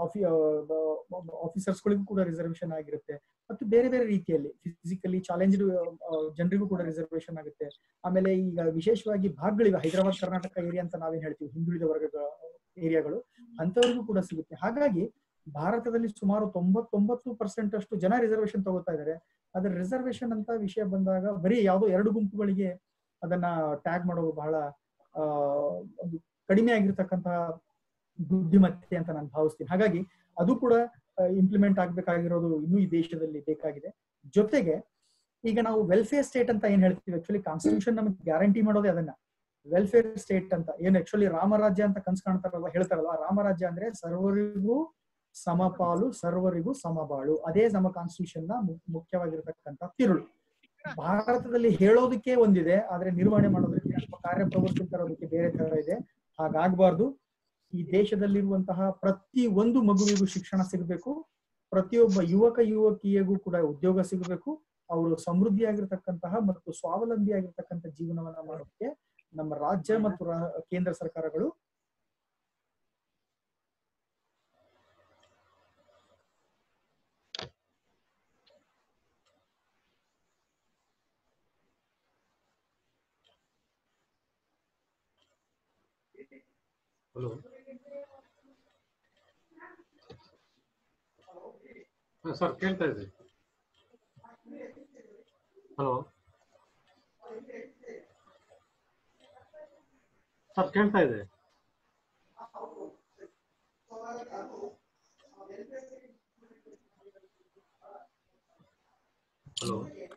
ಆಫೀಸರ್ಸ್ಗಳಿಗೂ ಕೂಡ ರಿಸರ್ವೇಶನ್ ಆಗಿರುತ್ತೆ ಮತ್ತು ಬೇರೆ ಬೇರೆ ರೀತಿಯಲ್ಲಿ ಫಿಸಿಕಲಿ ಚಾಲೆಂಜ್ಡ್ ಜನರಿಗೂ ಕೂಡ ರಿಸರ್ವೇಶನ್ ಆಗುತ್ತೆ ಆಮೇಲೆ ಈಗ ವಿಶೇಷವಾಗಿ ಭಾಗಗಳಿವೆ ಹೈದರಾಬಾದ್ ಕರ್ನಾಟಕ ಏರಿಯಾ ಅಂತ ನಾವೇನ್ ಹೇಳ್ತೀವಿ ಹಿಂದುಳಿದ ವರ್ಗಗಳ ಏರಿಯಾಗಳು ಅಂತವರಿಗೂ ಕೂಡ ಸಿಗುತ್ತೆ ಹಾಗಾಗಿ ಭಾರತದಲ್ಲಿ ಸುಮಾರು ತೊಂಬತ್ತೊಂಬತ್ತು ಪರ್ಸೆಂಟ್ ಅಷ್ಟು ಜನ ರಿಸರ್ವೇಶನ್ ತಗೋತಾ ಇದ್ದಾರೆ ಆದ್ರೆ ರಿಸರ್ವೇಶನ್ ಅಂತ ವಿಷಯ ಬಂದಾಗ ಬರೀ ಯಾವುದೋ ಎರಡು ಗುಂಪುಗಳಿಗೆ ಅದನ್ನ ಟ್ಯಾಗ್ ಮಾಡೋದು ಬಹಳ ಆ ಒಂದು ಕಡಿಮೆ ಆಗಿರ್ತಕ್ಕಂತಹ ಬುದ್ಧಿಮತ್ತೆ ಅಂತ ನಾನು ಭಾವಿಸ್ತೀನಿ ಹಾಗಾಗಿ ಅದು ಕೂಡ ಇಂಪ್ಲಿಮೆಂಟ್ ಆಗ್ಬೇಕಾಗಿರೋದು ಇನ್ನೂ ಈ ದೇಶದಲ್ಲಿ ಬೇಕಾಗಿದೆ ಜೊತೆಗೆ ಈಗ ನಾವು ವೆಲ್ಫೇರ್ ಸ್ಟೇಟ್ ಅಂತ ಏನ್ ಹೇಳ್ತೀವಿ ಆಕ್ಚುಲಿ ಕಾನ್ಸ್ಟಿಟ್ಯೂಷನ್ ನಮಗೆ ಗ್ಯಾರಂಟಿ ಮಾಡೋದೇ ಅದನ್ನ ವೆಲ್ಫೇರ್ ಸ್ಟೇಟ್ ಅಂತ ಏನ್ ಆಕ್ಚುಲಿ ರಾಮರಾಜ್ಯ ಅಂತ ಕನ್ಸ್ ಕಾಣ್ತಾರಲ್ವ ಹೇಳ್ತಾರಲ್ವ ರಾಮರಾಜ್ಯ ಅಂದ್ರೆ ಸರ್ವರಿಗೂ ಸಮಪಾಲು ಸರ್ವರಿಗೂ ಸಮಬಾಳು ಅದೇ ನಮ್ಮ ಕಾನ್ಸ್ಟಿಟ್ಯೂಷನ್ ನ ಮು- ಮುಖ್ಯವಾಗಿರ್ತಕ್ಕಂಥ ತಿರುಳು ಭಾರತದಲ್ಲಿ ಹೇಳೋದಕ್ಕೆ ಒಂದಿದೆ ಆದ್ರೆ ನಿರ್ವಹಣೆ ಮಾಡೋದಕ್ಕೆ ಅಥವಾ ಕಾರ್ಯಪ್ರವೃತ್ತಿ ತರೋದಕ್ಕೆ ಬೇರೆ ತರ ಇದೆ ಹಾಗಾಗ್ಬಾರ್ದು ಈ ದೇಶದಲ್ಲಿರುವಂತಹ ಪ್ರತಿ ಒಂದು ಮಗುವಿಗೂ ಶಿಕ್ಷಣ ಸಿಗಬೇಕು ಪ್ರತಿಯೊಬ್ಬ ಯುವಕ ಯುವಕಿಯಗೂ ಕೂಡ ಉದ್ಯೋಗ ಸಿಗಬೇಕು ಅವರು ಸಮೃದ್ಧಿಯಾಗಿರ್ತಕ್ಕಂತಹ ಮತ್ತು ಸ್ವಾವಲಂಬಿಯಾಗಿರ್ತಕ್ಕಂಥ ಜೀವನವನ್ನ ಮಾಡೋದಕ್ಕೆ ನಮ್ಮ ರಾಜ್ಯ ಮತ್ತು ರಾ- ಕೇಂದ್ರ ಸರ್ಕಾರಗಳು ಹಲೋ ಹಾ ಸರ್ ಕೇಳ್ತಾ ಇದೆ ಹಲೋ ಸರ್ ಕೇಳ್ತಾ ಇದೆ ಹಲೋ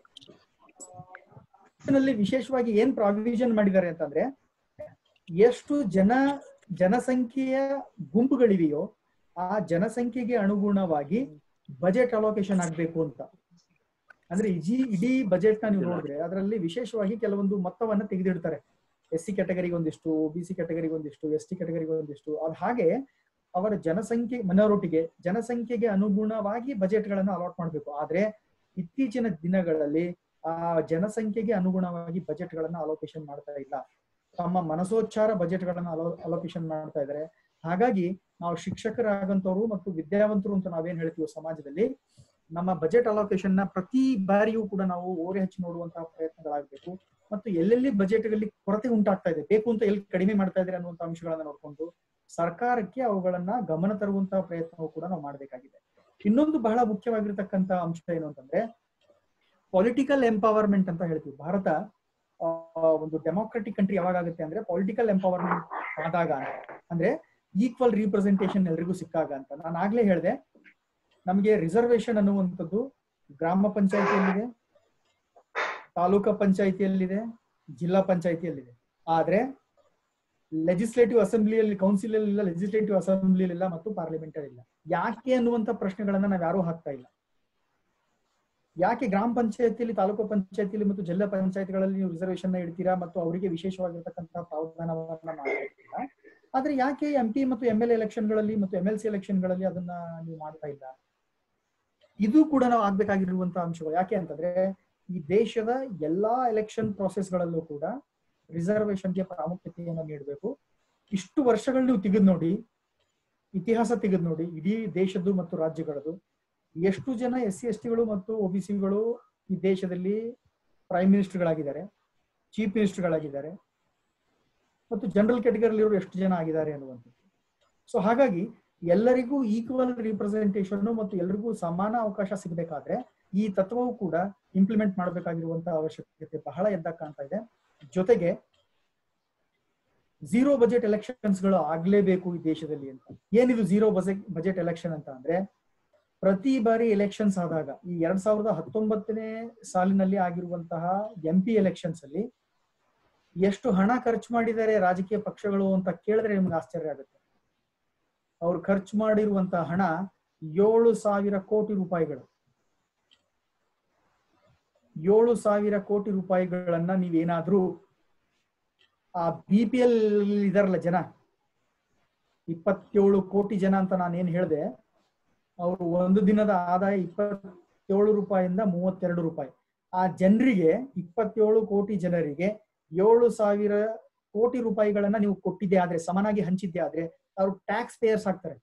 ನಲ್ಲಿ ವಿಶೇಷವಾಗಿ ಏನ್ ಪ್ರಾವಿಷನ್ ಮಾಡಿದ್ದಾರೆ ಅಂತಂದ್ರೆ ಎಷ್ಟು ಜನ ಜನಸಂಖ್ಯೆಯ ಗುಂಪುಗಳಿವೆಯೋ ಆ ಜನಸಂಖ್ಯೆಗೆ ಅನುಗುಣವಾಗಿ ಬಜೆಟ್ ಅಲೋಕೇಶನ್ ಆಗ್ಬೇಕು ಅಂತ ಅಂದ್ರೆ ಇಜಿ ಇಡೀ ಬಜೆಟ್ ನ ನೀವು ನೋಡಿದ್ರೆ ಅದರಲ್ಲಿ ವಿಶೇಷವಾಗಿ ಕೆಲವೊಂದು ಮೊತ್ತವನ್ನ ತೆಗೆದಿಡ್ತಾರೆ ಎಸ್ ಸಿ ಕ್ಯಾಟಗರಿಗೆ ಒಂದಿಷ್ಟು ಬಿ ಸಿ ಕ್ಯಾಟಗರಿಗೆ ಒಂದಿಷ್ಟು ಎಸ್ ಟಿ ಕ್ಯಾಟಗರಿಗೆ ಒಂದಿಷ್ಟು ಅದು ಹಾಗೆ ಅವರ ಜನಸಂಖ್ಯೆ ಮನೋರೊಟ್ಟಿಗೆ ಜನಸಂಖ್ಯೆಗೆ ಅನುಗುಣವಾಗಿ ಬಜೆಟ್ ಗಳನ್ನ ಅಲಾಟ್ ಮಾಡಬೇಕು ಆದ್ರೆ ಇತ್ತೀಚಿನ ದಿನಗಳಲ್ಲಿ ಆ ಜನಸಂಖ್ಯೆಗೆ ಅನುಗುಣವಾಗಿ ಬಜೆಟ್ ಗಳನ್ನ ಅಲೋಕೇಶನ್ ಮಾಡ್ತಾ ಇಲ್ಲ ತಮ್ಮ ಮನಸೋಚ್ಚಾರ ಬಜೆಟ್ ಗಳನ್ನ ಅಲೋಕೇಶನ್ ಮಾಡ್ತಾ ಇದ್ದಾರೆ ಹಾಗಾಗಿ ನಾವು ಶಿಕ್ಷಕರಾಗಂತವ್ರು ಮತ್ತು ವಿದ್ಯಾವಂತರು ಅಂತ ನಾವೇನ್ ಹೇಳ್ತೀವಿ ಸಮಾಜದಲ್ಲಿ ನಮ್ಮ ಬಜೆಟ್ ಅಲೋಕೇಶನ್ ನ ಪ್ರತಿ ಬಾರಿಯೂ ಕೂಡ ನಾವು ಓರೆ ಹಚ್ಚಿ ನೋಡುವಂತಹ ಪ್ರಯತ್ನಗಳಾಗಬೇಕು ಮತ್ತು ಎಲ್ಲೆಲ್ಲಿ ಬಜೆಟ್ ಗಳಲ್ಲಿ ಕೊರತೆ ಉಂಟಾಗ್ತಾ ಇದೆ ಬೇಕು ಅಂತ ಎಲ್ಲಿ ಕಡಿಮೆ ಮಾಡ್ತಾ ಇದ್ದಾರೆ ಅನ್ನುವಂತ ಅಂಶಗಳನ್ನ ನೋಡ್ಕೊಂಡು ಸರ್ಕಾರಕ್ಕೆ ಅವುಗಳನ್ನ ಗಮನ ತರುವಂತಹ ಪ್ರಯತ್ನವೂ ಕೂಡ ನಾವು ಮಾಡಬೇಕಾಗಿದೆ ಇನ್ನೊಂದು ಬಹಳ ಮುಖ್ಯವಾಗಿರ್ತಕ್ಕಂತ ಅಂಶ ಏನು ಅಂತಂದ್ರೆ ಪೊಲಿಟಿಕಲ್ ಎಂಪವರ್ಮೆಂಟ್ ಅಂತ ಹೇಳ್ತೀವಿ ಭಾರತ ಆ, ಒಂದು ಡೆಮೋಕ್ರೆಟಿಕ್ ಕಂಟ್ರಿ ಯಾವಾಗ ಆಗುತ್ತೆ ಅಂದ್ರೆ ಪೊಲಿಟಿಕಲ್ ಎಂಪವರ್ಮೆಂಟ್ ಆದಾಗ ಅಂತ ಅಂದ್ರೆ ಈಕ್ವಲ್ ರಿಪ್ರೆಸೆಂಟೇಷನ್ ಎಲ್ರಿಗೂ ಸಿಕ್ಕಾಗ ಅಂತ ನಾನು ಆಗ್ಲೇ ಹೇಳಿದೆ ನಮಗೆ ರಿಸರ್ವೇಶನ್ ಅನ್ನುವಂಥದ್ದು ಗ್ರಾಮ ಪಂಚಾಯತಿಯಲ್ಲಿದೆ ತಾಲೂಕಾ ಪಂಚಾಯತಿಯಲ್ಲಿದೆ ಜಿಲ್ಲಾ ಪಂಚಾಯತಿಯಲ್ಲಿದೆ ಆದ್ರೆ ಲೆಜಿಸ್ಲೇಟಿವ್ ಅಸೆಂಬ್ಲಿಯಲ್ಲಿ ಕೌನ್ಸಿಲ್ ಇಲ್ಲ ಲೆಜಿಸ್ಲೇಟಿವ್ ಅಸೆಂಬ್ಲಿ ಇಲ್ಲ ಮತ್ತು ಪಾರ್ಲಿಮೆಂಟ್ ಇಲ್ಲ ಯಾಕೆ ಅನ್ನುವಂತ ಪ್ರಶ್ನೆಗಳನ್ನ ನಾವ್ ಯಾರು ಹಾಕ್ತಾ ಇಲ್ಲ ಯಾಕೆ ಗ್ರಾಮ ಪಂಚಾಯತಿಯಲ್ಲಿ ತಾಲೂಕು ಪಂಚಾಯತಿಯಲ್ಲಿ ಮತ್ತು ಜಿಲ್ಲಾ ಪಂಚಾಯತಿಗಳಲ್ಲಿ ನೀವು ರಿಸರ್ವೇಶನ್ ನ ಇಡ್ತೀರಾ ಮತ್ತು ಅವರಿಗೆ ವಿಶೇಷವಾಗಿರ್ತಕ್ಕಂತಹ ಪ್ರಾವಧಾನವನ್ನ ಮಾಡ್ತೀರಾ ಆದ್ರೆ ಯಾಕೆ ಎಂ ಪಿ ಮತ್ತು ಎಂ ಎಲ್ ಎಲೆಕ್ಷನ್ ಗಳಲ್ಲಿ ಮತ್ತು ಎಂ ಎಲ್ ಸಿ ಎಲೆಕ್ಷನ್ ಗಳಲ್ಲಿ ಅದನ್ನ ನೀವು ಮಾಡ್ತಾ ಇಲ್ಲ ಇದು ಕೂಡ ನಾವು ಆಗ್ಬೇಕಾಗಿರುವಂತಹ ಅಂಶಗಳು ಯಾಕೆ ಅಂತಂದ್ರೆ ಈ ದೇಶದ ಎಲ್ಲಾ ಎಲೆಕ್ಷನ್ ಗಳಲ್ಲೂ ಕೂಡ ರಿಸರ್ವೇಶನ್ಗೆ ಪ್ರಾಮುಖ್ಯತೆಯನ್ನು ನೀಡಬೇಕು ಇಷ್ಟು ವರ್ಷಗಳು ನೀವು ತೆಗೆದು ನೋಡಿ ಇತಿಹಾಸ ತೆಗೆದು ನೋಡಿ ಇಡೀ ದೇಶದ್ದು ಮತ್ತು ರಾಜ್ಯಗಳದ್ದು ಎಷ್ಟು ಜನ ಎಸ್ ಸಿ ಎಸ್ ಟಿಗಳು ಮತ್ತು ಒಬಿಸಿಗಳು ಈ ದೇಶದಲ್ಲಿ ಪ್ರೈಮ್ ಮಿನಿಸ್ಟರ್ಗಳಾಗಿದ್ದಾರೆ ಚೀಫ್ ಮಿನಿಸ್ಟರ್ಗಳಾಗಿದ್ದಾರೆ ಮತ್ತು ಜನರಲ್ ಕ್ಯಾಟಗರಿಲಿರೋರು ಎಷ್ಟು ಜನ ಆಗಿದ್ದಾರೆ ಅನ್ನುವಂಥದ್ದು ಸೊ ಹಾಗಾಗಿ ಎಲ್ಲರಿಗೂ ಈಕ್ವಲ್ ರಿಪ್ರೆಸೆಂಟೇಷನ್ ಮತ್ತು ಎಲ್ರಿಗೂ ಸಮಾನ ಅವಕಾಶ ಸಿಗಬೇಕಾದ್ರೆ ಈ ತತ್ವವು ಕೂಡ ಇಂಪ್ಲಿಮೆಂಟ್ ಮಾಡಬೇಕಾಗಿರುವಂತಹ ಅವಶ್ಯಕತೆ ಬಹಳ ಎದ್ದಾಗ ಕಾಣ್ತಾ ಇದೆ ಜೊತೆಗೆ ಝೀರೋ ಬಜೆಟ್ ಎಲೆಕ್ಷನ್ಸ್ ಗಳು ಆಗ್ಲೇಬೇಕು ಈ ದೇಶದಲ್ಲಿ ಅಂತ ಏನಿದು ಝೀರೋ ಬಜೆಟ್ ಬಜೆಟ್ ಎಲೆಕ್ಷನ್ ಅಂತ ಅಂದ್ರೆ ಪ್ರತಿ ಬಾರಿ ಎಲೆಕ್ಷನ್ಸ್ ಆದಾಗ ಈ ಎರಡ್ ಸಾವಿರದ ಹತ್ತೊಂಬತ್ತನೇ ಸಾಲಿನಲ್ಲಿ ಆಗಿರುವಂತಹ ಎಂ ಪಿ ಎಲೆಕ್ಷನ್ಸ್ ಅಲ್ಲಿ ಎಷ್ಟು ಹಣ ಖರ್ಚು ಮಾಡಿದ್ದಾರೆ ರಾಜಕೀಯ ಪಕ್ಷಗಳು ಅಂತ ಕೇಳಿದ್ರೆ ನಿಮ್ಗೆ ಆಶ್ಚರ್ಯ ಆಗುತ್ತೆ ಅವ್ರು ಖರ್ಚು ಮಾಡಿರುವಂತಹ ಹಣ ಏಳು ಸಾವಿರ ಕೋಟಿ ರೂಪಾಯಿಗಳು ಏಳು ಸಾವಿರ ಕೋಟಿ ರೂಪಾಯಿಗಳನ್ನ ನೀವೇನಾದ್ರೂ ಆ ಬಿ ಪಿ ಎಲ್ ಇದಾರಲ್ಲ ಜನ ಇಪ್ಪತ್ತೇಳು ಕೋಟಿ ಜನ ಅಂತ ನಾನು ಏನ್ ಹೇಳಿದೆ ಅವರು ಒಂದು ದಿನದ ಆದಾಯ ಇಪ್ಪತ್ತೇಳು ರೂಪಾಯಿಂದ ಮೂವತ್ತೆರಡು ರೂಪಾಯಿ ಆ ಜನರಿಗೆ ಇಪ್ಪತ್ತೇಳು ಕೋಟಿ ಜನರಿಗೆ ಏಳು ಸಾವಿರ ಕೋಟಿ ರೂಪಾಯಿಗಳನ್ನ ನೀವು ಕೊಟ್ಟಿದ್ದೆ ಆದ್ರೆ ಸಮನಾಗಿ ಹಂಚಿದ್ದೆ ಆದ್ರೆ ಅವರು ಟ್ಯಾಕ್ಸ್ ಪೇಯರ್ಸ್ ಆಗ್ತಾರೆ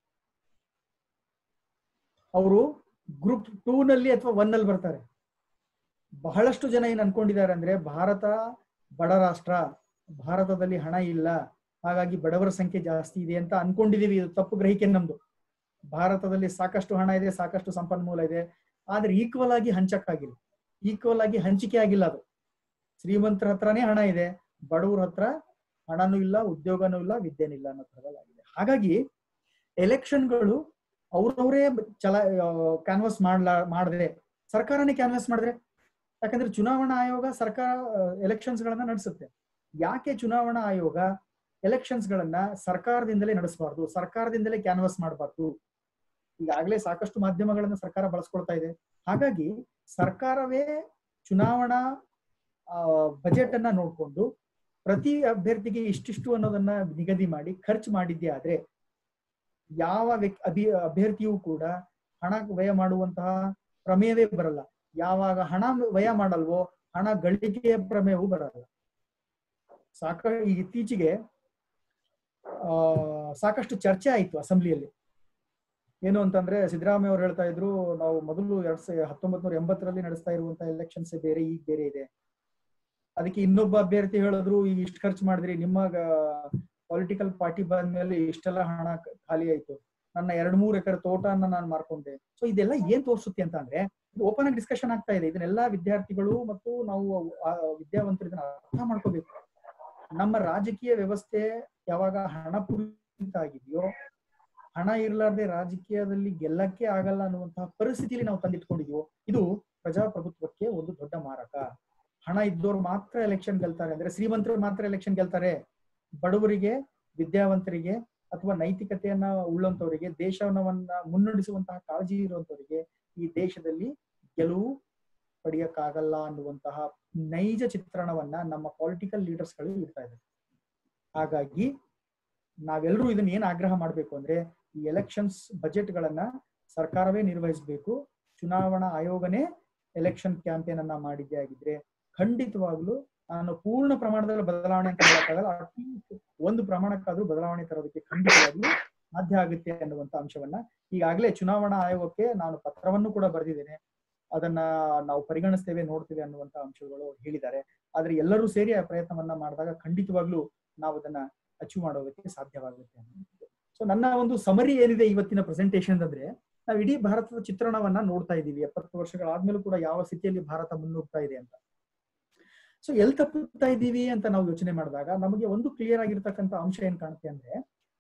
ಅವರು ಗ್ರೂಪ್ ಟೂ ನಲ್ಲಿ ಅಥವಾ ಒನ್ ನಲ್ಲಿ ಬರ್ತಾರೆ ಬಹಳಷ್ಟು ಜನ ಏನ್ ಅನ್ಕೊಂಡಿದ್ದಾರೆ ಅಂದ್ರೆ ಭಾರತ ಬಡ ರಾಷ್ಟ್ರ ಭಾರತದಲ್ಲಿ ಹಣ ಇಲ್ಲ ಹಾಗಾಗಿ ಬಡವರ ಸಂಖ್ಯೆ ಜಾಸ್ತಿ ಇದೆ ಅಂತ ಅನ್ಕೊಂಡಿದೀವಿ ಇದು ತಪ್ಪು ಗ್ರಹಿಕೆ ನಮ್ದು ಭಾರತದಲ್ಲಿ ಸಾಕಷ್ಟು ಹಣ ಇದೆ ಸಾಕಷ್ಟು ಸಂಪನ್ಮೂಲ ಇದೆ ಆದ್ರೆ ಈಕ್ವಲ್ ಆಗಿ ಹಂಚಕ್ಕಾಗಿಲ್ಲ ಈಕ್ವಲ್ ಆಗಿ ಹಂಚಿಕೆ ಆಗಿಲ್ಲ ಅದು ಶ್ರೀಮಂತರ ಹತ್ರನೇ ಹಣ ಇದೆ ಬಡವರ ಹತ್ರ ಹಣನೂ ಇಲ್ಲ ಉದ್ಯೋಗನೂ ಇಲ್ಲ ವಿದ್ಯೆನೂ ಇಲ್ಲ ಅನ್ನೋ ತರದಲ್ಲಾಗಿದೆ ಹಾಗಾಗಿ ಎಲೆಕ್ಷನ್ಗಳು ಅವ್ರವರೇ ಚಲ ಕ್ಯಾನ್ವಾಸ್ ಮಾಡ್ಲಾ ಮಾಡದೆ ಸರ್ಕಾರನೇ ಕ್ಯಾನ್ವಾಸ್ ಮಾಡಿದ್ರೆ ಯಾಕಂದ್ರೆ ಚುನಾವಣಾ ಆಯೋಗ ಸರ್ಕಾರ ಎಲೆಕ್ಷನ್ಸ್ ಗಳನ್ನ ನಡೆಸುತ್ತೆ ಯಾಕೆ ಚುನಾವಣಾ ಆಯೋಗ ಎಲೆಕ್ಷನ್ಸ್ ಗಳನ್ನ ಸರ್ಕಾರದಿಂದಲೇ ನಡೆಸಬಾರ್ದು ಸರ್ಕಾರದಿಂದಲೇ ಕ್ಯಾನ್ವಾಸ್ ಮಾಡಬಾರ್ದು ಈಗಾಗಲೇ ಸಾಕಷ್ಟು ಮಾಧ್ಯಮಗಳನ್ನ ಸರ್ಕಾರ ಬಳಸ್ಕೊಳ್ತಾ ಇದೆ ಹಾಗಾಗಿ ಸರ್ಕಾರವೇ ಚುನಾವಣಾ ಬಜೆಟ್ ಅನ್ನ ನೋಡ್ಕೊಂಡು ಪ್ರತಿ ಅಭ್ಯರ್ಥಿಗೆ ಇಷ್ಟಿಷ್ಟು ಅನ್ನೋದನ್ನ ನಿಗದಿ ಮಾಡಿ ಖರ್ಚು ಮಾಡಿದ್ದೆ ಆದ್ರೆ ಯಾವ ವ್ಯಕ್ತಿ ಅಭಿ ಅಭ್ಯರ್ಥಿಯೂ ಕೂಡ ಹಣ ವ್ಯಯ ಮಾಡುವಂತಹ ಪ್ರಮೇಯವೇ ಬರಲ್ಲ ಯಾವಾಗ ಹಣ ವ್ಯಯ ಮಾಡಲ್ವೋ ಹಣ ಗಳಿಕೆಯ ಪ್ರಮೇಯವೂ ಬರಲ್ಲ ಸಾಕ ಈಗ ಇತ್ತೀಚೆಗೆ ಆ ಸಾಕಷ್ಟು ಚರ್ಚೆ ಆಯ್ತು ಅಸೆಂಬ್ಲಿಯಲ್ಲಿ ಏನು ಅಂತಂದ್ರೆ ಸಿದ್ದರಾಮಯ್ಯ ಅವರು ಹೇಳ್ತಾ ಇದ್ರು ನಾವು ಮೊದಲು ಎರಡ್ ಸಾವಿರದ ಹತ್ತೊಂಬತ್ ನೂರ ಎಂಬತ್ತರಲ್ಲಿ ನಡೆಸ್ತಾ ಇರುವಂತಹ ಎಲೆಕ್ಷನ್ಸ್ ಬೇರೆ ಈಗ ಬೇರೆ ಇದೆ ಅದಕ್ಕೆ ಇನ್ನೊಬ್ಬ ಅಭ್ಯರ್ಥಿ ಹೇಳಿದ್ರು ಈಗ ಇಷ್ಟು ಖರ್ಚು ಮಾಡಿದ್ರಿ ನಿಮ್ಮ ಪೊಲಿಟಿಕಲ್ ಪಾರ್ಟಿ ಬಂದ್ಮೇಲೆ ಇಷ್ಟೆಲ್ಲ ಹಣ ಖಾಲಿ ಆಯ್ತು ನನ್ನ ಎರಡ್ ಮೂರ್ ಎಕರೆ ತೋಟನ ನಾನು ಮಾರ್ಕೊಂಡೆ ಸೊ ಇದೆಲ್ಲ ಏನ್ ತೋರಿಸುತ್ತೆ ಅಂತ ಅಂದ್ರೆ ಓಪನ್ ಆಗಿ ಡಿಸ್ಕಷನ್ ಆಗ್ತಾ ಇದೆ ಇದನ್ನೆಲ್ಲ ವಿದ್ಯಾರ್ಥಿಗಳು ಮತ್ತು ನಾವು ವಿದ್ಯಾವಂತರು ಇದನ್ನ ಅರ್ಥ ಮಾಡ್ಕೋಬೇಕು ನಮ್ಮ ರಾಜಕೀಯ ವ್ಯವಸ್ಥೆ ಯಾವಾಗ ಹಣ ಪೂರಿತ ಆಗಿದೆಯೋ ಹಣ ಇರ್ಲಾರ್ದೆ ರಾಜಕೀಯದಲ್ಲಿ ಗೆಲ್ಲಕ್ಕೆ ಆಗಲ್ಲ ಅನ್ನುವಂತಹ ಪರಿಸ್ಥಿತಿಯಲ್ಲಿ ನಾವು ತಂದಿಟ್ಕೊಂಡಿದೀವೋ ಇದು ಪ್ರಜಾಪ್ರಭುತ್ವಕ್ಕೆ ಒಂದು ದೊಡ್ಡ ಮಾರಕ ಹಣ ಇದ್ದವ್ರು ಮಾತ್ರ ಎಲೆಕ್ಷನ್ ಗೆಲ್ತಾರೆ ಅಂದ್ರೆ ಶ್ರೀಮಂತರು ಮಾತ್ರ ಎಲೆಕ್ಷನ್ ಗೆಲ್ತಾರೆ ಬಡವರಿಗೆ ವಿದ್ಯಾವಂತರಿಗೆ ಅಥವಾ ನೈತಿಕತೆಯನ್ನ ಉಳ್ಳಂತವರಿಗೆ ದೇಶವನ್ನ ಮುನ್ನಡೆಸುವಂತಹ ಕಾಳಜಿ ಇರುವಂತವರಿಗೆ ಈ ದೇಶದಲ್ಲಿ ಗೆಲುವು ಪಡೆಯಕ್ಕಾಗಲ್ಲ ಅನ್ನುವಂತಹ ನೈಜ ಚಿತ್ರಣವನ್ನ ನಮ್ಮ ಪೊಲಿಟಿಕಲ್ ಲೀಡರ್ಸ್ ಗಳು ಇಡ್ತಾ ಇದ್ದಾರೆ ಹಾಗಾಗಿ ನಾವೆಲ್ಲರೂ ಇದನ್ನ ಏನ್ ಆಗ್ರಹ ಮಾಡ್ಬೇಕು ಅಂದ್ರೆ ಈ ಎಲೆಕ್ಷನ್ಸ್ ಬಜೆಟ್ ಗಳನ್ನ ಸರ್ಕಾರವೇ ನಿರ್ವಹಿಸಬೇಕು ಚುನಾವಣಾ ಆಯೋಗನೇ ಎಲೆಕ್ಷನ್ ಕ್ಯಾಂಪೇನ್ ಅನ್ನ ಮಾಡಿದ್ದೇ ಆಗಿದ್ರೆ ಖಂಡಿತವಾಗ್ಲೂ ನಾನು ಪೂರ್ಣ ಪ್ರಮಾಣದಲ್ಲಿ ಬದಲಾವಣೆ ಅಂತ ಹೇಳಕ್ಕಾಗಲ್ಲ ಅಟ್ಲೀಸ್ಟ್ ಒಂದು ಪ್ರಮಾಣಕ್ಕಾದ್ರೂ ಬದಲಾವಣೆ ತರೋದಕ್ಕೆ ಖಂಡಿತವಾಗ್ಲೂ ಸಾಧ್ಯ ಆಗುತ್ತೆ ಅನ್ನುವಂತ ಅಂಶವನ್ನ ಈಗಾಗಲೇ ಚುನಾವಣಾ ಆಯೋಗಕ್ಕೆ ನಾನು ಪತ್ರವನ್ನು ಕೂಡ ಬರೆದಿದ್ದೇನೆ ಅದನ್ನ ನಾವು ಪರಿಗಣಿಸ್ತೇವೆ ನೋಡ್ತೇವೆ ಅನ್ನುವಂತ ಅಂಶಗಳು ಹೇಳಿದ್ದಾರೆ ಆದ್ರೆ ಎಲ್ಲರೂ ಸೇರಿ ಆ ಪ್ರಯತ್ನವನ್ನ ಮಾಡಿದಾಗ ಖಂಡಿತವಾಗ್ಲೂ ನಾವು ಅದನ್ನ ಅಚೀವ್ ಮಾಡೋದಕ್ಕೆ ಸಾಧ್ಯವಾಗುತ್ತೆ ಅನ್ನೋದು ಸೊ ನನ್ನ ಒಂದು ಸಮರಿ ಏನಿದೆ ಇವತ್ತಿನ ಪ್ರೆಸೆಂಟೇಶನ್ ಅಂದ್ರೆ ನಾವು ಇಡೀ ಭಾರತದ ಚಿತ್ರಣವನ್ನ ನೋಡ್ತಾ ಇದ್ದೀವಿ ಎಪ್ಪತ್ತು ವರ್ಷಗಳಾದ್ಮೇಲೂ ಕೂಡ ಯಾವ ಸ್ಥಿತಿಯಲ್ಲಿ ಭಾರತ ಮುನ್ನುಗ್ತಾ ಇದೆ ಅಂತ ಸೊ ಎಲ್ಲಿ ತಪ್ಪುತ್ತಾ ಇದ್ದೀವಿ ಅಂತ ನಾವು ಯೋಚನೆ ಮಾಡಿದಾಗ ನಮಗೆ ಒಂದು ಕ್ಲಿಯರ್ ಆಗಿರ್ತಕ್ಕಂಥ ಅಂಶ ಏನ್ ಕಾಣುತ್ತೆ ಅಂದ್ರೆ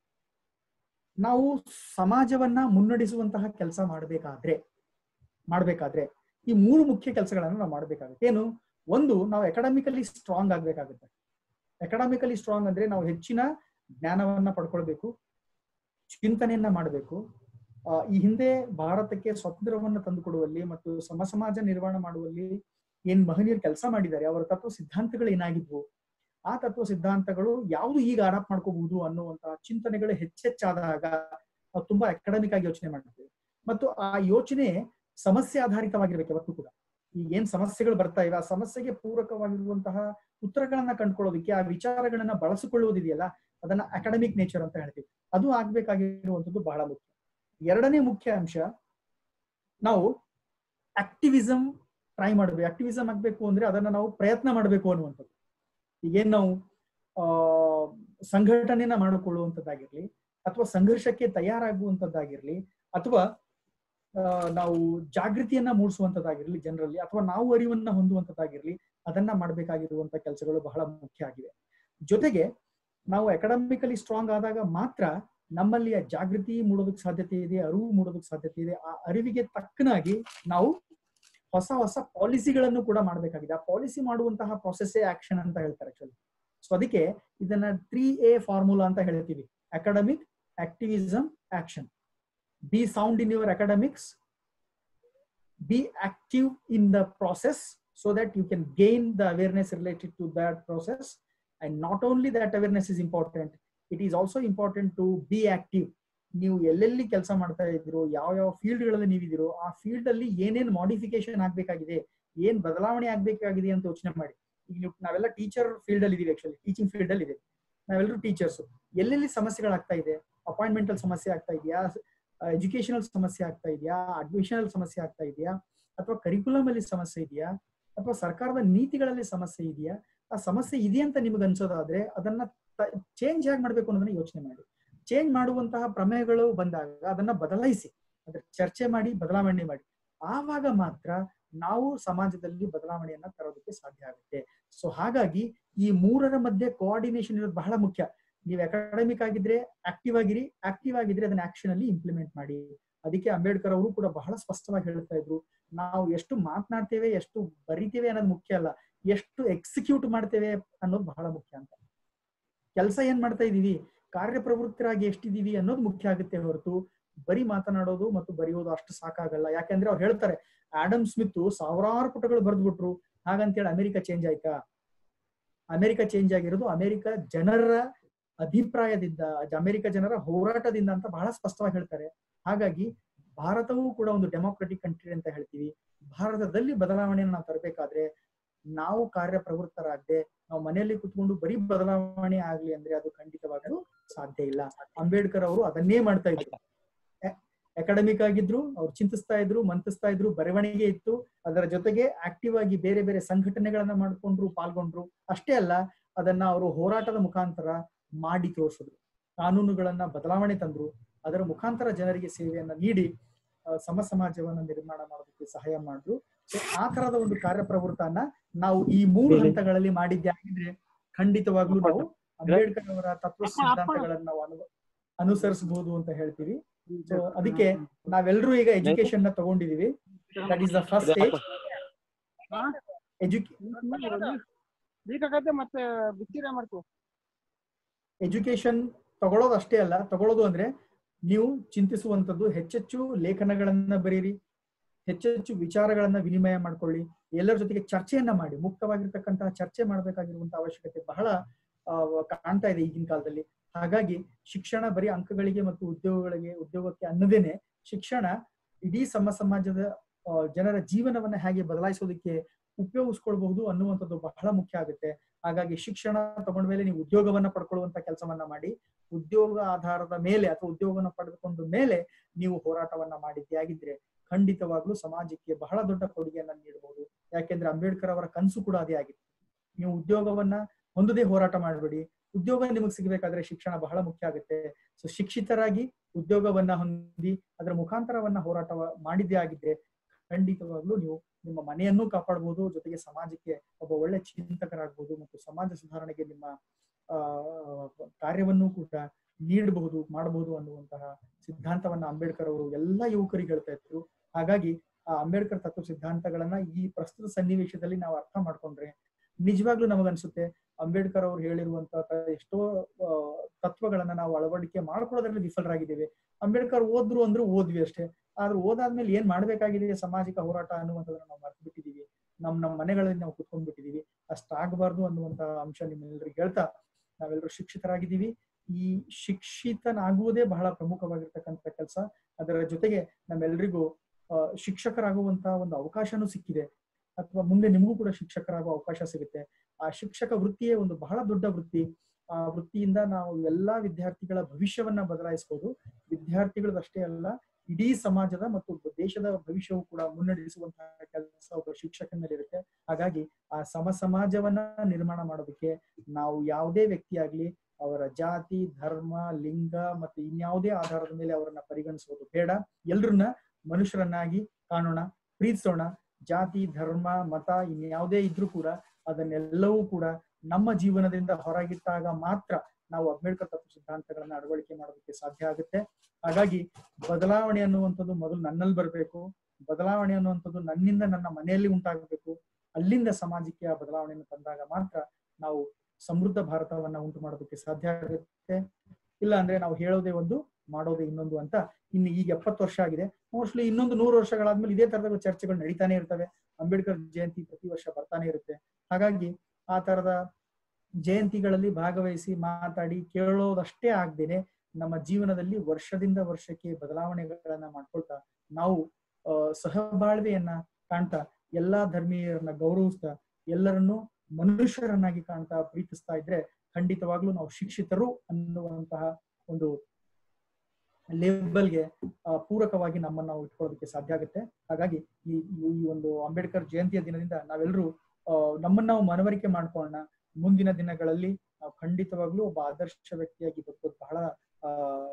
ನಾವು ಸಮಾಜವನ್ನ ಮುನ್ನಡೆಸುವಂತಹ ಕೆಲಸ ಮಾಡಬೇಕಾದ್ರೆ ಮಾಡ್ಬೇಕಾದ್ರೆ ಈ ಮೂರು ಮುಖ್ಯ ಕೆಲಸಗಳನ್ನ ನಾವು ಮಾಡ್ಬೇಕಾಗುತ್ತೆ ಏನು ಒಂದು ನಾವು ಎಕಡಮಿಕಲಿ ಸ್ಟ್ರಾಂಗ್ ಆಗ್ಬೇಕಾಗುತ್ತೆ ಎಕಡಮಿಕಲಿ ಸ್ಟ್ರಾಂಗ್ ಅಂದ್ರೆ ನಾವು ಹೆಚ್ಚಿನ ಜ್ಞಾನವನ್ನ ಪಡ್ಕೊಳ್ಬೇಕು ಚಿಂತನೆಯನ್ನ ಮಾಡಬೇಕು ಈ ಹಿಂದೆ ಭಾರತಕ್ಕೆ ಸ್ವಾತಂತ್ರ್ಯವನ್ನ ತಂದುಕೊಡುವಲ್ಲಿ ಮತ್ತು ಸಮ ಸಮಾಜ ನಿರ್ವಹಣೆ ಮಾಡುವಲ್ಲಿ ಏನ್ ಮಹನೀಯರು ಕೆಲಸ ಮಾಡಿದ್ದಾರೆ ಅವರ ತತ್ವ ಸಿದ್ಧಾಂತಗಳು ಏನಾಗಿದ್ವು ಆ ತತ್ವ ಸಿದ್ಧಾಂತಗಳು ಯಾವುದು ಈಗ ಅಡಾಪ್ಟ್ ಮಾಡ್ಕೋಬಹುದು ಅನ್ನುವಂತಹ ಚಿಂತನೆಗಳು ಹೆಚ್ಚೆಚ್ಚಾದಾಗ ನಾವು ತುಂಬಾ ಅಕಾಡೆಮಿಕ್ ಆಗಿ ಯೋಚನೆ ಮಾಡ್ತೀವಿ ಮತ್ತು ಆ ಯೋಚನೆ ಸಮಸ್ಯೆ ಆಧಾರಿತವಾಗಿರ್ಬೇಕು ಯಾವತ್ತೂ ಕೂಡ ಈ ಏನ್ ಸಮಸ್ಯೆಗಳು ಬರ್ತಾ ಇವೆ ಆ ಸಮಸ್ಯೆಗೆ ಪೂರಕವಾಗಿರುವಂತಹ ಉತ್ತರಗಳನ್ನ ಕಂಡುಕೊಳ್ಳೋದಕ್ಕೆ ಆ ವಿಚಾರಗಳನ್ನ ಬಳಸಿಕೊಳ್ಳುವುದಿದೆಯಲ್ಲ ಅದನ್ನ ಅಕಾಡೆಮಿಕ್ ನೇಚರ್ ಅಂತ ಹೇಳ್ತೀವಿ ಅದು ಆಗ್ಬೇಕಾಗಿರುವಂತದ್ದು ಬಹಳ ಮುಖ್ಯ ಎರಡನೇ ಮುಖ್ಯ ಅಂಶ ನಾವು ಆಕ್ಟಿವಿಸಮ್ ಟ್ರೈ ಮಾಡಬೇಕು ಆಕ್ಟಿವಿಸಮ್ ಆಗ್ಬೇಕು ಅಂದ್ರೆ ಅದನ್ನ ನಾವು ಪ್ರಯತ್ನ ಮಾಡಬೇಕು ಅನ್ನುವಂಥದ್ದು ಈಗೇನ್ ನಾವು ಆ ಸಂಘಟನೆಯನ್ನ ಮಾಡಿಕೊಳ್ಳುವಂಥದ್ದಾಗಿರ್ಲಿ ಅಥವಾ ಸಂಘರ್ಷಕ್ಕೆ ತಯಾರಾಗುವಂಥದ್ದಾಗಿರ್ಲಿ ಅಥವಾ ಆ, ನಾವು ಜಾಗೃತಿಯನ್ನ ಮೂಡಿಸುವಂತದ್ದಾಗಿರ್ಲಿ ಜನರಲ್ಲಿ ಅಥವಾ ನಾವು ಅರಿವನ್ನ ಹೊಂದುವಂತದ್ದಾಗಿರ್ಲಿ ಅದನ್ನ ಮಾಡಬೇಕಾಗಿರುವಂತ ಕೆಲಸಗಳು ಬಹಳ ಮುಖ್ಯ ಆಗಿವೆ ಜೊತೆಗೆ ನಾವು ಅಕಾಡೆಮಿಕಲಿ ಸ್ಟ್ರಾಂಗ್ ಆದಾಗ ಮಾತ್ರ ನಮ್ಮಲ್ಲಿ ಆ ಜಾಗೃತಿ ಮೂಡೋದಕ್ಕೆ ಸಾಧ್ಯತೆ ಇದೆ ಅರಿವು ಮೂಡೋದಕ್ಕೆ ಸಾಧ್ಯತೆ ಇದೆ ಆ ಅರಿವಿಗೆ ತಕ್ಕನಾಗಿ ನಾವು ಹೊಸ ಹೊಸ ಪಾಲಿಸಿಗಳನ್ನು ಕೂಡ ಮಾಡಬೇಕಾಗಿದೆ ಆ ಪಾಲಿಸಿ ಮಾಡುವಂತಹ ಪ್ರೊಸೆಸ್ಸೇ ಆಕ್ಷನ್ ಅಂತ ಹೇಳ್ತಾರೆ ಆಕ್ಚುಲಿ ಸೊ ಅದಕ್ಕೆ ಇದನ್ನ ತ್ರೀ ಎ ಫಾರ್ಮುಲಾ ಅಂತ ಹೇಳ್ತೀವಿ academic activism action be sound in your academics be active in the process so that you can gain the awareness related to that process and not only that awareness is important it is also important to be active ನೀವು ಎಲ್ಲೆಲ್ಲಿ ಕೆಲಸ ಮಾಡ್ತಾ ಇದ್ದೀರೋ ಯಾವ ಯಾವ field ಗಳಲ್ಲಿ ನೀವಿದ್ದೀರೋ ಆ field ಅಲ್ಲಿ ಏನೇನ್ ಮಾಡಿಫಿಕೇಶನ್ ಆಗ್ಬೇಕಾಗಿದೆ ಏನ್ ಬದಲಾವಣೆ ಆಗ್ಬೇಕಾಗಿದೆ ಅಂತ ಯೋಚನೆ ಮಾಡಿ ಈಗ ನೀವು ನಾವೆಲ್ಲ ಟೀಚರ್ ಫೀಲ್ಡ್ ಅಲ್ಲಿ ಇದೀವಿ ಆಕ್ಚುಲಿ ಟೀಚಿಂಗ್ ಫೀಲ್ಡ್ ಅಲ್ಲಿ ಇದೆ ನಾವೆಲ್ಲರೂ ಟೀಚರ್ಸ್ ಎಲ್ಲೆಲ್ಲಿ ಸಮಸ್ಯೆಗಳಾಗ್ತಾ ಇದೆ ಅಪಾಯಿಂಟ್ಮೆಂಟಲ್ ಸಮಸ್ಯೆ ಆಗ್ತಾ ಇದೆಯಾ ಎಜುಕೇಶನಲ್ ಸಮಸ್ಯೆ ಆಗ್ತಾ ಇದೆಯಾ ಅಡ್ಮಿಷನಲ್ ಸಮಸ್ಯೆ ಆಗ್ತಾ ಇದೆಯಾ ಅಥವಾ ಕರಿಕ್ಯುಲಮ್ ಅಲ್ಲಿ ಸಮಸ್ಯೆ ಇದೆಯಾ ಅಥವಾ ಸರ್ಕಾರದ ನೀತಿಗಳಲ್ಲಿ ಸಮಸ್ಯೆ ಇದೆಯಾ ಆ ಸಮಸ್ಯೆ ಇದೆ ಅಂತ ನಿಮ್ಗೆ ಅನ್ಸೋದಾದ್ರೆ ಅದನ್ನ ಚೇಂಜ್ ಹೇಗೆ ಮಾಡ್ಬೇಕು ಅನ್ನೋದನ್ನ ಯೋಚನೆ ಮಾಡಿ ಚೇಂಜ್ ಮಾಡುವಂತಹ ಪ್ರಮೇಯಗಳು ಬಂದಾಗ ಅದನ್ನ ಬದಲಾಯಿಸಿ ಅದ್ರ ಚರ್ಚೆ ಮಾಡಿ ಬದಲಾವಣೆ ಮಾಡಿ ಆವಾಗ ಮಾತ್ರ ನಾವು ಸಮಾಜದಲ್ಲಿ ಬದಲಾವಣೆಯನ್ನ ತರೋದಕ್ಕೆ ಸಾಧ್ಯ ಆಗುತ್ತೆ ಸೊ ಹಾಗಾಗಿ ಈ ಮೂರರ ಮಧ್ಯೆ ಕೋಆರ್ಡಿನೇಷನ್ ಇರೋದು ಬಹಳ ಮುಖ್ಯ ನೀವು ಅಕಾಡೆಮಿಕ್ ಆಗಿದ್ರೆ ಆಕ್ಟಿವ್ ಆಗಿರಿ ಆಕ್ಟಿವ್ ಆಗಿದ್ರೆ ಅದನ್ನ ಆಕ್ಷನ್ ಅಲ್ಲಿ ಇಂಪ್ಲಿಮೆಂಟ್ ಮಾಡಿ ಅದಕ್ಕೆ ಅಂಬೇಡ್ಕರ್ ಅವರು ಕೂಡ ಬಹಳ ಸ್ಪಷ್ಟವಾಗಿ ಹೇಳ್ತಾ ಇದ್ರು ನಾವು ಎಷ್ಟು ಮಾತನಾಡ್ತೇವೆ ಎಷ್ಟು ಬರಿತೇವೆ ಅನ್ನೋದು ಮುಖ್ಯ ಅಲ್ಲ ಎಷ್ಟು ಎಕ್ಸಿಕ್ಯೂಟ್ ಮಾಡ್ತೇವೆ ಅನ್ನೋದು ಬಹಳ ಮುಖ್ಯ ಅಂತ ಕೆಲಸ ಏನ್ ಮಾಡ್ತಾ ಇದೀವಿ ಕಾರ್ಯಪ್ರವೃತ್ತರಾಗಿ ಎಷ್ಟಿದೀವಿ ಅನ್ನೋದು ಮುಖ್ಯ ಆಗುತ್ತೆ ಹೊರತು ಬರೀ ಮಾತನಾಡೋದು ಮತ್ತು ಬರೆಯೋದು ಅಷ್ಟು ಸಾಕಾಗಲ್ಲ ಯಾಕಂದ್ರೆ ಅವ್ರು ಹೇಳ್ತಾರೆ ಆಡಮ್ ಸ್ಮಿತ್ ಸಾವಿರಾರು ಪುಟಗಳು ಬರೆದ್ಬಿಟ್ರು ಹಾಗಂತೇಳಿ ಅಮೆರಿಕ ಚೇಂಜ್ ಆಯ್ತಾ ಅಮೆರಿಕ ಚೇಂಜ್ ಆಗಿರೋದು ಅಮೆರಿಕ ಜನರ ಅಭಿಪ್ರಾಯದಿಂದ ಅಮೆರಿಕ ಜನರ ಹೋರಾಟದಿಂದ ಅಂತ ಬಹಳ ಸ್ಪಷ್ಟವಾಗಿ ಹೇಳ್ತಾರೆ ಹಾಗಾಗಿ ಭಾರತವೂ ಕೂಡ ಒಂದು ಡೆಮೋಕ್ರೆಟಿಕ್ ಕಂಟ್ರಿ ಅಂತ ಹೇಳ್ತೀವಿ ಭಾರತದಲ್ಲಿ ಬದಲಾವಣೆಯನ್ನು ನಾವು ತರಬೇಕಾದ್ರೆ ನಾವು ಕಾರ್ಯಪ್ರವೃತ್ತರಾಗದೆ ನಾವು ಮನೆಯಲ್ಲಿ ಕುತ್ಕೊಂಡು ಬರೀ ಬದಲಾವಣೆ ಆಗ್ಲಿ ಅಂದ್ರೆ ಅದು ಖಂಡಿತವಾಗಲೂ ಸಾಧ್ಯ ಇಲ್ಲ ಅಂಬೇಡ್ಕರ್ ಅವರು ಅದನ್ನೇ ಮಾಡ್ತಾ ಇದ್ರು ಅಕಾಡೆಮಿಕ್ ಆಗಿದ್ರು ಅವ್ರು ಚಿಂತಿಸ್ತಾ ಇದ್ರು ಮಂತಿಸ್ತಾ ಇದ್ರು ಬರವಣಿಗೆ ಇತ್ತು ಅದರ ಜೊತೆಗೆ ಆಕ್ಟಿವ್ ಆಗಿ ಬೇರೆ ಬೇರೆ ಸಂಘಟನೆಗಳನ್ನ ಮಾಡ್ಕೊಂಡ್ರು ಪಾಲ್ಗೊಂಡ್ರು ಅಷ್ಟೇ ಅಲ್ಲ ಅದನ್ನ ಅವರು ಹೋರಾಟದ ಮುಖಾಂತರ ಮಾಡಿ ತೋರಿಸಿದ್ರು ಕಾನೂನುಗಳನ್ನ ಬದಲಾವಣೆ ತಂದ್ರು ಅದರ ಮುಖಾಂತರ ಜನರಿಗೆ ಸೇವೆಯನ್ನ ನೀಡಿ ಆ, ಸಮ ಸಮಾಜವನ್ನ ನಿರ್ಮಾಣ ಮಾಡೋದಕ್ಕೆ ಸಹಾಯ ಮಾಡಿದ್ರು ಸೊ ಆ ತರದ ಒಂದು ಕಾರ್ಯಪ್ರವೃತ್ತನ ನಾವು ಈ ಮೂರು ಹಂತಗಳಲ್ಲಿ ಮಾಡಿದ್ದೆ ಆಗಿದ್ರೆ ಖಂಡಿತವಾಗ್ಲೂ ನಾವು ಅಂಬೇಡ್ಕರ್ ಅವರ ತತ್ವ ಸಿದ್ಧಾಂತಗಳನ್ನ ನಾವು ಅನು ಅನುಸರಿಸಬಹುದು ಅಂತ ಹೇಳ್ತೀವಿ ಸೊ ಅದಕ್ಕೆ ನಾವೆಲ್ಲರೂ ಈಗ ಎಜುಕೇಶನ್ ನ ತಗೊಂಡಿದೀವಿ that is the first stage ಎಜುಕೇ ಬೇಕಾಗತ್ತೆ ಮತ್ತೆ ಬಿತ್ತಿರ ಮಾಡ್ತು ಎಜುಕೇಶನ್ ತಗೊಳ್ಳೋದು ಅಷ್ಟೇ ಅಲ್ಲ ತಗೊಳ್ಳೋದು ಅಂದ್ರೆ ನೀವು ಚಿಂತಿಸುವಂತದ್ದು ಹೆಚ್ಚೆಚ್ಚು ಲೇಖನಗಳನ್ನ ಬರೀರಿ ಹೆಚ್ಚೆಚ್ಚು ವಿಚಾರಗಳನ್ನ ವಿನಿಮಯ ಮಾಡ್ಕೊಳ್ಳಿ ಎಲ್ಲರ ಜೊತೆಗೆ ಚರ್ಚೆಯನ್ನ ಮಾಡಿ ಮುಕ್ತವಾಗಿರ್ತಕ್ಕಂತಹ ಚರ್ಚೆ ಮಾಡಬೇಕಾಗಿರುವಂತಹ ಅವಶ್ಯಕತೆ ಬಹಳ ಆ, ಕಾಣ್ತಾ ಇದೆ ಈಗಿನ ಕಾಲದಲ್ಲಿ ಹಾಗಾಗಿ ಶಿಕ್ಷಣ ಬರೀ ಅಂಕಗಳಿಗೆ ಮತ್ತು ಉದ್ಯೋಗಗಳಿಗೆ ಉದ್ಯೋಗಕ್ಕೆ ಅನ್ನದೇನೆ ಶಿಕ್ಷಣ ಇಡೀ ಸಮ ಸಮಾಜದ ಆ, ಜನರ ಜೀವನವನ್ನ ಹೇಗೆ ಬದಲಾಯಿಸೋದಕ್ಕೆ ಉಪಯೋಗಿಸ್ಕೊಳ್ಬಹುದು ಅನ್ನುವಂಥದ್ದು ಬಹಳ ಮುಖ್ಯ ಆಗುತ್ತೆ ಹಾಗಾಗಿ ಶಿಕ್ಷಣ ತಗೊಂಡ ಮೇಲೆ ನೀವು ಉದ್ಯೋಗವನ್ನ ಪಡ್ಕೊಳ್ಳುವಂತ ಕೆಲಸವನ್ನ ಮಾಡಿ ಉದ್ಯೋಗ ಆಧಾರದ ಮೇಲೆ ಅಥವಾ ಉದ್ಯೋಗವನ್ನ ಪಡೆದುಕೊಂಡ ಮೇಲೆ ನೀವು ಹೋರಾಟವನ್ನ ಮಾಡಿದ್ದೇ ಆಗಿದ್ರೆ ಖಂಡಿತವಾಗ್ಲೂ ಸಮಾಜಕ್ಕೆ ಬಹಳ ದೊಡ್ಡ ಕೊಡುಗೆಯನ್ನ ನೀಡಬಹುದು ಯಾಕೆಂದ್ರೆ ಅಂಬೇಡ್ಕರ್ ಅವರ ಕನಸು ಕೂಡ ಅದೇ ಆಗಿತ್ತು ನೀವು ಉದ್ಯೋಗವನ್ನ ಹೊಂದದೇ ಹೋರಾಟ ಮಾಡಬೇಡಿ ಉದ್ಯೋಗ ನಿಮಗೆ ಸಿಗಬೇಕಾದ್ರೆ ಶಿಕ್ಷಣ ಬಹಳ ಮುಖ್ಯ ಆಗುತ್ತೆ ಸೊ ಶಿಕ್ಷಿತರಾಗಿ ಉದ್ಯೋಗವನ್ನ ಹೊಂದಿ ಅದರ ಮುಖಾಂತರವನ್ನ ಹೋರಾಟ ಮಾಡಿದ್ದೇ ಆಗಿದ್ರೆ ಖಂಡಿತವಾಗ್ಲೂ ನೀವು ನಿಮ್ಮ ಮನೆಯನ್ನೂ ಕಾಪಾಡಬಹುದು ಜೊತೆಗೆ ಸಮಾಜಕ್ಕೆ ಒಬ್ಬ ಒಳ್ಳೆ ಚಿಂತಕರಾಗಬಹುದು ಮತ್ತು ಸಮಾಜ ಸುಧಾರಣೆಗೆ ನಿಮ್ಮ ಆ ಕಾರ್ಯವನ್ನು ಕೂಡ ನೀಡಬಹುದು ಮಾಡಬಹುದು ಅನ್ನುವಂತಹ ಸಿದ್ಧಾಂತವನ್ನ ಅಂಬೇಡ್ಕರ್ ಅವರು ಎಲ್ಲಾ ಯುವಕರಿಗೆ ಹೇಳ್ತಾ ಇದ್ರು ಹಾಗಾಗಿ ಆ ಅಂಬೇಡ್ಕರ್ ತತ್ವ ಸಿದ್ಧಾಂತಗಳನ್ನ ಈ ಪ್ರಸ್ತುತ ಸನ್ನಿವೇಶದಲ್ಲಿ ನಾವು ಅರ್ಥ ಮಾಡ್ಕೊಂಡ್ರೆ ನಿಜವಾಗ್ಲೂ ನಮಗನ್ಸುತ್ತೆ ಅಂಬೇಡ್ಕರ್ ಅವರು ಹೇಳಿರುವಂತಹ ಎಷ್ಟೋ ಆ, ತತ್ವಗಳನ್ನ ನಾವು ಅಳವಡಿಕೆ ಮಾಡ್ಕೊಳ್ಳೋದ್ರಲ್ಲಿ ವಿಫಲರಾಗಿದ್ದೇವೆ ಅಂಬೇಡ್ಕರ್ ಓದ್ರು ಅಂದ್ರೂ ಓದ್ವಿ ಅಷ್ಟೇ ಆದ್ರೆ ಓದಾದ್ಮೇಲೆ ಏನ್ ಮಾಡ್ಬೇಕಾಗಿದೆ ಸಾಮಾಜಿಕ ಹೋರಾಟ ಅನ್ನುವಂಥದ್ದನ್ನ ನಾವು ಮರ್ತು ಬಿಟ್ಟಿದೀವಿ ನಮ್ ನಮ್ಮ ಮನೆಗಳಲ್ಲಿ ನಾವು ಕುತ್ಕೊಂಡ್ ಬಿಟ್ಟಿದೀವಿ ಅಷ್ಟಾಗಬಾರ್ದು ಅನ್ನುವಂತ ಅಂಶ ನಿಮ್ಮೆಲ್ಲರಿಗೆ ಹೇಳ್ತಾ ನಾವೆಲ್ಲರೂ ಶಿಕ್ಷಿತರಾಗಿದ್ದೀವಿ ಈ ಶಿಕ್ಷಿತನಾಗುವುದೇ ಬಹಳ ಪ್ರಮುಖವಾಗಿರ್ತಕ್ಕಂಥ ಕೆಲಸ ಅದರ ಜೊತೆಗೆ ನಮ್ಮೆಲ್ಲರಿಗೂ ಆ, ಶಿಕ್ಷಕರಾಗುವಂತ ಒಂದು ಅವಕಾಶನೂ ಸಿಕ್ಕಿದೆ ಅಥವಾ ಮುಂದೆ ನಿಮಗೂ ಕೂಡ ಶಿಕ್ಷಕರಾಗುವ ಅವಕಾಶ ಸಿಗುತ್ತೆ ಆ ಶಿಕ್ಷಕ ವೃತ್ತಿಯೇ ಒಂದು ಬಹಳ ದೊಡ್ಡ ವೃತ್ತಿ ಆ ವೃತ್ತಿಯಿಂದ ನಾವು ಎಲ್ಲಾ ವಿದ್ಯಾರ್ಥಿಗಳ ಭವಿಷ್ಯವನ್ನ ಬದಲಾಯಿಸಬಹುದು ವಿದ್ಯಾರ್ಥಿಗಳದಷ್ಟೇ ಅಲ್ಲ ಇಡೀ ಸಮಾಜದ ಮತ್ತು ದೇಶದ ಭವಿಷ್ಯವು ಕೂಡ ಮುನ್ನಡೆಸುವಂತಹ ಕೆಲಸ ಒಬ್ಬ ಶಿಕ್ಷಕನ ಮೇಲೆ ಇರುತ್ತೆ ಹಾಗಾಗಿ ಆ ಸಮ ಸಮಾಜವನ್ನ ನಿರ್ಮಾಣ ಮಾಡೋದಕ್ಕೆ ನಾವು ಯಾವುದೇ ವ್ಯಕ್ತಿಯಾಗ್ಲಿ ಅವರ ಜಾತಿ ಧರ್ಮ ಲಿಂಗ ಮತ್ತು ಇನ್ಯಾವುದೇ ಆಧಾರದ ಮೇಲೆ ಅವರನ್ನ ಪರಿಗಣಿಸೋದು ಬೇಡ ಎಲ್ರನ್ನ ಮನುಷ್ಯರನ್ನಾಗಿ ಕಾಣೋಣ ಪ್ರೀತಿಸೋಣ ಜಾತಿ ಧರ್ಮ ಮತ ಇನ್ಯಾವುದೇ ಇದ್ರೂ ಕೂಡ ಅದನ್ನೆಲ್ಲವೂ ಕೂಡ ನಮ್ಮ ಜೀವನದಿಂದ ಹೊರಗಿಟ್ಟಾಗ ಮಾತ್ರ ನಾವು ಅಂಬೇಡ್ಕರ್ ತತ್ವ ಸಿದ್ಧಾಂತಗಳನ್ನ ಅಳವಡಿಕೆ ಮಾಡೋದಕ್ಕೆ ಸಾಧ್ಯ ಆಗುತ್ತೆ ಹಾಗಾಗಿ ಬದಲಾವಣೆ ಅನ್ನುವಂಥದ್ದು ಮೊದಲು ನನ್ನಲ್ಲಿ ಬರಬೇಕು ಬದಲಾವಣೆ ಅನ್ನುವಂಥದ್ದು ನನ್ನಿಂದ ನನ್ನ ಮನೆಯಲ್ಲಿ ಉಂಟಾಗಬೇಕು ಅಲ್ಲಿಂದ ಸಮಾಜಕ್ಕೆ ಆ ಬದಲಾವಣೆಯನ್ನು ತಂದಾಗ ಮಾತ್ರ ನಾವು ಸಮೃದ್ಧ ಭಾರತವನ್ನ ಉಂಟು ಮಾಡೋದಕ್ಕೆ ಸಾಧ್ಯ ಆಗುತ್ತೆ ಇಲ್ಲ ಅಂದ್ರೆ ನಾವು ಹೇಳೋದೇ ಒಂದು ಮಾಡೋದೇ ಇನ್ನೊಂದು ಅಂತ ಇನ್ನು ಈಗ ಎಪ್ಪತ್ತು ವರ್ಷ ಆಗಿದೆ ಮೋಸ್ಟ್ಲಿ ಇನ್ನೊಂದು ನೂರು ವರ್ಷಗಳಾದ್ಮೇಲೆ ಇದೇ ತರದ ಚರ್ಚೆಗಳು ನಡೀತಾನೆ ಇರ್ತವೆ ಅಂಬೇಡ್ಕರ್ ಜಯಂತಿ ಪ್ರತಿ ವರ್ಷ ಬರ್ತಾನೆ ಇರುತ್ತೆ ಹಾಗಾಗಿ ಆ ತರದ ಜಯಂತಿಗಳಲ್ಲಿ ಭಾಗವಹಿಸಿ ಮಾತಾಡಿ ಕೇಳೋದಷ್ಟೇ ಆಗ್ದೇನೆ ನಮ್ಮ ಜೀವನದಲ್ಲಿ ವರ್ಷದಿಂದ ವರ್ಷಕ್ಕೆ ಬದಲಾವಣೆಗಳನ್ನ ಮಾಡ್ಕೊಳ್ತಾ ನಾವು ಆ ಸಹಬಾಳ್ವೆಯನ್ನ ಕಾಣ್ತಾ ಎಲ್ಲಾ ಧರ್ಮೀಯರನ್ನ ಗೌರವಿಸ್ತಾ ಎಲ್ಲರನ್ನೂ ಮನುಷ್ಯರನ್ನಾಗಿ ಕಾಣ್ತಾ ಪ್ರೀತಿಸ್ತಾ ಇದ್ರೆ ಖಂಡಿತವಾಗ್ಲೂ ನಾವು ಶಿಕ್ಷಿತರು ಅನ್ನುವಂತಹ ಒಂದು ಲೇಬಲ್ಗೆ ಪೂರಕವಾಗಿ ನಮ್ಮನ್ನ ನಾವು ಇಟ್ಕೊಳ್ಳೋದಕ್ಕೆ ಸಾಧ್ಯ ಆಗುತ್ತೆ ಹಾಗಾಗಿ ಈ ಈ ಒಂದು ಅಂಬೇಡ್ಕರ್ ಜಯಂತಿಯ ದಿನದಿಂದ ನಾವೆಲ್ಲರೂ ಆ ನಮ್ಮನ್ನ ನಾವು ಮನವರಿಕೆ ಮಾಡ್ಕೊಳ್ಳೋಣ ಮುಂದಿನ ದಿನಗಳಲ್ಲಿ ನಾವು ಖಂಡಿತವಾಗ್ಲೂ ಒಬ್ಬ ಆದರ್ಶ ವ್ಯಕ್ತಿಯಾಗಿ ಬದುಕೋದು ಬಹಳ ಆ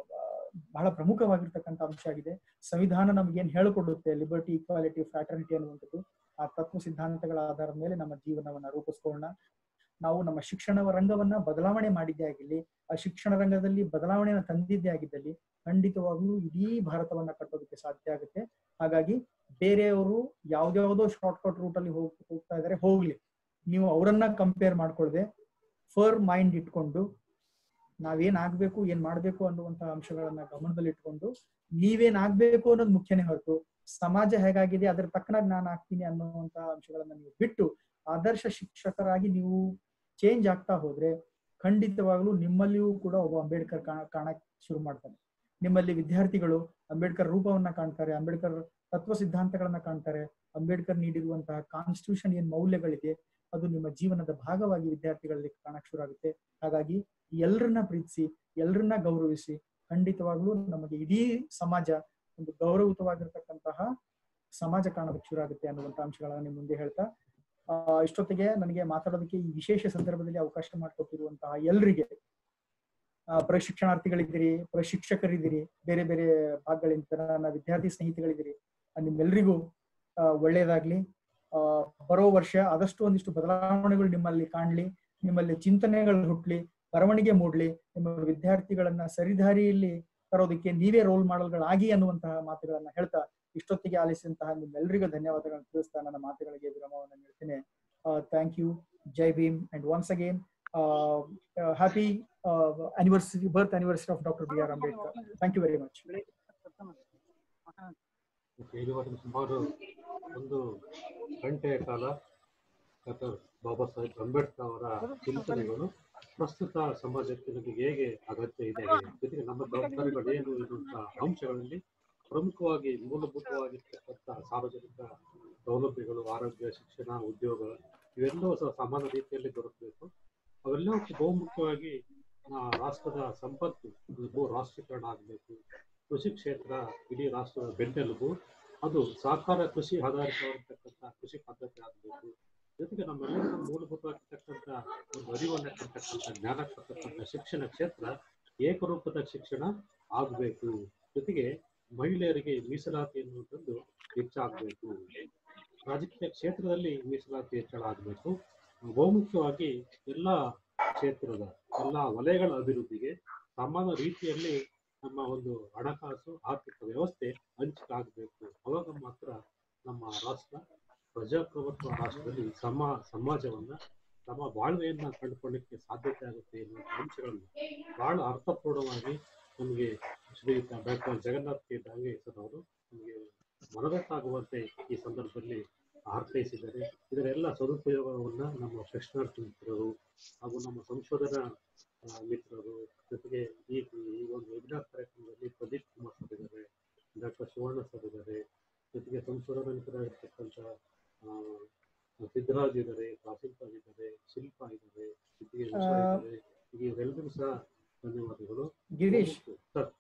ಬಹಳ ಪ್ರಮುಖವಾಗಿರ್ತಕ್ಕಂಥ ಅಂಶ ಆಗಿದೆ ಸಂವಿಧಾನ ನಮ್ಗೇನ್ ಹೇಳಿಕೊಡುತ್ತೆ ಲಿಬರ್ಟಿ ಈಕ್ವಾಲಿಟಿ ಫ್ರಾಟರ್ನಿಟಿ ಅನ್ನುವಂಥದ್ದು ಆ ತತ್ವ ಸಿದ್ಧಾಂತಗಳ ಆಧಾರದ ಮೇಲೆ ನಮ್ಮ ಜೀವನವನ್ನ ರೂಪಿಸ್ಕೊಳ್ಳೋಣ ನಾವು ನಮ್ಮ ಶಿಕ್ಷಣ ರಂಗವನ್ನ ಬದಲಾವಣೆ ಮಾಡಿದ್ದೇ ಆಗಿರ್ಲಿ ಆ ಶಿಕ್ಷಣ ರಂಗದಲ್ಲಿ ಬದಲಾವಣೆಯನ್ನು ತಂದಿದ್ದೇ ಆಗಿದ್ದಲ್ಲಿ ಖಂಡಿತವಾಗ್ಲೂ ಇಡೀ ಭಾರತವನ್ನ ಕಟ್ಟೋದಕ್ಕೆ ಸಾಧ್ಯ ಆಗುತ್ತೆ ಹಾಗಾಗಿ ಬೇರೆಯವರು ಯಾವ್ದ್ಯಾವ್ದೋ ಶಾರ್ಟ್ ಕಟ್ ರೂಟ್ ಅಲ್ಲಿ ಹೋಗ್ ಹೋಗ್ತಾ ಇದಾರೆ ಹೋಗ್ಲಿ ನೀವು ಅವರನ್ನ ಕಂಪೇರ್ ಮಾಡ್ಕೊಳ್ದೆ ಫರ್ ಮೈಂಡ್ ಇಟ್ಕೊಂಡು ನಾವೇನ್ ಆಗ್ಬೇಕು ಏನ್ ಮಾಡ್ಬೇಕು ಅನ್ನುವಂತಹ ಅಂಶಗಳನ್ನ ಗಮನದಲ್ಲಿ ಇಟ್ಕೊಂಡು ನೀವೇನ್ ಆಗ್ಬೇಕು ಅನ್ನೋದು ಮುಖ್ಯನೇ ಹೊರತು ಸಮಾಜ ಹೇಗಾಗಿದೆ ಅದ್ರ ತಕ್ಕನಾಗಿ ನಾನು ಆಗ್ತೀನಿ ಅನ್ನುವಂತಹ ಅಂಶಗಳನ್ನ ನೀವು ಬಿಟ್ಟು ಆದರ್ಶ ಶಿಕ್ಷಕರಾಗಿ ನೀವು ಚೇಂಜ್ ಆಗ್ತಾ ಹೋದ್ರೆ ಖಂಡಿತವಾಗ್ಲೂ ನಿಮ್ಮಲ್ಲಿಯೂ ಕೂಡ ಒಬ್ಬ ಅಂಬೇಡ್ಕರ್ ಕಾಣ ಕಾಣಕ್ ಶುರು ಮಾಡ್ತಾನೆ ನಿಮ್ಮಲ್ಲಿ ವಿದ್ಯಾರ್ಥಿಗಳು ಅಂಬೇಡ್ಕರ್ ರೂಪವನ್ನ ಕಾಣ್ತಾರೆ ಅಂಬೇಡ್ಕರ್ ತತ್ವ ಸಿದ್ಧಾಂತಗಳನ್ನ ಕಾಣ್ತಾರೆ ಅಂಬೇಡ್ಕರ್ ನೀಡಿರುವಂತಹ ಕಾನ್ಸ್ಟಿಟ್ಯೂಷನ್ ಏನ್ ಮೌಲ್ಯಗಳಿದೆ ಅದು ನಿಮ್ಮ ಜೀವನದ ಭಾಗವಾಗಿ ವಿದ್ಯಾರ್ಥಿಗಳಲ್ಲಿ ಕಾಣಕ್ ಶುರು ಆಗುತ್ತೆ ಹಾಗಾಗಿ ಎಲ್ಲರನ್ನ ಪ್ರೀತಿಸಿ ಎಲ್ಲರನ್ನ ಗೌರವಿಸಿ ಖಂಡಿತವಾಗ್ಲೂ ನಮಗೆ ಇಡೀ ಸಮಾಜ ಒಂದು ಗೌರವಯುತವಾಗಿರ್ತಕ್ಕಂತಹ ಸಮಾಜ ಕಾಣೋದಕ್ಕೆ ಶುರು ಆಗುತ್ತೆ ಅನ್ನುವಂತ ಅಂಶಗಳನ್ನ ನಿಮ್ ಮುಂದೆ ಹೇಳ್ತಾ ಆ ಇಷ್ಟೊತ್ತಿಗೆ ನನಗೆ ಮಾತಾಡೋದಕ್ಕೆ ಈ ವಿಶೇಷ ಸಂದರ್ಭದಲ್ಲಿ ಅವಕಾಶ ಮಾಡಿಕೊಟ್ಟಿರುವಂತಹ ಎಲ್ರಿಗೆ ಆ ಪ್ರಶಿಕ್ಷಣಾರ್ಥಿಗಳಿದ್ದೀರಿ ಪ್ರಶಿಕ್ಷಕರಿದ್ದೀರಿ ಬೇರೆ ಬೇರೆ ಭಾಗಗಳಿಂದ ನನ್ನ ವಿದ್ಯಾರ್ಥಿ ಸ್ನೇಹಿತಗಳಿದ್ದೀರಿ ನಿಮ್ಮೆಲ್ರಿಗೂ ಆ ಒಳ್ಳೇದಾಗ್ಲಿ ಆ ಬರೋ ವರ್ಷ ಆದಷ್ಟು ಒಂದಿಷ್ಟು ಬದಲಾವಣೆಗಳು ನಿಮ್ಮಲ್ಲಿ ಕಾಣ್ಲಿ ನಿಮ್ಮಲ್ಲಿ ಚಿಂತನೆಗಳು ಹುಟ್ಲಿ ಬರವಣಿಗೆ ಮೂಡ್ಲಿ ನಿಮ್ಮ ವಿದ್ಯಾರ್ಥಿಗಳನ್ನ ಸರಿದಾರಿಯಲ್ಲಿ ತರೋದಕ್ಕೆ ನೀವೇ ರೋಲ್ ಮಾಡಲ್ಗಳಾಗಿ ಅನ್ನುವಂತಹ ಮಾತುಗಳನ್ನ ಹೇಳ್ತಾ ಇಷ್ಟೊತ್ತಿಗೆ ಆಲಿಸಿದಂತಹ ನಿಮ್ಮೆಲ್ಲರಿಗೂ ಧನ್ಯವಾದಗಳನ್ನು ತಿಳಿಸ್ತಾ ನನ್ನ ಮಾತುಗಳಿಗೆ ವಿರಾಮವನ್ನು ನೀಡ್ತೇನೆ thank you Jai Bhim and once again happy anniversary birth anniversary of doctor B R Ambedkar thank you very much ಇದುವರೆಗೆ ಸುಮಾರು ಒಂದು ಗಂಟೆಯ ಕಾಲ ಡಾಕ್ಟರ್ ಬಾಬಾ ಸಾಹೇಬ್ ಅಂಬೇಡ್ಕರ್ ಅವರ ಚಿಂತನೆಗಳು ಪ್ರಸ್ತುತ ಸಮಾಜಕ್ಕೆ ನಮಗೆ ಹೇಗೆ ಅಗತ್ಯ ಇದೆ ಜೊತೆಗೆ ನಮ್ಮ ಜವಾಬ್ದಾರಿಗಳು ಏನು ಎನ್ನುವಂತ ಅಂಶಗಳಲ್ಲಿ ಪ್ರಮುಖವಾಗಿ ಮೂಲಭೂತವಾಗಿರ್ತಕ್ಕಂಥ ಸಾರ್ವಜನಿಕ ಸೌಲಭ್ಯಗಳು ಆರೋಗ್ಯ ಶಿಕ್ಷಣ ಉದ್ಯೋಗ ಇವೆಲ್ಲವೂ ಸಹ ಸಮಾನ ರೀತಿಯಲ್ಲಿ ದೊರಕಬೇಕು ಅವೆಲ್ಲವೂ ಬಹುಮುಖ್ಯವಾಗಿ ಆ, ರಾಷ್ಟ್ರದ ಸಂಪತ್ತು ಇದು ಭೂ ರಾಷ್ಟ್ರೀಕರಣ ಆಗಬೇಕು ಕೃಷಿ ಕ್ಷೇತ್ರ ಇಡೀ ರಾಷ್ಟ್ರದ ಬೆನ್ನೆಲುಬು ಅದು ಸಹಕಾರ ಕೃಷಿ ಆಧಾರಿತವಾಗಿರ್ತಕ್ಕಂಥ ಕೃಷಿ ಪದ್ಧತಿ ಆಗಬೇಕು ಜೊತೆಗೆ ನಮ್ಮೆಲ್ಲರ ಮೂಲಭೂತವಾಗಿರ್ತಕ್ಕಂಥ ಒಂದು ಅರಿವನ್ನ ಕೊಡ್ತಕ್ಕಂಥ ಜ್ಞಾನ ಕೊಡ್ತಕ್ಕಂಥ ಶಿಕ್ಷಣ ಕ್ಷೇತ್ರ ಏಕರೂಪದ ಶಿಕ್ಷಣ ಆಗಬೇಕು ಜೊತೆಗೆ ಮಹಿಳೆಯರಿಗೆ ಮೀಸಲಾತಿ ಎನ್ನುವಂಥದ್ದು ಹೆಚ್ಚಾಗಬೇಕು ರಾಜಕೀಯ ಕ್ಷೇತ್ರದಲ್ಲಿ ಮೀಸಲಾತಿ ಹೆಚ್ಚಳ ಆಗಬೇಕು ಬಹುಮುಖ್ಯವಾಗಿ ಎಲ್ಲ ಕ್ಷೇತ್ರದ ಎಲ್ಲ ವಲಯಗಳ ಅಭಿವೃದ್ಧಿಗೆ ಸಮಾನ ರೀತಿಯಲ್ಲಿ ನಮ್ಮ ಒಂದು ಹಣಕಾಸು ಆರ್ಥಿಕ ವ್ಯವಸ್ಥೆ ಹಂಚಿಕೆ ಆಗಬೇಕು ಅವಾಗ ಮಾತ್ರ ನಮ್ಮ ರಾಷ್ಟ್ರ ಪ್ರಜಾಪ್ರಭುತ್ವ ರಾಷ್ಟ್ರದಲ್ಲಿ ಸಮ ಸಮಾಜವನ್ನ ಸಮ ಬಾಳ್ವೆಯನ್ನ ಕಂಡುಕೊಳ್ಳಿಕ್ಕೆ ಸಾಧ್ಯತೆ ಆಗುತ್ತೆ ಎನ್ನುವ ಅಂಶಗಳನ್ನು ಬಹಳ ಅರ್ಥಪೂರ್ಣವಾಗಿ ನಮಗೆ ಶ್ರೀಯುತ doctor Jagannath K Dange sir ಅವರು ನಮಗೆ ಮನದಟ್ಟಾಗುವಂತೆ ಈ ಸಂದರ್ಭದಲ್ಲಿ ಅರ್ಥೈಸಿದ್ದಾರೆ ಇದರೆಲ್ಲ ಸದುಪಯೋಗವನ್ನ ನಮ್ಮ ಪ್ರಶ್ನಾರ್ಥಿ ಮಿತ್ರರು ಹಾಗೂ ನಮ್ಮ ಸಂಶೋಧನಾ ಆ, ಮಿತ್ರರು ಜೊತೆಗೆ ಈ ಈ ಒಂದು ವೆಬಿನಾರ್ ಕಾರ್ಯಕ್ರಮದಲ್ಲಿ ಪ್ರದೀಪ್ ಕುಮಾರ್ ಸರ್ ಇದ್ದಾರೆ ಡಾಕ್ಟರ್ ಶಿವಣ್ಣ ಸರ್ ಇದ್ದಾರೆ ಜೊತೆಗೆ ಸಂಶೋಧನಾ ಮಿತ್ರರಾಗಿರ್ತಕ್ಕಂಥ ಆ, ಸಿದ್ದರಾಜ್ ಇದ್ದಾರೆ ತಹಸೀಲ್ದಾರ್ ಇದ್ದಾರೆ ಶಿಲ್ಪಾ ಇದ್ದಾರೆ ಜೊತೆಗೆ ಉಷಾ ಆ, ಇದ್ದಾರೆ ಹೀಗೆ ಇವರೆಲ್ಲರಿಗೂ ಸಹ ಧನ್ಯವಾದಗಳು ಗಿರೀಶ್ ಸರ್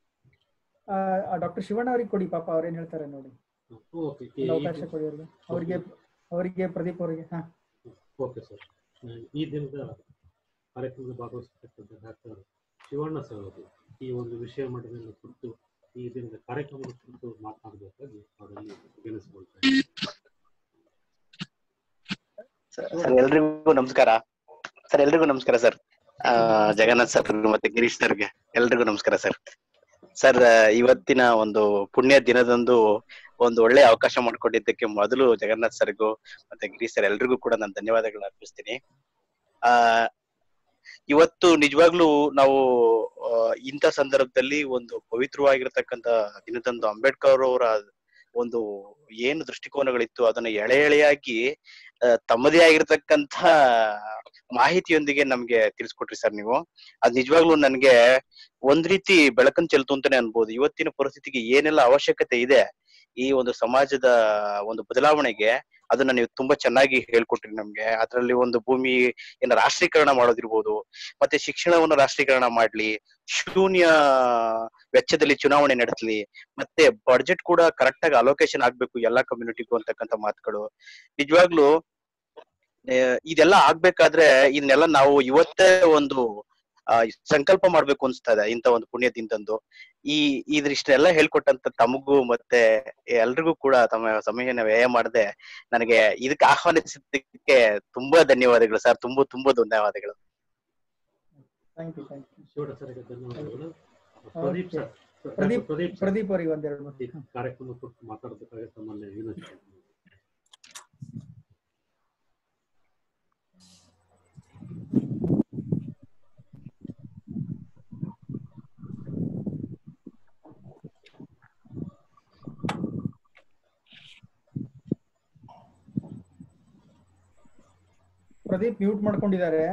ಡಾಕ್ಟರ್ ಶಿವಣ್ಣ ಅವ್ರಿಗೆ ಕೊಡಿ ಪಾಪ ಅವ್ರೇನ್ ಹೇಳ್ತಾರೆ ನೋಡಿ ಓಕೆ ಒಂದು ಅವಕಾಶ ಕೊಡಿ ಅವ್ರಿಗೆ ಅವರಿಗೆ ಅವರಿಗೆ ಪ್ರದೀಪ್ ಅವರಿಗೆ ಹಾ ಓಕೆ ಸರ್ ಈ ದಿನದ ಕಾರ್ಯಕ್ರಮದಲ್ಲಿ ಭಾಗವಹಿಸತಕ್ಕಂಥ ಡಾಕ್ಟರ್ ಶಿವಣ್ಣ ಸರ್ ಅವರು ಈ ಒಂದು ವಿಷಯ ಮಂಡನೆಯನ್ನು ಕುರಿತು ಈ ದಿನದ ಕಾರ್ಯಕ್ರಮದ ಕುರಿತು ಮಾತನಾಡಬೇಕಾಗಿ ಅವರಲ್ಲಿ ವಿನಂತಿಸಿಕೊಳ್ತಾ ಸರ್ ಎಲ್ರಿಗೂ ನಮಸ್ಕಾರ ಸರ್ ಎಲ್ರಿಗೂ ನಮಸ್ಕಾರ ಸರ್ ಆ, ಜಗನ್ನಾಥ್ ಸರ್ ಮತ್ತೆ ಗಿರೀಶ್ ಸರ್ಗೆ ಎಲ್ರಿಗೂ ನಮಸ್ಕಾರ ಸರ್ ಸರ್ ಇವತ್ತಿನ ಒಂದು ಪುಣ್ಯ ದಿನದಂದು ಒಂದು ಒಳ್ಳೆ ಅವಕಾಶ ಮಾಡಿಕೊಟ್ಟಿದ್ದಕ್ಕೆ ಮೊದಲು ಜಗನ್ನಾಥ್ ಸರ್ಗೂ ಮತ್ತೆ ಗಿರೀಶ್ ಸರ್ ಎಲ್ರಿಗೂ ಕೂಡ ನಾನು ಧನ್ಯವಾದಗಳನ್ನ ಅರ್ಪಿಸ್ತೀನಿ ಆ ಇವತ್ತು ನಿಜವಾಗ್ಲೂ ನಾವು ಆ, ಇಂಥ ಸಂದರ್ಭದಲ್ಲಿ ಒಂದು ಪವಿತ್ರವಾಗಿರ್ತಕ್ಕಂತ ದಿನದಂದು ಅಂಬೇಡ್ಕರ್ ಅವರ ಒಂದು ಏನು ದೃಷ್ಟಿಕೋನಗಳಿತ್ತು ಅದನ್ನ ಎಳೆ ಎಳೆಯಾಗಿ ಆ, ತಮ್ಮದೇ ಆಗಿರ್ತಕ್ಕಂಥ ಮಾಹಿತಿಯೊಂದಿಗೆ ನಮ್ಗೆ ತಿಳಿಸ್ಕೊಟ್ರಿ ಸರ್ ನೀವು ಅದ್ ನಿಜವಾಗ್ಲೂ ನನ್ಗೆ ಒಂದ್ ರೀತಿ ಬೆಳಕನ್ ಚೆಲ್ತು ಅಂತಾನೆ ಅನ್ಬೋದು ಇವತ್ತಿನ ಪರಿಸ್ಥಿತಿಗೆ ಏನೆಲ್ಲ ಅವಶ್ಯಕತೆ ಇದೆ ಈ ಒಂದು ಸಮಾಜದ ಒಂದು ಬದಲಾವಣೆಗೆ ಅದನ್ನ ನೀವು ತುಂಬಾ ಚೆನ್ನಾಗಿ ಹೇಳ್ಕೊಟ್ರಿ ನಮ್ಗೆ ಅದರಲ್ಲಿ ಒಂದು ಭೂಮಿ ಏನ ರಾಷ್ಟ್ರೀಕರಣ ಮಾಡೋದಿರ್ಬೋದು ಮತ್ತೆ ಶಿಕ್ಷಣವನ್ನು ರಾಷ್ಟ್ರೀಕರಣ ಮಾಡ್ಲಿ ಶೂನ್ಯ ವೆಚ್ಚದಲ್ಲಿ ಚುನಾವಣೆ ನಡೆಸಲಿ ಮತ್ತೆ ಬಡ್ಜೆಟ್ ಕೂಡ ಕರೆಕ್ಟ್ ಆಗಿ ಅಲೋಕೇಶನ್ ಆಗ್ಬೇಕು ಎಲ್ಲಾ ಕಮ್ಯುನಿಟಿಗೂ ಅಂತಕ್ಕಂಥ ಮಾತುಗಳು ನಿಜವಾಗ್ಲೂ ಆ, ಇದೆಲ್ಲ ಆಗ್ಬೇಕಾದ್ರೆ ಇದನ್ನೆಲ್ಲ ನಾವು ಇವತ್ತೇ ಒಂದು ಆ, ಸಂಕಲ್ಪ ಮಾಡ್ಬೇಕು ಅನ್ಸ್ತಾ ಇದೆ ಇಂತ ಒಂದು ಪುಣ್ಯ ದಿನದಂದು ಈ ಇದ್ರಿಷ್ಟೆಲ್ಲ ಹೇಳ್ಕೊಟ್ಟಂತ ತಮಗೂ ಮತ್ತೆ ಎಲ್ರಿಗೂ ಕೂಡ ತಮ್ಮ ಸಮಯನ ವ್ಯಯ ಮಾಡದೆ ನನಗೆ ಇದಕ್ಕೆ ಆಹ್ವಾನಿಸಿದ್ದಕ್ಕೆ ತುಂಬಾ ಧನ್ಯವಾದಗಳು ಸರ್ ತುಂಬಾ ತುಂಬಾ ಧನ್ಯವಾದಗಳು ಥ್ಯಾಂಕ್ ಯು ಥ್ಯಾಂಕ್ ಯು ಶಿವಡ ಸರ್ಗೆ ಧನ್ಯವಾದಗಳು ಪ್ರದೀಪ್ ಸರ್ ಪ್ರದೀಪ್ ಪ್ರದೀಪ್ ಸರ್ ಪ್ರದೀಪ್ ಅವರಿಗೆ ಒಂದೆರಡು ಮಾತು. ಈ ಕಾರ್ಯಕ್ರಮ ಕುರಿತು ಮಾತಾಡಬೇಕಾಗಿ ತಮ್ಮಲ್ಲಿ ವಿನಂತಿ ಪ್ರದೀಪ್ ಮ್ಯೂಟ್ ಮಾಡ್ಕೊಂಡಿದ್ದಾರೆ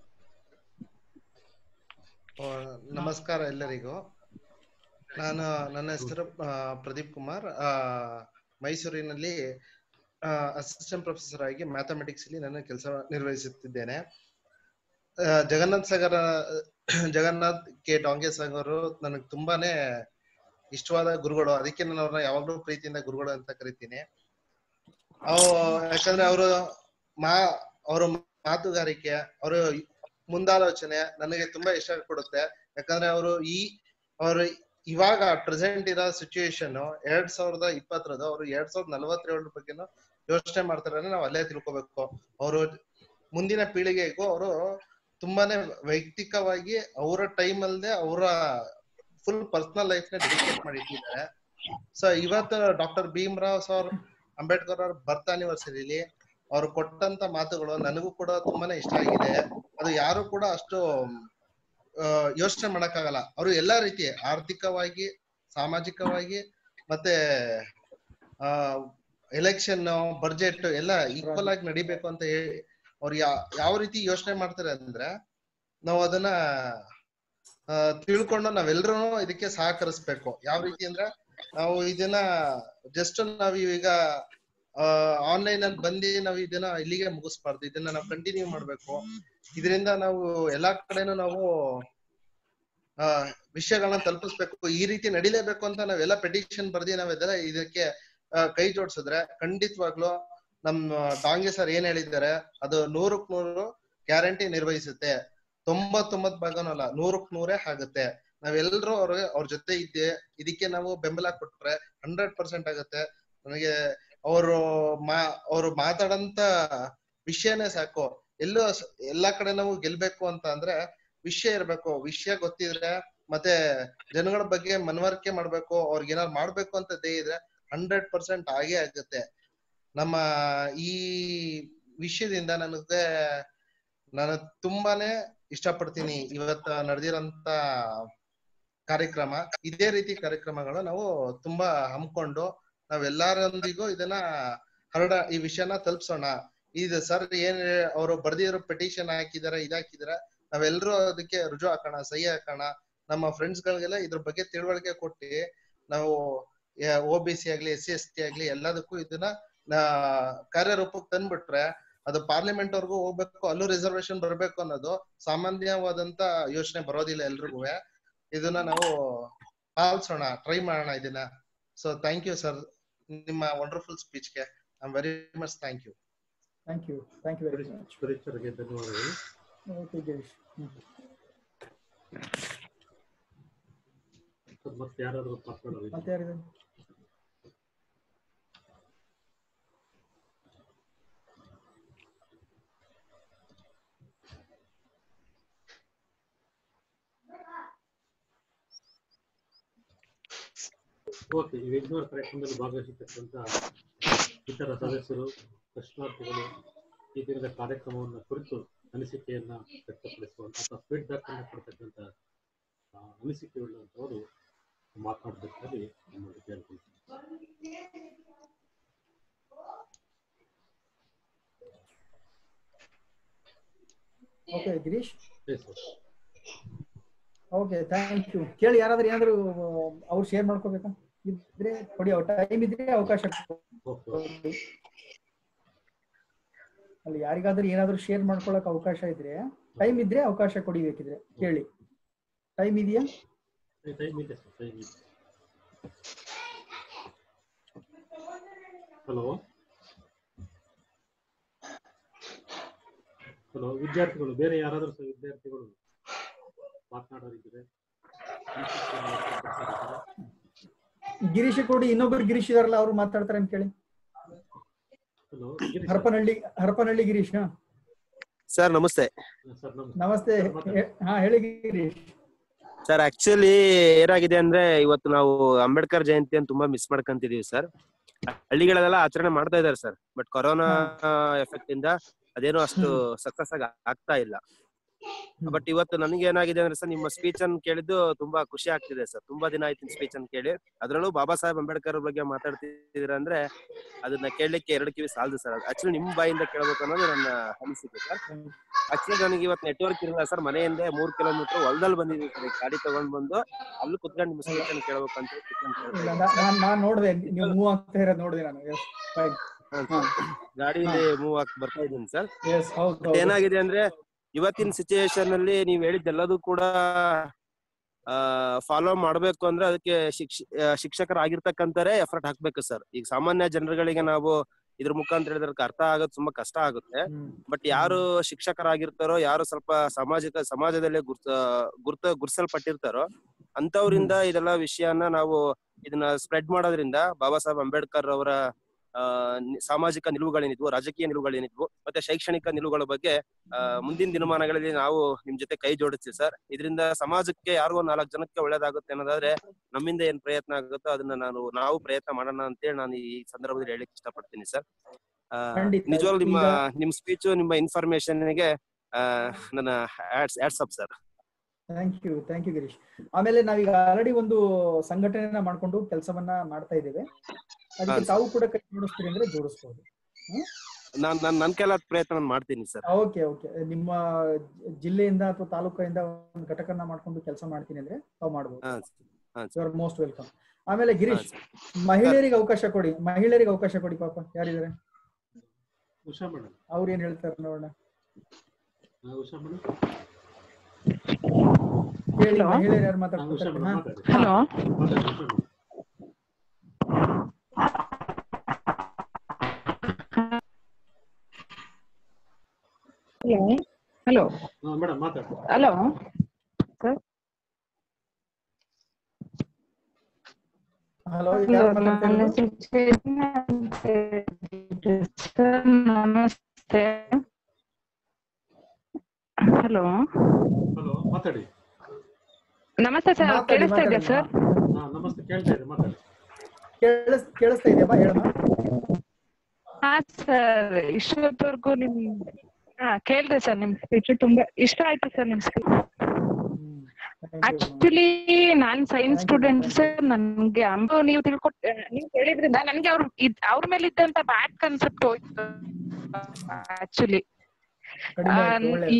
ಆ, ನಮಸ್ಕಾರ ಎಲ್ಲರಿಗೂ ನಾನು ನನ್ನ ಹೆಸರು ಆ, ಪ್ರದೀಪ್ ಕುಮಾರ್ ಆ, ಮೈಸೂರಿನಲ್ಲಿ ಅಸಿಸ್ಟೆಂಟ್ ಪ್ರೊಫೆಸರ್ ಆಗಿ ಮ್ಯಾಥಮೆಟಿಕ್ಸ್ ಅಲ್ಲಿ ನನ್ನ ಕೆಲಸ ನಿರ್ವಹಿಸುತ್ತಿದ್ದೇನೆ ಆ, ಜಗನ್ನಾಥ್ ಸಾಗರ ಜಗನ್ನಾಥ್ ಕೆ ಡಾಂಗೆ ಸಾಗರ್ ನನಗೆ ತುಂಬಾನೇ ಇಷ್ಟವಾದ ಗುರುಗಳು ಅದಕ್ಕೆ ನಾನು ಅವ್ರನ್ನ ಯಾವಾಗ್ಲೂ ಪ್ರೀತಿಯಿಂದ ಗುರುಗಳು ಅಂತ ಕರಿತೀನಿ ಅವ್ ಯಾಕಂದ್ರೆ ಅವರು ಮಾ ಅವರ ಮಾತುಗಾರಿಕೆ ಅವರ ಮುಂದಾಲೋಚನೆ ನನಗೆ ತುಂಬಾ ಇಷ್ಟ ಕೊಡುತ್ತೆ ಯಾಕಂದ್ರೆ ಅವರು ಈ ಅವರು ಇವಾಗ ಪ್ರೆಸೆಂಟ್ ಇರೋ ಸಿಚುಯೇಷನ್ ಎರಡ್ ಸಾವಿರದ ಇಪ್ಪತ್ತರದು ಅವರು ಎರಡ್ ಸಾವಿರದ ನಲವತ್ತೇಳರ ಬಗ್ಗೆನೂ ಯೋಚನೆ ಮಾಡ್ತಾರೆ ಅಂದ್ರೆ ನಾವು ಅಲ್ಲೇ ತಿಳ್ಕೊಬೇಕು ಅವರು ಮುಂದಿನ ಪೀಳಿಗೆಗೂ ಅವರು ತುಂಬಾನೇ ವೈಯಕ್ತಿಕವಾಗಿ ಅವರ ಟೈಮ್ ಅಲ್ಲದೆ ಅವರ ಫುಲ್ ಪರ್ಸನಲ್ ಲೈಫ್ ನ ಡೆಡಿಕೇಟ್ ಮಾಡಿ ಇಟ್ಟಿದ್ದಾರೆ ಸೊ ಇವತ್ತು ಡಾಕ್ಟರ್ ಭೀಮ್ರಾವ್ ಸರ್ ಅಂಬೇಡ್ಕರ್ ಅವ್ರ ಬರ್ತ್ ಆನಿವರ್ಸರಿಲಿ ಅವ್ರು ಕೊಟ್ಟಂತ ಮಾತುಗಳು ನನಗೂ ಕೂಡ ತುಂಬಾನೇ ಇಷ್ಟ ಆಗಿದೆ ಅದು ಯಾರು ಕೂಡ ಅಷ್ಟು ಯೋಚನೆ ಮಾಡಕ್ಕಾಗಲ್ಲ ಅವರು ಎಲ್ಲಾ ರೀತಿ ಆರ್ಥಿಕವಾಗಿ ಸಾಮಾಜಿಕವಾಗಿ ಮತ್ತೆ ಆ ಎಲೆಕ್ಷನ್ ಬಡ್ಜೆಟ್ ಎಲ್ಲ ಈಕ್ವಲ್ ಆಗಿ ನಡಿಬೇಕು ಅಂತ ಹೇಳಿ ಅವ್ರು ಯಾ ಯಾವ ರೀತಿ ಯೋಚನೆ ಮಾಡ್ತಾರೆ ಅಂದ್ರೆ ನಾವು ಅದನ್ನ ಆ, ತಿಳ್ಕೊಂಡು ನಾವೆಲ್ಲರೂ ಇದಕ್ಕೆ ಸಹಕರಿಸ್ಬೇಕು ಯಾವ ರೀತಿ ಅಂದ್ರೆ ನಾವು ಇದನ್ನ ಜಸ್ಟ್ ನಾವ್ ಈಗ ಆನ್ಲೈನ್ ಅಲ್ಲಿ ಬಂದು ನಾವು ಇದನ್ನ ಇಲ್ಲಿಗೆ ಮುಗಿಸ್ಬಾರ್ದು ಇದನ್ನ ನಾವು ಕಂಟಿನ್ಯೂ ಮಾಡ್ಬೇಕು ಇದರಿಂದ ನಾವು ಎಲ್ಲಾ ಕಡೆನೂ ನಾವು ಆ ವಿಷಯಗಳನ್ನ ತಲುಪಿಸ್ಬೇಕು ಈ ರೀತಿ ನಡಿಲೇಬೇಕು ಅಂತ ನಾವೆಲ್ಲ ಪೆಟಿಷನ್ ಬರ್ದಿ ನಾವೆಲ್ಲ ಇದಕ್ಕೆ ಆ, ಕೈ ಜೋಡಿಸಿದ್ರೆ ಖಂಡಿತವಾಗ್ಲು ನಮ್ಮ ಡಾಂಗೆ ಸರ್ ಏನ್ ಹೇಳಿದ್ದಾರೆ ಅದು ನೂರಕ್ ನೂರು ಗ್ಯಾರಂಟಿ ನಿರ್ವಹಿಸುತ್ತೆ ತೊಂಬತ್ತೊಂಬತ್ ಭಾಗನೂ ಅಲ್ಲ ನೂರಕ್ ನೂರೇ ಆಗುತ್ತೆ ನಾವೆಲ್ಲರೂ ಅವ್ರಿಗೆ ಅವ್ರ ಜೊತೆ ಇದ್ದೆ ಇದಕ್ಕೆ ನಾವು ಬೆಂಬಲ ಕೊಟ್ರೆ ಹಂಡ್ರೆಡ್ ಪರ್ಸೆಂಟ್ ಆಗುತ್ತೆ ನನಗೆ ಅವರು ಮಾ ಅವರು ಮಾತಾಡಂತ ವಿಷಯನೇ ಸಾಕು ಎಲ್ಲೂ ಸ- ಎಲ್ಲಾ ಕಡೆ ನಾವು ಗೆಲ್ಬೇಕು ಅಂತ ಅಂದ್ರೆ ವಿಷಯ ಇರ್ಬೇಕು ವಿಷಯ ಗೊತ್ತಿದ್ರೆ ಮತ್ತೆ ಜನಗಳ ಬಗ್ಗೆ ಮನವರಿಕೆ ಮಾಡ್ಬೇಕು ಅವ್ರಿಗೆ ಏನಾದ್ರು ಮಾಡ್ಬೇಕು ಅಂತ ಧ್ಯೇಯ ಇದ್ರೆ ಹಂಡ್ರೆಡ್ ಪರ್ಸೆಂಟ್ ಆಗೇ ಆಗುತ್ತೆ ನಮ್ಮ ಈ ವಿಷಯದಿಂದ ನನಗೆ ನಾನು ತುಂಬಾನೇ ಇಷ್ಟಪಡ್ತೀನಿ ಇವತ್ತ ನಡೆದಿರಂತ ಕಾರ್ಯಕ್ರಮ ಇದೇ ರೀತಿ ಕಾರ್ಯಕ್ರಮಗಳು ನಾವು ತುಂಬಾ ಹಮ್ಮಿಕೊಂಡು ನಾವೆಲ್ಲರೊಂದಿಗೂ ಇದನ್ನ ಹರಡ ಈ ವಿಷಯನ ತಲುಪಿಸೋಣ ಇದು ಸರ್ ಏನ್ ಅವರು ಬರ್ದಿರೋ ಪೆಟಿಷನ್ ಹಾಕಿದಾರೆ ಇದಾಕಿದಾರೆ ನಾವೆಲ್ಲರೂ ಅದಕ್ಕೆ ರುಜು ಹಾಕೋಣ ಸಹಿ ಹಾಕೋಣ ನಮ್ಮ ಫ್ರೆಂಡ್ಸ್ ಗಳಿಗೆಲ್ಲ ಇದ್ರ ಬಗ್ಗೆ ತಿಳುವಳಿಕೆ ಕೊಟ್ಟು ನಾವು ಒ ಬಿ ಸಿ ಆಗ್ಲಿ ಎಸ್ ಸಿ ಎಸ್ ಟಿ ಆಗ್ಲಿ ಎಲ್ಲದಕ್ಕೂ ಇದನ್ನ ನಾ- ಕಾರ್ಯರೂಪಕ್ಕೆ ತಂದ್ಬಿಟ್ರೆ ಅದು ಪಾರ್ಲಿಮೆಂಟ್ ವರ್ಗೂ ಹೋಗ್ಬೇಕು ಅಲ್ಲೂ ರಿಸರ್ವೇಶನ್ ಬರ್ಬೇಕು ಅನ್ನೋದು ಸಾಮಾನ್ಯವಾದಂತ ಯೋಚನೆ ಬರೋದಿಲ್ಲ ಎಲ್ರಿಗೂ ಇದನ್ನ ನಾವು ಪಾಲಿಸೋಣ ಟ್ರೈ ಮಾಡೋಣ ಇದನ್ನ ಸೊ ಥ್ಯಾಂಕ್ ಯು ಸರ್ ನಿಮ್ಮ ವಂಡರ್ಫುಲ್ ಸ್ಪೀಚ್ಗೆ I am very much thank you thank you thank you very much Suresh ಸರ್ಗೆ ಧನ್ಯವಾದಗಳು ಓಕೆ ಗಿರೀಶ್ ಹ್ಮ್. ಸರ್, ಮತ್ತೆ ಯಾರಾದ್ರೂ ಮಾತನಾಡೋದು ಮತ್ತೆ ಯಾರಿದ್ದಾರೆ ಓಕೆ ಈ ವೆಬಿನಾರ್ ಕಾರ್ಯಕ್ರಮದಲ್ಲಿ ಭಾಗವಹಿಸಿರ್ತಕ್ಕಂಥ ಇತರ ಸದಸ್ಯರು ಪ್ರಶ್ನಾರ್ಥಿಗಳು ಈ ದಿನದ ಕಾರ್ಯಕ್ರಮವನ್ನು ಕುರಿತು ಅನಿಸಿಕೆಯನ್ನ ವ್ಯಕ್ತಪಡಿಸುವ ಅಥವಾ ಫೀಡ್ಬ್ಯಾಕ್ ಅನ್ನು ಕೊಡ್ತಕ್ಕಂಥ ಆ, ಅನಿಸಿಕೆಯುಳ್ಳಂಥವರು ಮಾತನಾಡಬೇಕಾಗಿ ನಿಮ್ಮಲ್ಲಿ ಕೇಳ್ಕೊಳ್ತೀನಿ okay Girish Yes, sir. Okay thank you ಕೇಳಿ ಯಾರಾದ್ರೂ ಏನಾದ್ರು ಅವ್ರು ಶೇರ್ ಮಾಡ್ಕೋಬೇಕಾ ಇದ್ರೆ ಕೊಡಿ ಟೈಮ್ ಇದ್ರೆ ಅವಕಾಶ ಓಕೆ ಕೊಡಿ. ಅಲ್ಲಿ ಯಾರಿಗಾದ್ರೂ ಏನಾದ್ರೂ ಶೇರ್ ಮಾಡ್ಕೊಳಕ್ ಅವಕಾಶ ಇದ್ರೆ ಟೈಮ್ ಇದ್ರೆ ಅವಕಾಶ ಕೊಡಿ ಬೇಕಿದ್ರೆ ಕೇಳಿ ಟೈಮ್ ಇದೆಯಾ ಟೈಮ್ ಇದೆ ಸರ್ ಟೈಮ್ ಇದೆ ಹಲೋ ಹಲೋ ವಿದ್ಯಾರ್ಥಿಗಳು ಬೇರೆ ಯಾರಾದರೂ ಸಹ ವಿದ್ಯಾರ್ಥಿಗಳು ಮಾತನಾಡೋರಿದ್ದಾರೆ ಗಿರೀಶ್ ಕೊಡಿ ಇನ್ನೊಬ್ರು ಗಿರೀಶ್ ಇದಾರಲ್ಲ ಅವ್ರು ಮಾತಾಡ್ತಾರೆ ಅಂತ ಕೇಳಿ ಹಲೋ ಹರಪನಹಳ್ಳಿ ಹರಪನಹಳ್ಳಿ ಗಿರೀಶ್ ಹಾ? ಸರ್ ನಮಸ್ತೆ ಸರ್ ನಮಸ್ತೆ ಹೇ- ಹಾ ಹೇಳಿ ಗಿರೀಶ್ ಸರ್ ಆಕ್ಚುಲಿ ಏನಾಗಿದೆ ಅಂದ್ರೆ ಇವತ್ತು ನಾವು ಅಂಬೇಡ್ಕರ್ ಜಯಂತಿ ಅಂತ ತುಂಬಾ ಮಿಸ್ ಮಾಡ್ಕೊಂತಿದೀವಿ ಸರ್ ಹಳ್ಳಿಗಳಲ್ಲೆಲ್ಲ ಆಚರಣೆ ಮಾಡ್ತಾ ಇದಾರೆ ಸರ್ ಬಟ್ ಕೊರೋನಾ ಎಫೆಕ್ಟ್ ಇಂದ ಅದೇನೋ ಅಷ್ಟು ಸಕ್ಸಸ್ ಆಗಿ ಆಗ್ತಾ ಇಲ್ಲ ಬಟ್ ಇವತ್ತು ನನಗೆ ಏನಾಗಿದೆ ಅಂದ್ರೆ ಸರ್ ನಿಮ್ಮ ಸ್ಪೀಚ್ ಅನ್ನು ಕೇಳಿದ್ದು ತುಂಬಾ ಖುಷಿ ಆಗ್ತಿದೆ ಸರ್ ತುಂಬಾ ದಿನ ಆಯ್ತು ಸ್ಪೀಚ್ ಅನ್ನು ಕೇಳಿ ಅದ್ರಲ್ಲೂ ಬಾಬಾ ಸಾಹೇಬ್ ಅಂಬೇಡ್ಕರ್ ಅವ್ರ ಬಗ್ಗೆ ಮಾತಾಡ್ತಿದ್ದೀರ ಅಂದ್ರೆ ಅದನ್ನ ಕೇಳಲಿಕ್ಕೆ ಎರಡು ಕಿವಿ ಸಾಲದು ಸರ್ ಆಕ್ಚುಲಿ ನಿಮ್ ಬಾಯಿಂದ ಕೇಳಬೇಕು ಅನ್ನೋದು ನನ್ನ ಅನಿಸಿಕೆ ಸರ್ ಆಕ್ಚುಲಿ ನನಗೆ ಇವತ್ತು ನೆಟ್ವರ್ಕ್ ಇರಲ್ಲ ಸರ್ ಮನೆಯಿಂದ ಮೂರ್ ಕಿಲೋಮೀಟರ್ ಹೊಲದಲ್ಲಿ ಬಂದಿದ್ದೀವಿ ಸರ್ ಈ ಗಾಡಿ ತಗೊಂಡ್ ಬಂದು ಅಲ್ಲಿ ಕುತ್ಕೊಂಡು ನಿಮ್ಮ ಸ್ಪೀಚ್ ಅನ್ನು ಕೇಳ್ಬೇಕು ಅಂತ ಕುತ್ಕೊಂಡ್ ಕೇಳ್ತಾ ಇಲ್ಲ ಇದ್ದೀನಿ. ನಾನ್ ನಾನ್ ನೋಡ್ದೆ ನೀವು ಮೂವ್ ಆಗ್ತಾ ಇರೋದು ನೋಡ್ದೆ ನಾನು ಎಸ್ ಫೈನ್ ಗಾಡಿಯಲ್ಲಿ ಮೂವ್ ಆಗಿ ಬರ್ತಾ ಇದ್ದೀನಿ ಸರ್ ಎಸ್ ಹೌದು ಬಟ್ ಏನಾಗಿದೆ ಅಂದ್ರೆ ಇವತ್ತಿನ ಸಿಚುಯೇಷನ್ ಅಲ್ಲಿ ನೀವ್ ಹೇಳಿದ್ದೆಲ್ಲದೂ ಕೂಡ ಫಾಲೋ ಮಾಡ್ಬೇಕು ಅಂದ್ರೆ ಅದಕ್ಕೆ ಶಿಕ್ಷ ಆ, ಶಿಕ್ಷಕರಾಗಿರ್ತಕ್ಕಂಥರೇ ಎಫರ್ಟ್ ಹಾಕ್ಬೇಕು ಸರ್ ಈಗ ಸಾಮಾನ್ಯ ಜನರುಗಳಿಗೆ ನಾವು ಇದ್ರ ಮುಖಾಂತರ ಹೇಳಿದ್ರೆ ಅರ್ಥ ಆಗೋದು ತುಂಬಾ ಕಷ್ಟ ಆಗುತ್ತೆ ಬಟ್ ಯಾರು ಶಿಕ್ಷಕರಾಗಿರ್ತಾರೋ ಯಾರು ಸ್ವಲ್ಪ ಸಾಮಾಜಿಕ ಸಮಾಜದಲ್ಲಿ ಗುರ್ತ ಗುರ್ತ ಗುರ್ಸಲ್ಪಟ್ಟಿರ್ತಾರೋ ಅಂತವ್ರಿಂದ ಇದೆಲ್ಲ ವಿಷಯನ ನಾವು ಇದನ್ನ ಸ್ಪ್ರೆಡ್ ಮಾಡೋದ್ರಿಂದ ಬಾಬಾ ಸಾಹೇಬ್ ಅಂಬೇಡ್ಕರ್ ಅವರ ಆ, ನಿ- ಸಾಮಾಜಿಕ ನಿಲುವುಗಳೇನಿದ್ವು ರಾಜಕೀಯ ನಿಲುವುಗಳೇನಿದ್ವು ಮತ್ತೆ ಶೈಕ್ಷಣಿಕ ನಿಲುವುಗಳ ಬಗ್ಗೆ ಆ, ಮುಂದಿನ ದಿನಮಾನಗಳಲ್ಲಿ ನಾವು ನಿಮ್ ಜೊತೆ ಕೈ ಜೋಡಿಸ್ತೀವಿ ಸರ್ ಇದರಿಂದ ಸಮಾಜಕ್ಕೆ ಯಾರಿಗೋ ನಾಲ್ಕು ಜನಕ್ಕೆ ಒಳ್ಳೇದಾಗುತ್ತೆ ಅನ್ನೋದಾದ್ರೆ ನಮ್ಮಿಂದ ಏನ್ ಪ್ರಯತ್ನ ಆಗುತ್ತೋ ಅದನ್ನ ನಾನು ನಾವು ಪ್ರಯತ್ನ ಮಾಡೋಣ ಅಂತೇಳಿ ನಾನು ಈ ಸಂದರ್ಭದಲ್ಲಿ ಹೇಳಿಕ್ ಇಷ್ಟಪಡ್ತೀನಿ ಸರ್ ಖಂಡಿತ. ನಿಜವಾಗ್ಲೂ ನಿಮ್ಮ ಈಗ- ನಿಮ್ ಸ್ಪೀಚು ನಿಮ್ಮ ಇನ್ಫಾರ್ಮೇಶನ್ ಗೆ ಆ, ನನ್ನ adds up sir thank you thank you Girish ಆಮೇಲೆ ನಾವೀಗ ಆಲ್ರೆಡಿ ಒಂದು ಸಂಘಟನೆಯನ್ನ ಮಾಡ್ಕೊಂಡು ಕೆಲಸವನ್ನ ಮಾಡ್ತಾ ಇದ್ದೇವೆ ಅದಕ್ಕೆ ಹಾ. ತಾವು ಕೂಡ ಕೈ ಜೋಡಿಸ್ತೀರಿ ಅಂದ್ರೆ ಜೋಡಿಸ್ಬೋದು ನಾನ್ ನಾನ್ ನನ್ ಕೈಲಾದ ಪ್ರಯತ್ನ ನಾನು ಮಾಡ್ತೀನಿ ಸರ್ ಓಕೆ ಓಕೆ ನಿಮ್ಮ ಜಿಲ್ಲೆಯಿಂದ ಅಥವಾ ತಾಲೂಕಿಂದ ಒಂದು ಘಟಕನ ಮಾಡ್ಕೊಂಡು ಕೆಲಸ ಮಾಡ್ತೀನಿ ಅಂದ್ರೆ ತಾವು ಮಾಡ್ಬೋದು ಹಾ ಹಾ ಯು ಆರ್ ಮೋಸ್ಟ್ ವೆಲ್ಕಮ್ ಆಮೇಲೆ ಗಿರೀಶ್ ಮಹಿಳೆಯರಿಗೆ ಅವಕಾಶ ಕೊಡಿ ಮಹಿಳೆಯರಿಗೆ ಅವಕಾಶ ಕೊಡಿ ಪಾಪ ಯಾರಿದ್ದಾರೆ ಉಷಾ ಮೇಡಮ್ ಅವ್ರು ಏನ್ ಹೇಳ್ತಾರೆ ನೋಡೋಣ ಉಷಾ ಮೇಡಮ್ ಕೇಳಿ Hello. ಮಹಿಳೆಯರು ಯಾರು ಉಷಾ ಮಾತಾಡ್ತಾರೆ ಮೇಡಮ್ ಹಾ. ಮಾತಾಡಿ ಹಲೋ ಮಾತಾಡಿ ಉಷಾ ಮೇಡಮ್ ಹಲೋ ಹಲೋ ಹಾ ಮೇಡಮ್ ಮಾತಾಡಿ ಹಲೋ ಸರ್ ಹಲೋ ಯಾರು ಮಾತಾಡ್ತಾ ನಾನು ಇರೋದು? ಸರ್ ನಮಸ್ತೆ ಹಲೋ ಹಲೋ ಮಾತಾಡಿ ನಮಸ್ತೆ ಸರ್ ಮಾತಾಡಿ, ಕೇಳಿಸ್ತಾ ಇದೆಯಾ ಮಾತಾಡಿ. ಸರ್ ಹಾ ನಮಸ್ತೆ ಕೇಳ್ತಾ ಇದೆ ಮಾತಾಡಿ ಕೇಳಿಸ್ ಕೇಳಿಸ್ತಾ ಇದೆಯಾ ಹೇಳಮ್ಮ ಹಾ ಸರ್ ಇಷ್ಟೊತ್ತವರೆಗೂ ನಿಮ್ ಹಾ ಕೇಳ್ದೆ ಸರ್ ನಿಮ್ ಸ್ಪೀಚ್ ತುಂಬಾ ಇಷ್ಟ ಆಯ್ತು ಸರ್ ನಿಮ್ ಸ್ಪೀಚ್ ಆಕ್ಚುಲಿ ನಾನ್ ಸೈನ್ಸ್ ಸ್ಟೂಡೆಂಟ್ ಸರ್ ನನ್ಗೆ ಅಂಬು ನೀವು ತಿಳ್ಕೊಟ್ ನೀವು ಹೇಳಿದ್ರಿಂದ ನನ್ಗೆ ಅವ್ರ ಇದ್- ಅವ್ರ ಮೇಲೆ ಇದ್ದಂತ ಬ್ಯಾಡ್ ಕನ್ಸೆಪ್ಟ್ ಹೋಯ್ತು ಆಕ್ಚುಲಿ ಕಡಿಮೆ ಆಯ್ತು, ಒಳ್ಳೆದು.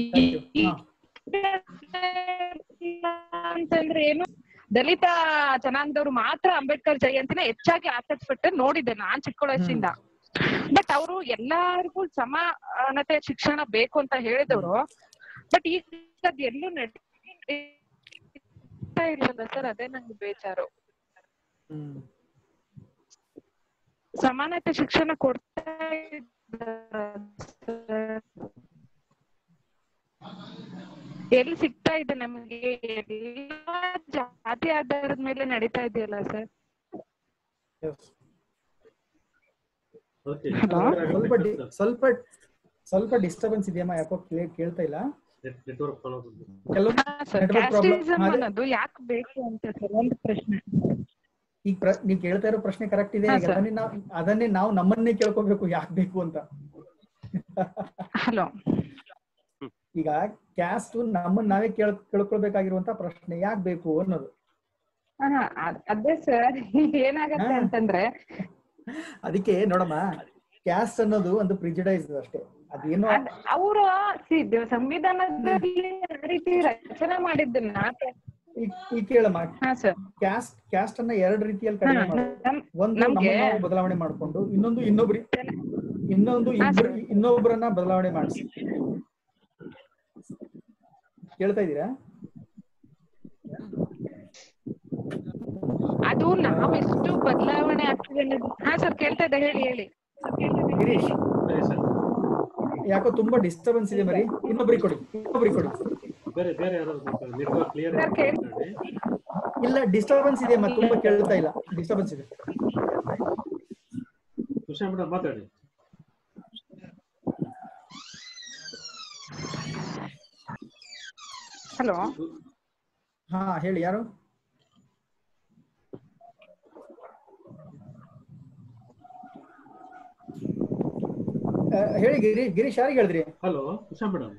Thank you. ಹಾ. ಅಂತಂದ್ರೆ ಏನು ದಲಿತ ಜನಾಂಗದವ್ರು ಮಾತ್ರ ಅಂಬೇಡ್ಕರ್ ಜಯಂತಿನ ಹೆಚ್ಚಾಗಿ ಆಚರಿಸ್ಬಿಟ್ಟು ನೋಡಿದ್ದೆ ನಾನ್ ಚಿಕ್ಕ ವಯಸ್ಸಿಂದ ಬಟ್ ಅವರು ಎಲ್ಲಾರ್ಗೂ ಸಮಾನತೆ ಶಿಕ್ಷಣ ಬೇಕು ಅಂತ ಹೇಳಿದವರು ಬಟ್ ಈಗ ಅದ್ ಎಲ್ಲೂ ನಡೀತಾ ಇಲ್ಲಲ್ಲ ಸರ್ ಅದೇ ನಂಗೆ ಬೇಜಾರು ಹ್ಮ್. ಸಮಾನತೆ ಶಿಕ್ಷಣ ಕೊಡ್ತಾ ಇದ್ದಾರಾ sir? ಎಲ್ಲಿ ಸಿಗ್ತಾ ಇದೆ ನಮಗೆ ಎಲ್ಲಾ ಜಾತಿ ಆಧಾರದ ಮೇಲೆ ನಡೀತಾ ಇದೆಯಲ್ಲ ಸರ್ Yes. Okay Hello? ಸ್ವಲ್ಪ ಡಿ- ಸ್ವಲ್ಪ ಸ್ವಲ್ಪ ಡಿಸ್ಟರ್ಬೆನ್ಸ್ ಇದೆಯಮ್ಮ ಯಾಕೋ ಕ್ಲಿಯರ್ ಕೇಳ್ತಾ ಇಲ್ಲ ನೆಟ್ವರ್ಕ್ ಪ್ರಾಬ್ಲಮ್ ಕೆಲವು ಸರ್ network problem. ಕ್ಯಾಸ್ಟಿಸಮ್ ಅದೇ- ಅನ್ನೋದು ಯಾಕೆ ಬೇಕು ಅಂತ ಸರ್ ಒಂದು ಪ್ರಶ್ನೆ ಈಗ ಪ್ರ ನೀವ್ ಕೇಳ್ತಾ ಇರೋ ಪ್ರಶ್ನೆ ಕರೆಕ್ಟ್ ಇದೆ ಹಾ, ಈಗ sir. ಅದನ್ನೇ ನಾವು ಅದನ್ನೇ ನಾವು ನಮ್ಮನ್ನೇ ಕೇಳ್ಕೋಬೇಕು ಯಾಕೆ ಬೇಕು ಅಂತ ಹಲೋ ಈಗ ಕ್ಯಾಸ್ಟ್ ನಮ್ಮನ್ನ ನಾವೇ ಕೇಳ್ ಕೇಳ್ಕೊಳ್ಬೇಕಾಗಿರುವಂತ ಪ್ರಶ್ನೆ ಯಾಕೆ ಬೇಕು ಅನ್ನೋದು ಅದೇ ಸರ್ ಏನಾಗತ್ತೆ ಅಂತಂದ್ರೆ ಅದಕ್ಕೆ ನೋಡಮ್ಮ ಕ್ಯಾಸ್ಟ್ ಅನ್ನೋದು ಒಂದು ಪ್ರಿಜಡೈಸ್ ಅಷ್ಟೇ ಅದೇನೋ ಅವರು ಸಂವಿಧಾನದಲ್ಲಿ ಆ ರೀತಿ ರಚನೆ ಮಾಡಿದ್ದನ್ನ ಈ- ಈ ಕೇಳಮ್ಮ ಹಾ ಸರ್ ಕ್ಯಾಸ್ಟ್ ಕ್ಯಾಸ್ಟ್ ಅನ್ನ ಎರಡು ರೀತಿಯಲ್ಲಿ ಕಡಿಮೆ ಹಾ, ಮಾಡೋದು ನಮ್- ಒಂದು ನಮ್ಗೆ- ನಮ್ಮನ್ನ ನಾವು ಬದಲಾವಣೆ ಮಾಡ್ಕೊಂಡು ಇನ್ನೊಂದು ಇನ್ನೊಬ್ರಿ ಇನ್ನೊಂದು ಇಬ್ರು ಇನ್ನೊಬ್ಬರನ್ನ ಬದಲಾವಣೆ ಮಾಡಿಸಿ ಕೇಳ್ತಾ ಇದ್ದೀರಾ ಅದು ನಾವ್ ಎಷ್ಟು ಬದಲಾವಣೆ ಆಗ್ತಿದೆ ಅನ್ನೋದು ಹಾ ಸರ್ ಕೇಳ್ತಾ ಇದ್ದೆ ಹೇಳಿ ಹೇಳಿ ಗಿರೀಶ್ ಯಾಕೋ ತುಂಬಾ ಡಿಸ್ಟರ್ಬೆನ್ಸ್ ಇದೆ ಮರಿ ಇನ್ನೊಬ್ರಿಗೆ ಕೊಡಿ ಇನ್ನೊಬ್ರಿಗೆ ಕೊಡಿ ಬೇರೆ ಬೇರೆ ಯಾರು ನೆಟ್ವರ್ಕ್ ಕ್ಲಿಯರ್ ಇಲ್ಲ ಡಿಸ್ಟರ್ಬೆನ್ಸ್ ಇದೆ ಮತ್ತೆ ತುಂಬಾ ಕೇಳ್ತಾ ಇಲ್ಲ ಡಿಸ್ಟರ್ಬೆನ್ಸ್ ಇದೆ ಉಷಾ ಮೇಡಮ್ ಮಾತಾಡಿ ಹಲೋ ಹಾ ಹೇಳಿ ಯಾರು ಆ, ಹೇಳಿ ಗಿರಿ ಗಿರೀಶ್ ಯಾರಿಗೆ ಹೇಳಿದ್ರಿ hello Usha madam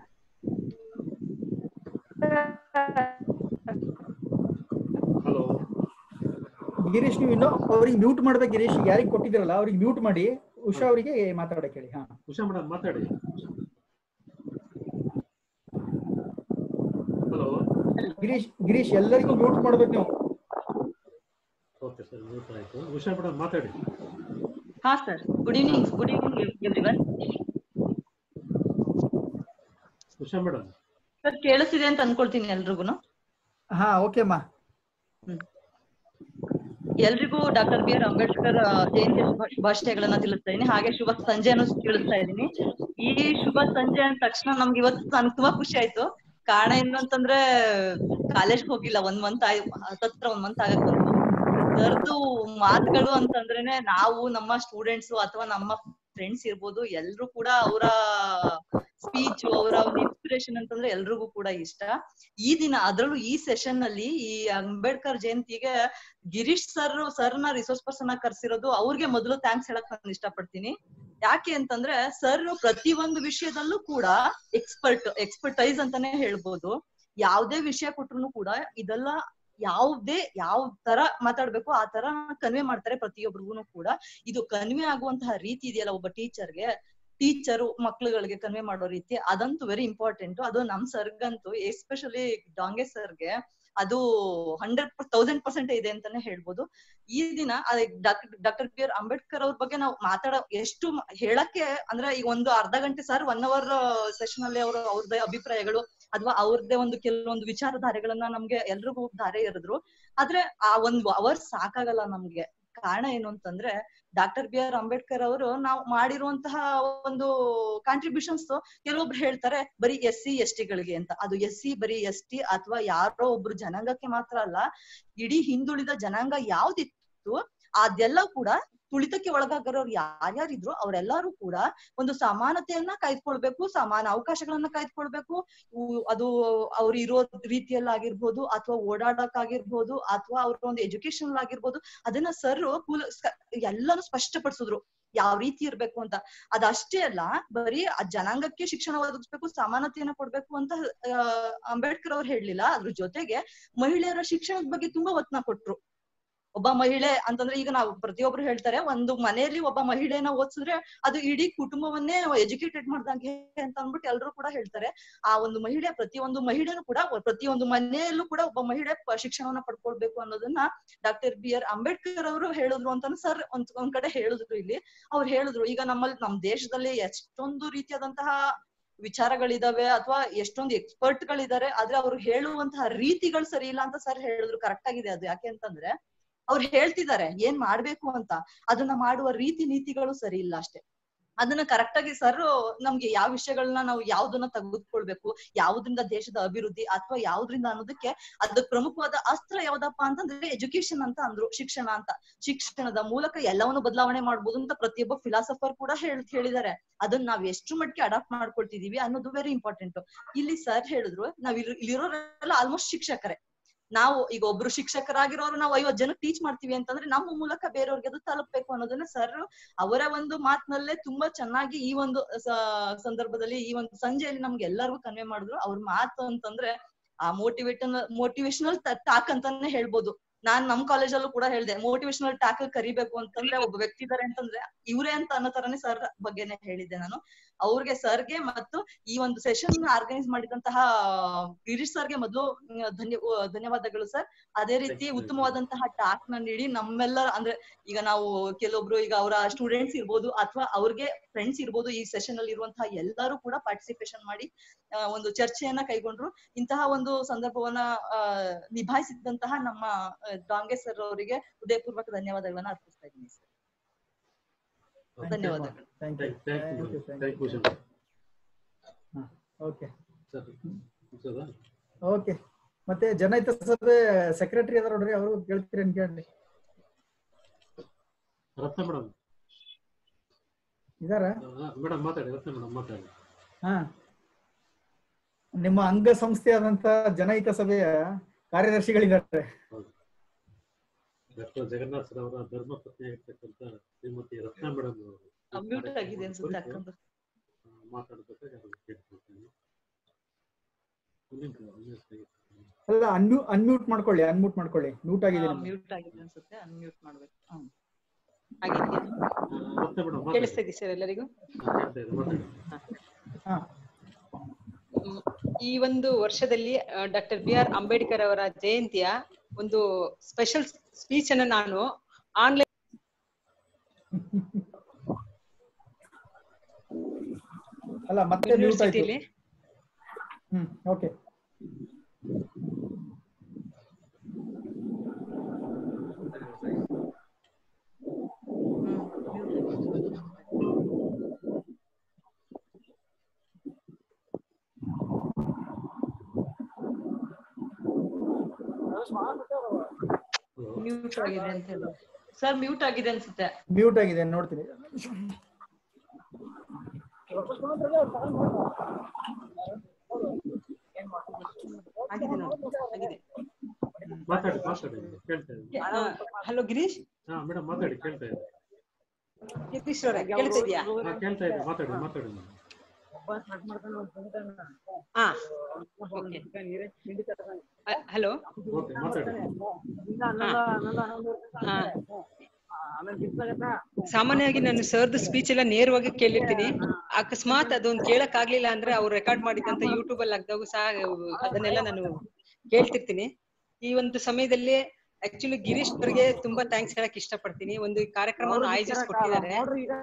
hello Girish ನೀವು ಇನ್ನೂ ಅವ್ರಿಗೆ ಮ್ಯೂಟ್ ಮಾಡ್ಬೇಕು ಗಿರೀಶ್ ಯಾರಿಗೆ ಕೊಟ್ಟಿದ್ದೀರಲ್ಲ ಅವ್ರಿಗೆ ಮ್ಯೂಟ್ ಮಾಡಿ ಉಷಾ ಅವರಿಗೆ ಮಾತಾಡಕ್ಕೆ ಹೇಳಿ ಹಾ ಉಷಾ ಮೇಡಮ್ ಮಾತಾಡಿ ಹಲೋ ಗಿರೀಶ್ ಗಿರೀಶ್ ಎಲ್ಲರಿಗೂ ಮ್ಯೂಟ್ ಮಾಡ್ಬೇಕು ನೀವು ಓಕೆ ಸರ್ ಮ್ಯೂಟ್ ಆಯ್ತು ಉಷಾ ಮೇಡಮ್ ಮಾತಾಡಿ ಹಾ sir good evening good evening everyone Usha madam sir ಕೇಳಿಸ್ತಿದೆ ಅಂತ ಅನ್ಕೊಳ್ತೀನಿ ಎಲ್ರಿಗೂ ಹಾ ಓಕೆ ಅಮ್ಮ ಎಲ್ರಿಗೂ ಡಾಕ್ಟರ್ ಬಿ ಆರ್ ಅಂಬೇಡ್ಕರ್ ಆ, ಜಯಂತಿ ಶುಭ- ಶುಭಾಶಯಗಳನ್ನ ತಿಳಿಸ್ತಾ ಇದ್ದೀನಿ ಹಾಗೆ ಶುಭ ಸಂಜೆಯನ್ನು ತಿಳಿಸ್ತಾ ಇದ್ದೀನಿ ಈ ಶುಭ ಸಂಜೆ ಅಂದ ತಕ್ಷಣ ನಮ್ಗೆ ಇವತ್ತು ನನ್ಗೆ ತುಂಬಾ ಖುಷಿ ಆಯ್ತು ಕಾರಣ ಏನು ಅಂತಂದ್ರೆ ಕಾಲೇಜ್ಗೆ ಹೋಗಿಲ್ಲ ಒಂದ್ ಮಂತ್ ಆಯ್ ಹತ್ತತ್ರ ಒಂದ್ ಮಂತ್ ಆಗಕ್ ಬಂತು ಸರ್ದು ಮಾತುಗಳು ಅಂತಂದ್ರೇನೆ ನಾವು ನಮ್ಮ ಸ್ಟೂಡೆಂಟ್ಸ್ ಅಥವಾ ನಮ್ಮ ಫ್ರೆಂಡ್ಸ್ ಇರ್ಬೋದು ಎಲ್ರು ಕೂಡ ಅವರ ಸ್ಪೀಚ್ ಅವರ ಒಂದು ಇನ್ಸ್ಪಿರೇಷನ್ ಅಂತಂದ್ರೆ ಎಲ್ರಿಗೂ ಕೂಡ ಇಷ್ಟ ಈ ದಿನ ಅದ್ರಲ್ಲೂ ಈ ಸೆಷನ್ ನಲ್ಲಿ ಈ ಅಂಬೇಡ್ಕರ್ ಜಯಂತಿಗೆ ಗಿರೀಶ್ ಸರ್ ಸರ್ನ ರಿಸೋರ್ಸ್ ಪರ್ಸನ್ ಆಗಿ ಕರ್ಸಿರೋದು ಅವ್ರಿಗೆ ಮೊದಲು ಥ್ಯಾಂಕ್ಸ್ ಹೇಳಕ್ ನಾನು ಇಷ್ಟಪಡ್ತೀನಿ ಯಾಕೆ ಅಂತಂದ್ರೆ ಸರ್ ಪ್ರತಿ ಒಂದು ವಿಷಯದಲ್ಲೂ ಕೂಡ ಎಕ್ಸ್ಪರ್ಟ್ ಎಕ್ಸ್ಪರ್ಟೈಸ್ ಅಂತಾನೆ ಹೇಳ್ಬೋದು ಯಾವ್ದೇ ವಿಷಯ ಕೊಟ್ರು ಕೂಡ ಇದೆಲ್ಲ ಯಾವ್ದೇ ಯಾವ ತರ ಮಾತಾಡ್ಬೇಕು ಆ ತರ ಕನ್ವೆ ಮಾಡ್ತಾರೆ ಪ್ರತಿಯೊಬ್ಬರಿಗೂ ಕೂಡ ಇದು ಕನ್ವೆ ಆಗುವಂತಹ ರೀತಿ ಇದೆಯಲ್ಲ ಒಬ್ಬ ಟೀಚರ್ಗೆ ಟೀಚರು ಮಕ್ಳುಗಳಿಗೆ ಕನ್ವೆ ಮಾಡೋ ರೀತಿ ಅದಂತೂ ವೆರಿ ಇಂಪಾರ್ಟೆಂಟ್ ಅದು ನಮ್ ಸರ್ಗಂತೂ ಎಸ್ಪೆಷಲಿ ಡಾಂಗೆ ಸರ್ಗೆ ಅದು ಹಂಡ್ರೆಡ್ ತೌಸಂಡ್ ಪರ್ಸೆಂಟ್ ಇದೆ ಅಂತಾನೆ ಹೇಳ್ಬೋದು ಈ ದಿನ ಡಾಕ್ಟರ್ ಬಿ ಆರ್ ಅಂಬೇಡ್ಕರ್ ಅವ್ರ ಬಗ್ಗೆ ನಾವು ಮಾತಾಡೋ ಎಷ್ಟು ಮ- ಹೇಳಕ್ಕೆ ಅಂದ್ರೆ ಈಗ ಒಂದು ಅರ್ಧ ಗಂಟೆ ಸರ್ ಒನ್ ಅವರ್ ಸೆಷನ್ ಅಲ್ಲಿ ಅವರು ಅವ್ರದ್ದೇ ಅಭಿಪ್ರಾಯಗಳು ಅಥವಾ ಅವ್ರದ್ದೇ ಒಂದು ಕೆಲವೊಂದು ವಿಚಾರಧಾರೆಗಳನ್ನ ನಮ್ಗೆ ಎಲ್ರಿಗೂ ಧಾರೆ ಎರೆದ್ರು ಆದ್ರೆ ಆ ಒಂದು ಅವರ್ ಸಾಕಾಗಲ್ಲ ನಮ್ಗೆ ಕಾರಣ ಏನು ಅಂತಂದ್ರೆ ಡಾಕ್ಟರ್ ಬಿ ಆರ್ ಅಂಬೇಡ್ಕರ್ ಅವರು ನಾವು ಮಾಡಿರುವಂತಹ ಒಂದು ಕಾಂಟ್ರಿಬ್ಯೂಷನ್ಸ್ ಕೆಲವೊಬ್ರು ಹೇಳ್ತಾರೆ ಬರೀ ಎಸ್ ಸಿ ಎಸ್ ಟಿಗಳಿಗೆ ಅಂತ ಅದು ಎಸ್ ಸಿ ಬರೀ ಎಸ್ ಟಿ ಅಥವಾ ಯಾರೋ ಒಬ್ರು ಜನಾಂಗಕ್ಕೆ ಮಾತ್ರ ಅಲ್ಲ ಇಡೀ ಹಿಂದುಳಿದ ಜನಾಂಗ ಯಾವ್ದಿತ್ತು ಅದೆಲ್ಲ ಕೂಡ ತುಳಿತಕ್ಕೆ ಒಳಗಾಗಿರೋರು ಯಾರ್ಯಾರಿದ್ರು ಅವರೆಲ್ಲರೂ ಕೂಡ ಒಂದು ಸಮಾನತೆಯನ್ನ ಕಾಯ್ದುಕೊಳ್ಬೇಕು ಸಮಾನ ಅವಕಾಶಗಳನ್ನ ಕಾಯ್ದುಕೊಳ್ಬೇಕು ಉ- ಅದು ಅವ್ರು ಇರೋ ರೀತಿಯಲ್ಲಾಗಿರ್ಬೋದು ಅಥವಾ ಓಡಾಡಕ್ಕಾಗಿರ್ಬೋದು ಅಥವಾ ಅವ್ರ ಒಂದು ಎಜುಕೇಶನ್ ಆಗಿರ್ಬೋದು ಅದನ್ನ ಸರ್ ಕೂಲ ಸ- ಎಲ್ಲಾನು ಸ್ಪಷ್ಟಪಡಿಸಿದ್ರು ಯಾವ ರೀತಿ ಇರ್ಬೇಕು ಅಂತ ಅದಷ್ಟೇ ಅಲ್ಲ ಬರೀ ಆ ಜನಾಂಗಕ್ಕೆ ಶಿಕ್ಷಣ ಒದಗಿಸ್ಬೇಕು ಸಮಾನತೆಯನ್ನ ಕೊಡ್ಬೇಕು ಅಂತ ಆ, ಅಂಬೇಡ್ಕರ್ ಅವ್ರು ಹೇಳಲಿಲ್ಲ ಅದ್ರ ಜೊತೆಗೆ ಮಹಿಳೆಯರ ಶಿಕ್ಷಣದ ಬಗ್ಗೆ ತುಂಬಾ ಒತ್ತನ್ನ ಕೊಟ್ರು ಒಬ್ಬ ಮಹಿಳೆ ಅಂತಂದ್ರೆ ಈಗ ನಾವು ಪ್ರತಿಯೊಬ್ರು ಹೇಳ್ತಾರೆ ಒಂದು ಮನೆಯಲ್ಲಿ ಒಬ್ಬ ಮಹಿಳೆನ ಓದಿಸಿದ್ರೆ ಅದು ಇಡೀ ಕುಟುಂಬವನ್ನೇ ಎಜುಕೇಟೆಡ್ ಮಾಡ್ದಂಗೆ ಅಂತ ಅಂದ್ಬಿಟ್ಟು ಎಲ್ರು ಕೂಡ ಹೇಳ್ತಾರೆ ಆ ಒಂದು ಮಹಿಳೆ ಪ್ರತಿಯೊಂದು ಮಹಿಳೆನೂ ಕೂಡ ಪ್ರತಿಯೊಂದು ಮನೆಯಲ್ಲೂ ಕೂಡ ಒಬ್ಬ ಮಹಿಳೆ ಪ- ಶಿಕ್ಷಣವನ್ನ ಪಡ್ಕೊಳ್ಬೇಕು ಅನ್ನೋದನ್ನ ಡಾಕ್ಟರ್ ಬಿ ಆರ್ ಅಂಬೇಡ್ಕರ್ ಅವರು ಹೇಳಿದ್ರು ಅಂತಾನು ಸರ್ ಒಂದ್ ಒಂದ್ ಕಡೆ ಹೇಳಿದ್ರು ಇಲ್ಲಿ ಅವ್ರು ಹೇಳಿದ್ರು ಈಗ ನಮ್ಮಲ್ಲಿ ನಮ್ ದೇಶದಲ್ಲಿ ಎಷ್ಟೊಂದು ರೀತಿಯಾದಂತಹ ವಿಚಾರಗಳಿದಾವೆ ಅಥವಾ ಎಷ್ಟೊಂದು ಎಕ್ಸ್ಪರ್ಟ್ ಗಳಿದ್ದಾರೆ ಆದ್ರೆ ಅವ್ರು ಹೇಳುವಂತಹ ರೀತಿಗಳು ಸರಿ ಇಲ್ಲ ಅಂತ ಸರ್ ಹೇಳಿದ್ರು ಕರೆಕ್ಟ್ ಆಗಿದೆ ಅದು ಯಾಕೆ ಅಂತಂದ್ರೆ ಅವ್ರು ಹೇಳ್ತಿದ್ದಾರೆ ಏನ್ ಮಾಡ್ಬೇಕು ಅಂತ ಅದನ್ನ ಮಾಡುವ ರೀತಿ ನೀತಿಗಳು ಸರಿ ಇಲ್ಲ ಅಷ್ಟೇ ಅದನ್ನ ಕರೆಕ್ಟ್ ಆಗಿ ಸರ್ ನಮ್ಗೆ ಯಾವ ವಿಷಯಗಳನ್ನ ನಾವು ಯಾವ್ದನ್ನ ತೆಗೆದುಕೊಳ್ಬೇಕು ಯಾವ್ದ್ರಿಂದ ದೇಶದ ಅಭಿವೃದ್ಧಿ ಅಥವಾ ಯಾವ್ದ್ರಿಂದ ಅನ್ನೋದಕ್ಕೆ ಅದಕ್ಕೆ ಪ್ರಮುಖವಾದ ಅಸ್ತ್ರ ಯಾವ್ದಪ್ಪ ಅಂತಂದ್ರೆ ಎಜುಕೇಶನ್ ಅಂತ ಅಂದ್ರು ಶಿಕ್ಷಣ ಅಂತ ಶಿಕ್ಷಣದ ಮೂಲಕ ಎಲ್ಲವನ್ನು ಬದಲಾವಣೆ ಮಾಡ್ಬೋದು ಅಂತ ಪ್ರತಿಯೊಬ್ಬ ಫಿಲಾಸಫರ್ ಕೂಡ ಹೇಳ್ ಹೇಳಿದ್ದಾರೆ ಅದನ್ನ ನಾವ್ ಎಷ್ಟು ಮಟ್ಟಿಗೆ ಅಡಾಪ್ಟ್ ಮಾಡ್ಕೊಳ್ತಿದೀವಿ ಅನ್ನೋದು ವೆರಿ ಇಂಪಾರ್ಟೆಂಟ್ ಇಲ್ಲಿ ಸರ್ ಹೇಳಿದ್ರು ನಾವ್ ಇಲ್ಲಿ- ಇಲ್ಲಿರೋರೆಲ್ಲ ಆಲ್ಮೋಸ್ಟ್ ಶಿಕ್ಷಕರೇ ನಾವು ಈಗ ಒಬ್ರು ಶಿಕ್ಷಕರಾಗಿರೋರು ನಾವು ಐವತ್ ಜನ ಟೀಚ್ ಮಾಡ್ತೀವಿ ಅಂತಂದ್ರೆ ನಮ್ಮ ಮೂಲಕ ಬೇರೆಯವ್ರಿಗೆ ಅದು ತಲುಪಬೇಕು ಅನ್ನೋದನ್ನ ಸರ್ ಅವರ ಒಂದು ಮಾತಿನಲ್ಲೇ ತುಂಬಾ ಚೆನ್ನಾಗಿ ಈ ಒಂದು ಸ- ಸಂದರ್ಭದಲ್ಲಿ ಈ ಒಂದು ಸಂಜೆಯಲ್ಲಿ ನಮ್ಗೆ ಎಲ್ಲರಿಗೂ ಕನ್ವೆ ಮಾಡಿದ್ರು ಅವ್ರ ಮಾತು ಅಂತಂದ್ರೆ ಆ ಮೋಟಿವೇಟನ್ ಮೋಟಿವೇಶನಲ್ ಟಾಕ್ ಅಂತಾನೆ ಹೇಳ್ಬೋದು ನಾನ್ ನಮ್ ಕಾಲೇಜಲ್ಲೂ ಕೂಡ ಹೇಳ್ದೆ ಮೋಟಿವೇಶನಲ್ ಟಾಕ್ ಕರಿಬೇಕು ಅಂತಂದ್ರೆ ಒಬ್ಬ ವ್ಯಕ್ತಿ ಇದಾರೆ ಅಂತಂದ್ರೆ ಇವ್ರೇ ಅಂತ ಅನ್ನೋ ತರಾನೇ ಸರ್ ಬಗ್ಗೆನೆ ಹೇಳಿದ್ದೆ ನಾನು ಅವ್ರಿಗೆ ಸರ್ಗೆ ಮತ್ತು ಈ ಒಂದು ಸೆಷನ್ ಆರ್ಗನೈಸ್ ಮಾಡಿದಂತಹ ಗಿರೀಶ್ ಸರ್ಗೆ ಮೊದಲು ಧನ್ಯ ಧನ್ಯವಾದಗಳು ಸರ್ ಅದೇ ರೀತಿ ಉತ್ತಮವಾದಂತಹ ಟಾಕ್ ನ ನೀಡಿ ನಮ್ಮೆಲ್ಲರ ಅಂದ್ರೆ ಈಗ ನಾವು ಕೆಲವೊಬ್ರು ಈಗ ಅವರ ಸ್ಟೂಡೆಂಟ್ಸ್ ಇರ್ಬೋದು ಅಥವಾ ಅವ್ರಿಗೆ ಫ್ರೆಂಡ್ಸ್ ಇರ್ಬೋದು ಈ ಸೆಷನ್ ಅಲ್ಲಿ ಇರುವಂತಹ ಎಲ್ಲರೂ ಕೂಡ ಪಾರ್ಟಿಸಿಪೇಷನ್ ಮಾಡಿ ಆ, ಒಂದು ಚರ್ಚೆಯನ್ನ ಕೈಗೊಂಡ್ರು ಇಂತಹ ಒಂದು ಸಂದರ್ಭವನ್ನ ಆ, ನಿಭಾಯಿಸಿದಂತಹ ನಮ್ಮ ಆ, ಡಾಂಗೆ ಸರ್ ಅವರಿಗೆ ಹೃದಯಪೂರ್ವಕ ಧನ್ಯವಾದಗಳನ್ನ ಅರ್ಪಿಸ್ತಾ ಇದ್ದೀನಿ ಸರ್ ಧನ್ಯವಾದಗಳು thank you thank you thank you okay sir ಮುಗ್ಸೋದಾ? ಓಕೆ ಮತ್ತೆ ಜನಹಿತ ಸಭೆ ಸೆಕ್ರೆಟರಿ ಅದಾರ ನೋಡ್ರಿ ಅವರು ಕೇಳ್ತೀರಿ ಅಂತ ಕೇಳಿ ರತ್ನ ಮೇಡಮ್ ಇದಾರ ಮೇಡಮ್ ಮಾತಾಡಿ ರತ್ನ ಮೇಡಮ್ ಮಾತಾಡಿ ಹಾ ನಿಮ್ಮ ಅಂಗ ಸಂಸ್ಥೆಯಾದಂತ ಜನಹಿತ ಸಭೆಯ ಕಾರ್ಯದರ್ಶಿಗಳಿದ್ದಾರೆ ಡಾಕ್ಟರ್ ಜಗನ್ನಾಥ್ ಸರ್ ಅವರ ಧರ್ಮ ಪತ್ನಿ ಆಗಿರ್ತಕ್ಕಂಥ ಶ್ರೀಮತಿ ರತ್ನ ಮೇಡಮ್ ಅವರು ಮ್ಯೂಟ್ ಆಗಿದೆ ಅನ್ಸುತ್ತೆ ಅಕ್ಕಂದು ಮಾತಾಡಬೇಕಾಗಿ ಅವ್ರನ್ನ ಕೇಳ್ಕೊಳ್ತೀನಿ ಮುಂದಿನ ಮುಂದಿನ ಸ್ನೇಹಿತರು. ಅಲ್ಲ ಅನ್ಮ್ಯೂ ಅನ್ಮ್ಯೂಟ್ ಮಾಡ್ಕೊಳ್ಳಿ ಅನ್ಮ್ಯೂಟ್ ಮಾಡ್ಕೊಳ್ಳಿ ಮ್ಯೂಟ್ ಆಗಿದೆ ನಿಮ್ದು. ಮ್ಯೂಟ್ ಆಗಿದೆ ಅನ್ಸುತ್ತೆ ಅನ್ಮ್ಯೂಟ್ ಮಾಡ್ಬೇಕು ಹ್ಮ್ ಆಗಿದ್ಯಾ ರತ್ನ ಮೇಡಮ್ ಮಾತಾಡಿ ಕೇಳಿಸ್ತಾ ಇದೆಯಾ ಸರ್ ಎಲ್ಲರಿಗೂ ಹಾ, ಕೇಳ್ತಾ ಇದೆ ಮಾತಾಡಿ ಹಾ ಮ್, ಈ ಒಂದು ವರ್ಷದಲ್ಲಿ ಡಾಕ್ಟರ್ ಬಿ ಆರ್ ಅಂಬೇಡ್ಕರ್ ಅವರ ಜಯಂತಿಯ ಒಂದು ಸ್ಪೆಷಲ್ ಸ್ಪೀಚ್ ಅನ್ನು ನಾನು ಆನ್ಲೈನ್ ಅಲ್ಲ ಮತ್ತೆ ಮ್ಯೂಟ್ ಆಯ್ತು ಯೂನಿವರ್ಸಿಟಿಲಿ ಹ್ಮ್ ಓಕೆ ಮ್ಯೂಟ್ ಆಗಿದೆ ಅಂತ ಹೇಳಿ ಸರ್ ಮ್ಯೂಟ್ ಆಗಿದೆ ಅನ್ಸುತ್ತೆ ಮ್ಯೂಟ್ ಆಗಿದೆ ನೋಡ್ತೀನಿ ಆಗಿದೆ ನೋಡಿ ಆಗಿದೆ ಮಾತಾಡಿ ಮಾತಾಡಿ ಕೇಳ್ತಾ ಇದೆ ಹಲೋ ಗಿರೀಶ್ ಹಾ ಮೇಡಮ್ ಮಾತಾಡಿ ಕೇಳ್ತಾ ಇದೆ ಗಿರೀಶ್ ಅವರೇ ಕೇಳ್ತಾ ಇದೆಯಾ ಹಾ ಕೇಳ್ತಾ ಇದೆ ಮಾತಾಡಿ ಮಾತಾಡಿ madam. ಹಾ ಹಲೋ ಓಕೆ ಮಾತಾಡಿ ಸಾಮಾನ್ಯವಾಗಿ ನಾನು ಸರ್ದು ಸ್ಪೀಚ್ ಎಲ್ಲ ನೇರವಾಗಿ ಕೇಳಿರ್ತೀನಿ ಅಕಸ್ಮಾತ್ ಅದೊಂದು ಕೇಳಕ್ ಆಗ್ಲಿಲ್ಲ ಅಂದ್ರೆ ಅವ್ರು ರೆಕಾರ್ಡ್ ಮಾಡಿದಂತ ಯೂಟ್ಯೂಬ್ ಅಲ್ಲಿ ಹಾಕ್ದಾಗೂ ಸಹ ಅದನ್ನೆಲ್ಲ ನಾನು ಕೇಳ್ತಿರ್ತೀನಿ ಈ ಒಂದು ಸಮಯದಲ್ಲಿ ಆಕ್ಚುಲಿ ಗಿರೀಶ್ ಅವರಿಗೆ ತುಂಬಾ ಥ್ಯಾಂಕ್ಸ್ ಹೇಳಕ್ ಇಷ್ಟಪಡ್ತೀನಿ ಒಂದು ಈ ಕಾರ್ಯಕ್ರಮವನ್ನು ಆಯೋಜಿಸ್ಕೊಟ್ಟಿದ್ದಾರೆ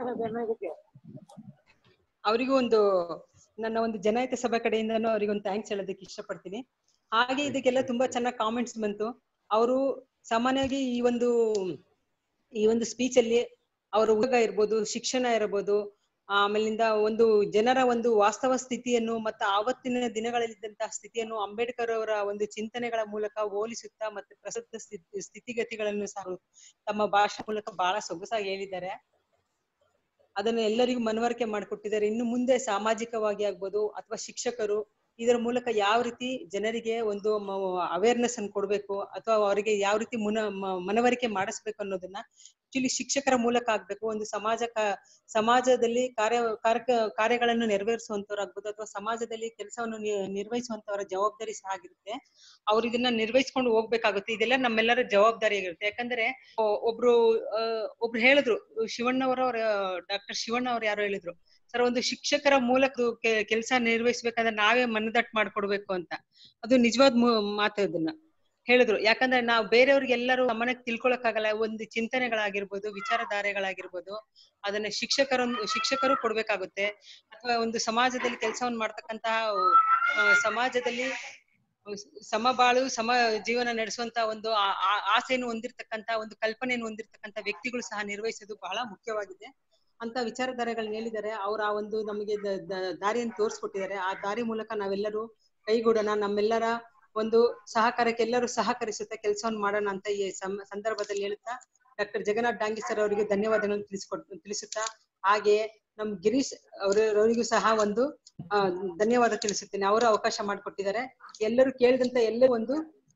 ಅವರಿಗೂ ಒಂದು ನನ್ನ ಒಂದು ಜನಹಿತ ಸಭೆ ಕಡೆಯಿಂದನೂ ಅವರಿಗೆ ಒಂದು ಥ್ಯಾಂಕ್ಸ್ ಹೇಳೋದಕ್ಕೆ ಇಷ್ಟಪಡ್ತೀನಿ ಹಾಗೆ ಇದಕ್ಕೆಲ್ಲ ತುಂಬಾ ಚೆನ್ನಾಗಿ ಕಾಮೆಂಟ್ಸ್ ಬಂತು ಅವರು ಸಾಮಾನ್ಯವಾಗಿ ಈ ಒಂದು ಈ ಒಂದು ಸ್ಪೀಚ್ ಅಲ್ಲಿ ಅವರ ಉದ್ಯೋಗ ಇರ್ಬೋದು ಶಿಕ್ಷಣ ಇರಬಹುದು ಆಮೇಲಿಂದ ಒಂದು ಜನರ ಒಂದು ವಾಸ್ತವ ಸ್ಥಿತಿಯನ್ನು ಮತ್ತು ಆವತ್ತಿನ ದಿನಗಳಲ್ಲಿದ್ದಂತಹ ಸ್ಥಿತಿಯನ್ನು ಅಂಬೇಡ್ಕರ್ ಅವರ ಒಂದು ಚಿಂತನೆಗಳ ಮೂಲಕ ಹೋಲಿಸುತ್ತಾ ಮತ್ತೆ ಪ್ರಸ್ತುತ ಸ್ಥಿತಿ ಸ್ಥಿತಿಗತಿಗಳನ್ನು ಸಹ ತಮ್ಮ ಭಾಷೆ ಮೂಲಕ ಬಹಳ ಸೊಗಸಾಗಿ ಹೇಳಿದ್ದಾರೆ ಅದನ್ನು ಎಲ್ಲರಿಗೂ ಮನವರಿಕೆ ಮಾಡಿಕೊಟ್ಟಿದ್ದಾರೆ ಇನ್ನು ಮುಂದೆ ಸಾಮಾಜಿಕವಾಗಿ ಆಗ್ಬೋದು ಅಥವಾ ಶಿಕ್ಷಕರು ಇದರ ಮೂಲಕ ಯಾವ ರೀತಿ ಜನರಿಗೆ ಒಂದು ಅವೇರ್ನೆಸ್ ಅನ್ನು ಕೊಡ್ಬೇಕು ಅಥವಾ ಅವರಿಗೆ ಯಾವ ರೀತಿ ಮುನ ಮ- ಮನವರಿಕೆ ಮಾಡಿಸ್ಬೇಕು ಅನ್ನೋದನ್ನ ಆಕ್ಚುಲಿ ಶಿಕ್ಷಕರ ಮೂಲಕ ಆಗ್ಬೇಕು ಒಂದು ಸಮಾಜ ಕ- ಸಮಾಜದಲ್ಲಿ ಕಾರ್ಯ ಕಾರ್ಯ ಕಾರ್ಯಗಳನ್ನು ನೆರವೇರಿಸುವಂತವ್ರಾಗ್ಬೋದು ಅಥವಾ ಸಮಾಜದಲ್ಲಿ ಕೆಲಸವನ್ನು ನಿ- ನಿರ್ವಹಿಸುವಂತವರ ಜವಾಬ್ದಾರಿ ಸಹ ಆಗಿರುತ್ತೆ ಅವ್ರು ಇದನ್ನ ನಿರ್ವಹಿಸ್ಕೊಂಡು ಹೋಗ್ಬೇಕಾಗುತ್ತೆ ಇದೆಲ್ಲ ನಮ್ಮೆಲ್ಲರ ಜವಾಬ್ದಾರಿ ಆಗಿರುತ್ತೆ ಯಾಕಂದ್ರೆ ಒ- ಒಬ್ರು ಆ, ಒಬ್ರು ಹೇಳಿದ್ರು ಶಿವಣ್ಣವರ ಡಾಕ್ಟರ್ ಶಿವಣ್ಣ ಅವ್ರು ಯಾರೋ ಹೇಳಿದ್ರು ಸರ್ ಒಂದು ಶಿಕ್ಷಕರ ಮೂಲಕ ಕೆಲಸ ನಿರ್ವಹಿಸ್ಬೇಕಾದ್ರೆ ನಾವೇ ಮನದಟ್ಟು ಮಾಡ್ಕೊಡ್ಬೇಕು ಅಂತ ಅದು ನಿಜವಾದ ಮಾತು ಅದನ್ನ ಹೇಳಿದ್ರು ಯಾಕಂದ್ರೆ ನಾವು ಬೇರೆಯವ್ರಿಗೆ ಎಲ್ಲರೂ ಮನೆಗೆ ತಿಳ್ಕೊಳಕ್ಕಾಗಲ್ಲ ಒಂದು ಚಿಂತನೆಗಳಾಗಿರ್ಬೋದು ವಿಚಾರಧಾರೆಗಳಾಗಿರ್ಬೋದು ಅದನ್ನ ಶಿಕ್ಷಕರ ಶಿಕ್ಷಕರು ಕೊಡ್ಬೇಕಾಗುತ್ತೆ ಅಥವಾ ಒಂದು ಸಮಾಜದಲ್ಲಿ ಕೆಲಸವನ್ನು ಮಾಡ್ತಕ್ಕಂತಹ ಆ, ಸಮಾಜದಲ್ಲಿ ಸಮಬಾಳು ಸಮ ಜೀವನ ನಡೆಸುವಂತ ಒಂದು ಆ- ಆ- ಆಸೆಯನ್ನು ಹೊಂದಿರತಕ್ಕಂತ ಒಂದು ಕಲ್ಪನೆಯನ್ನು ಹೊಂದಿರತಕ್ಕಂತ ವ್ಯಕ್ತಿಗಳು ಸಹ ನಿರ್ವಹಿಸೋದು ಬಹಳ ಮುಖ್ಯವಾಗಿದೆ ಅಂತ ವಿಚಾರಧಾರೆಗಳನ್ನ ಹೇಳಿದ್ದಾರೆ ಅವ್ರ ಆ ಒಂದು ನಮಗೆ ದ- ದ- ದಾರಿಯನ್ನು ತೋರಿಸ್ಕೊಟ್ಟಿದ್ದಾರೆ ಆ ದಾರಿ ಮೂಲಕ ನಾವೆಲ್ಲರೂ ಕೈಗೂಡೋಣ ನಮ್ಮೆಲ್ಲರ ಒಂದು ಸಹಕಾರಕ್ಕೆ ಎಲ್ಲರೂ ಸಹಕರಿಸುತ್ತಾ ಕೆಲಸವನ್ನು ಮಾಡೋಣ ಅಂತ ಈ ಸಂ- ಸಂದರ್ಭದಲ್ಲಿ ಹೇಳುತ್ತಾ ಡಾಕ್ಟರ್ ಜಗನ್ನಾಥ್ ಡಾಂಗಿ ಸರ್ ಅವರಿಗೆ ಧನ್ಯವಾದಗಳನ್ನು ತಿಳಿಸ್ಕೊಟ್ ತಿಳಿಸುತ್ತಾ ಹಾಗೆ ನಮ್ ಗಿರೀಶ್ ಅವರವರಿಗೂ ಸಹ ಒಂದು ಆ, ಧನ್ಯವಾದ ತಿಳಿಸುತ್ತೇನೆ ಅವರು ಅವಕಾಶ ಮಾಡಿಕೊಟ್ಟಿದ್ದಾರೆ ಎಲ್ಲರೂ ಕೇಳಿದಂತ ಎಲ್ಲರೂ ಒಂದು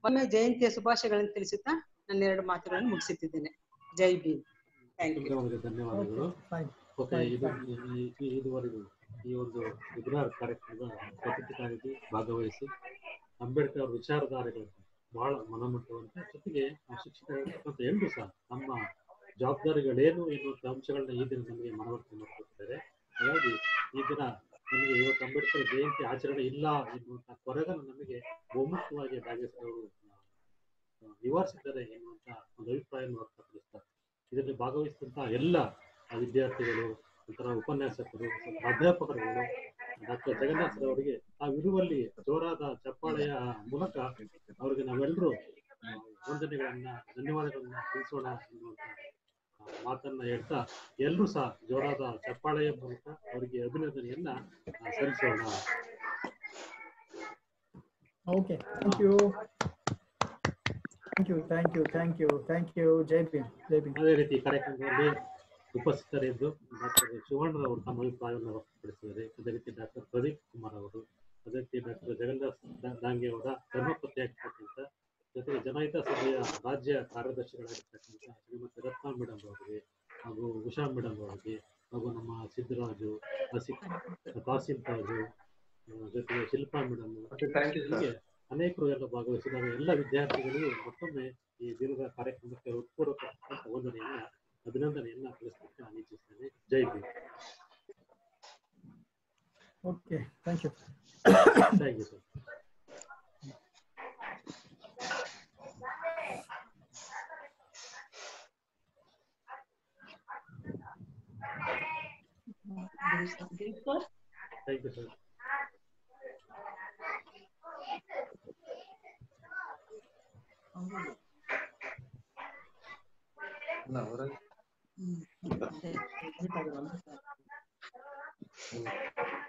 ಒಮ್ಮೆ ಜಯಂತಿಯ ಶುಭಾಶಯಗಳನ್ನು ತಿಳಿಸುತ್ತಾ ನನ್ನ ಎರಡು ಮಾತುಗಳನ್ನು ಮುಗಿಸುತ್ತಿದ್ದೇನೆ ಜೈ ಭೀಮ್ ಥ್ಯಾಂಕ್ ಯು ನಿಮ್ಗೆ ಧನ್ಯವಾದಗಳು ಓಕೆ ಇದು ಈ- ಈ- ಈ- ಇದುವರೆಗೂ ಈ ಒಂದು ವೆಬಿನಾರ್ ಕಾರ್ಯಕ್ರಮದ ಪ್ರತಿಕಾರಿಗೆ ಭಾಗವಹಿಸಿ ಅಂಬೇಡ್ಕರ್ ಅವರ ವಿಚಾರಧಾರೆಗಳನ್ನು ಬಹಳ ಮನಮುಟ್ಟುವಂತೆ ಜೊತೆಗೆ ಆ ಶಿಕ್ಷಕರಾಗಿರ್ತಕ್ಕಂಥ ಎಲ್ಲರೂ ಸಹ ನಮ್ಮ ಜವಾಬ್ದಾರಿಗಳೇನು ಎನ್ನುವಂಥ ಅಂಶಗಳನ್ನ ಈ ದಿನ ನಮಗೆ ಮನವರಿಕೆ ಮಾಡಿಕೊಟ್ಟಿದ್ದಾರೆ ಹಾಗಾಗಿ ಈ ದಿನ ನಮಗೆ ಇವತ್ತು ಅಂಬೇಡ್ಕರ್ ಜಯಂತಿ ಆಚರಣೆ ಇಲ್ಲ ಎನ್ನುವಂಥ ಕೊರಗನ್ನು ನಮಗೆ ಒಮ್ಮುಖವಾಗಿ ನಾಗೇಶ್ವರ ಅವರು ಆ, ನಿವಾರಿಸಿದ್ದಾರೆ ಎನ್ನುವಂತ ಒಂದು ಅಭಿಪ್ರಾಯವನ್ನು ವ್ಯಕ್ತಪಡಿಸ್ತಾರೆ ಇದರಲ್ಲಿ ಭಾಗವಹಿಸಿದಂತಹ ಎಲ್ಲ ಆ ವಿದ್ಯಾರ್ಥಿಗಳು ನಂತರ ಉಪನ್ಯಾಸಕರು ಪ್ರಾಧ್ಯಾಪಕರುಗಳು ಡಾಕ್ಟರ್ ಜಗನ್ನಾಥ್ ಅವರಿಗೆ ತಾವಿರುವಲ್ಲಿ ಜೋರಾದ ಚಪ್ಪಾಳೆಯ ಮೂಲಕ ಅವರಿಗೆ ನಾವೆಲ್ಲರೂ ಆ, ವಂದನೆಗಳನ್ನ ಧನ್ಯವಾದಗಳನ್ನ ತಿಳಿಸೋಣ ಎನ್ನುವಂತ ಆ, ಮಾತನ್ನ ಹೇಳ್ತಾ ಎಲ್ಲರೂ ಸಹ ಜೋರಾದ ಚಪ್ಪಾಳೆಯ ಮೂಲಕ ಅವರಿಗೆ ಅಭಿನಂದನೆಯನ್ನ ಆ, ಸಲ್ಲಿಸೋಣ okay thank you thank you thank you thank you thank you Jai Bhim Jai Bhim ಅದೇ ರೀತಿ ಕಾರ್ಯಕ್ರಮದಲ್ಲಿ ಉಪಸ್ಥಿತರಿದ್ದು ಡಾಕ್ಟರ್ ಶಿವಣ್ಣ ಅವರು ತಮ್ಮ ಅಭಿಪ್ರಾಯವನ್ನು ವ್ಯಕ್ತಪಡಿಸಿದ್ದಾರೆ ಅದೇ ರೀತಿ ಡಾಕ್ಟರ್ ಪ್ರದೀಪ್ ಕುಮಾರ್ ಅವರು ಅದೇ ರೀತಿ ಡಾಕ್ಟರ್ ಜಗನ್ನಾಥ್ ದಾ- ದಾಂಗೆ ಅವರ ಧರ್ಮಪತ್ನಿ ಆಗಿರ್ತಕ್ಕಂಥ ಜೊತೆಗೆ ಜನಹಿತ ಸಭೆಯ ರಾಜ್ಯ ಕಾರ್ಯದರ್ಶಿಗಳಾಗಿರ್ತಕ್ಕಂಥ ಶ್ರೀಮತಿ ರತ್ನಾ ಮೇಡಮ್ ಅವರಿಗೆ ಹಾಗೂ ಉಷಾ ಮೇಡಮ್ ಅವರಿಗೆ ಹಾಗೂ ನಮ್ಮ ಸಿದ್ದರಾಜು ಅಸಿಕ್ ಕಾಸಿಂ ತಾಜು ಆ, ಜೊತೆಗೆ ಶಿಲ್ಪಾ ಮೇಡಮ್ ಹೀಗೆ ಅನೇಕರು ಎಲ್ಲ ಭಾಗವಹಿಸಿದಾಗ ಎಲ್ಲ ವಿದ್ಯಾರ್ಥಿಗಳಿಗೂ ಮತ್ತೊಮ್ಮೆ ಈ ದಿನದ ಕಾರ್ಯಕ್ರಮಕ್ಕೆ ಹೃತ್ಪೂರ್ವಕ ವಂದನೆಯನ್ನ ಅಭಿನಂದನೆಯನ್ನ ತಿಳಿಸಲಿಕ್ಕೆ ನಾನು ಇಚ್ಛಿಸ್ತೇನೆ Jai Bhim okay thank you thank you sir thank you sir ಹೊರಗೆ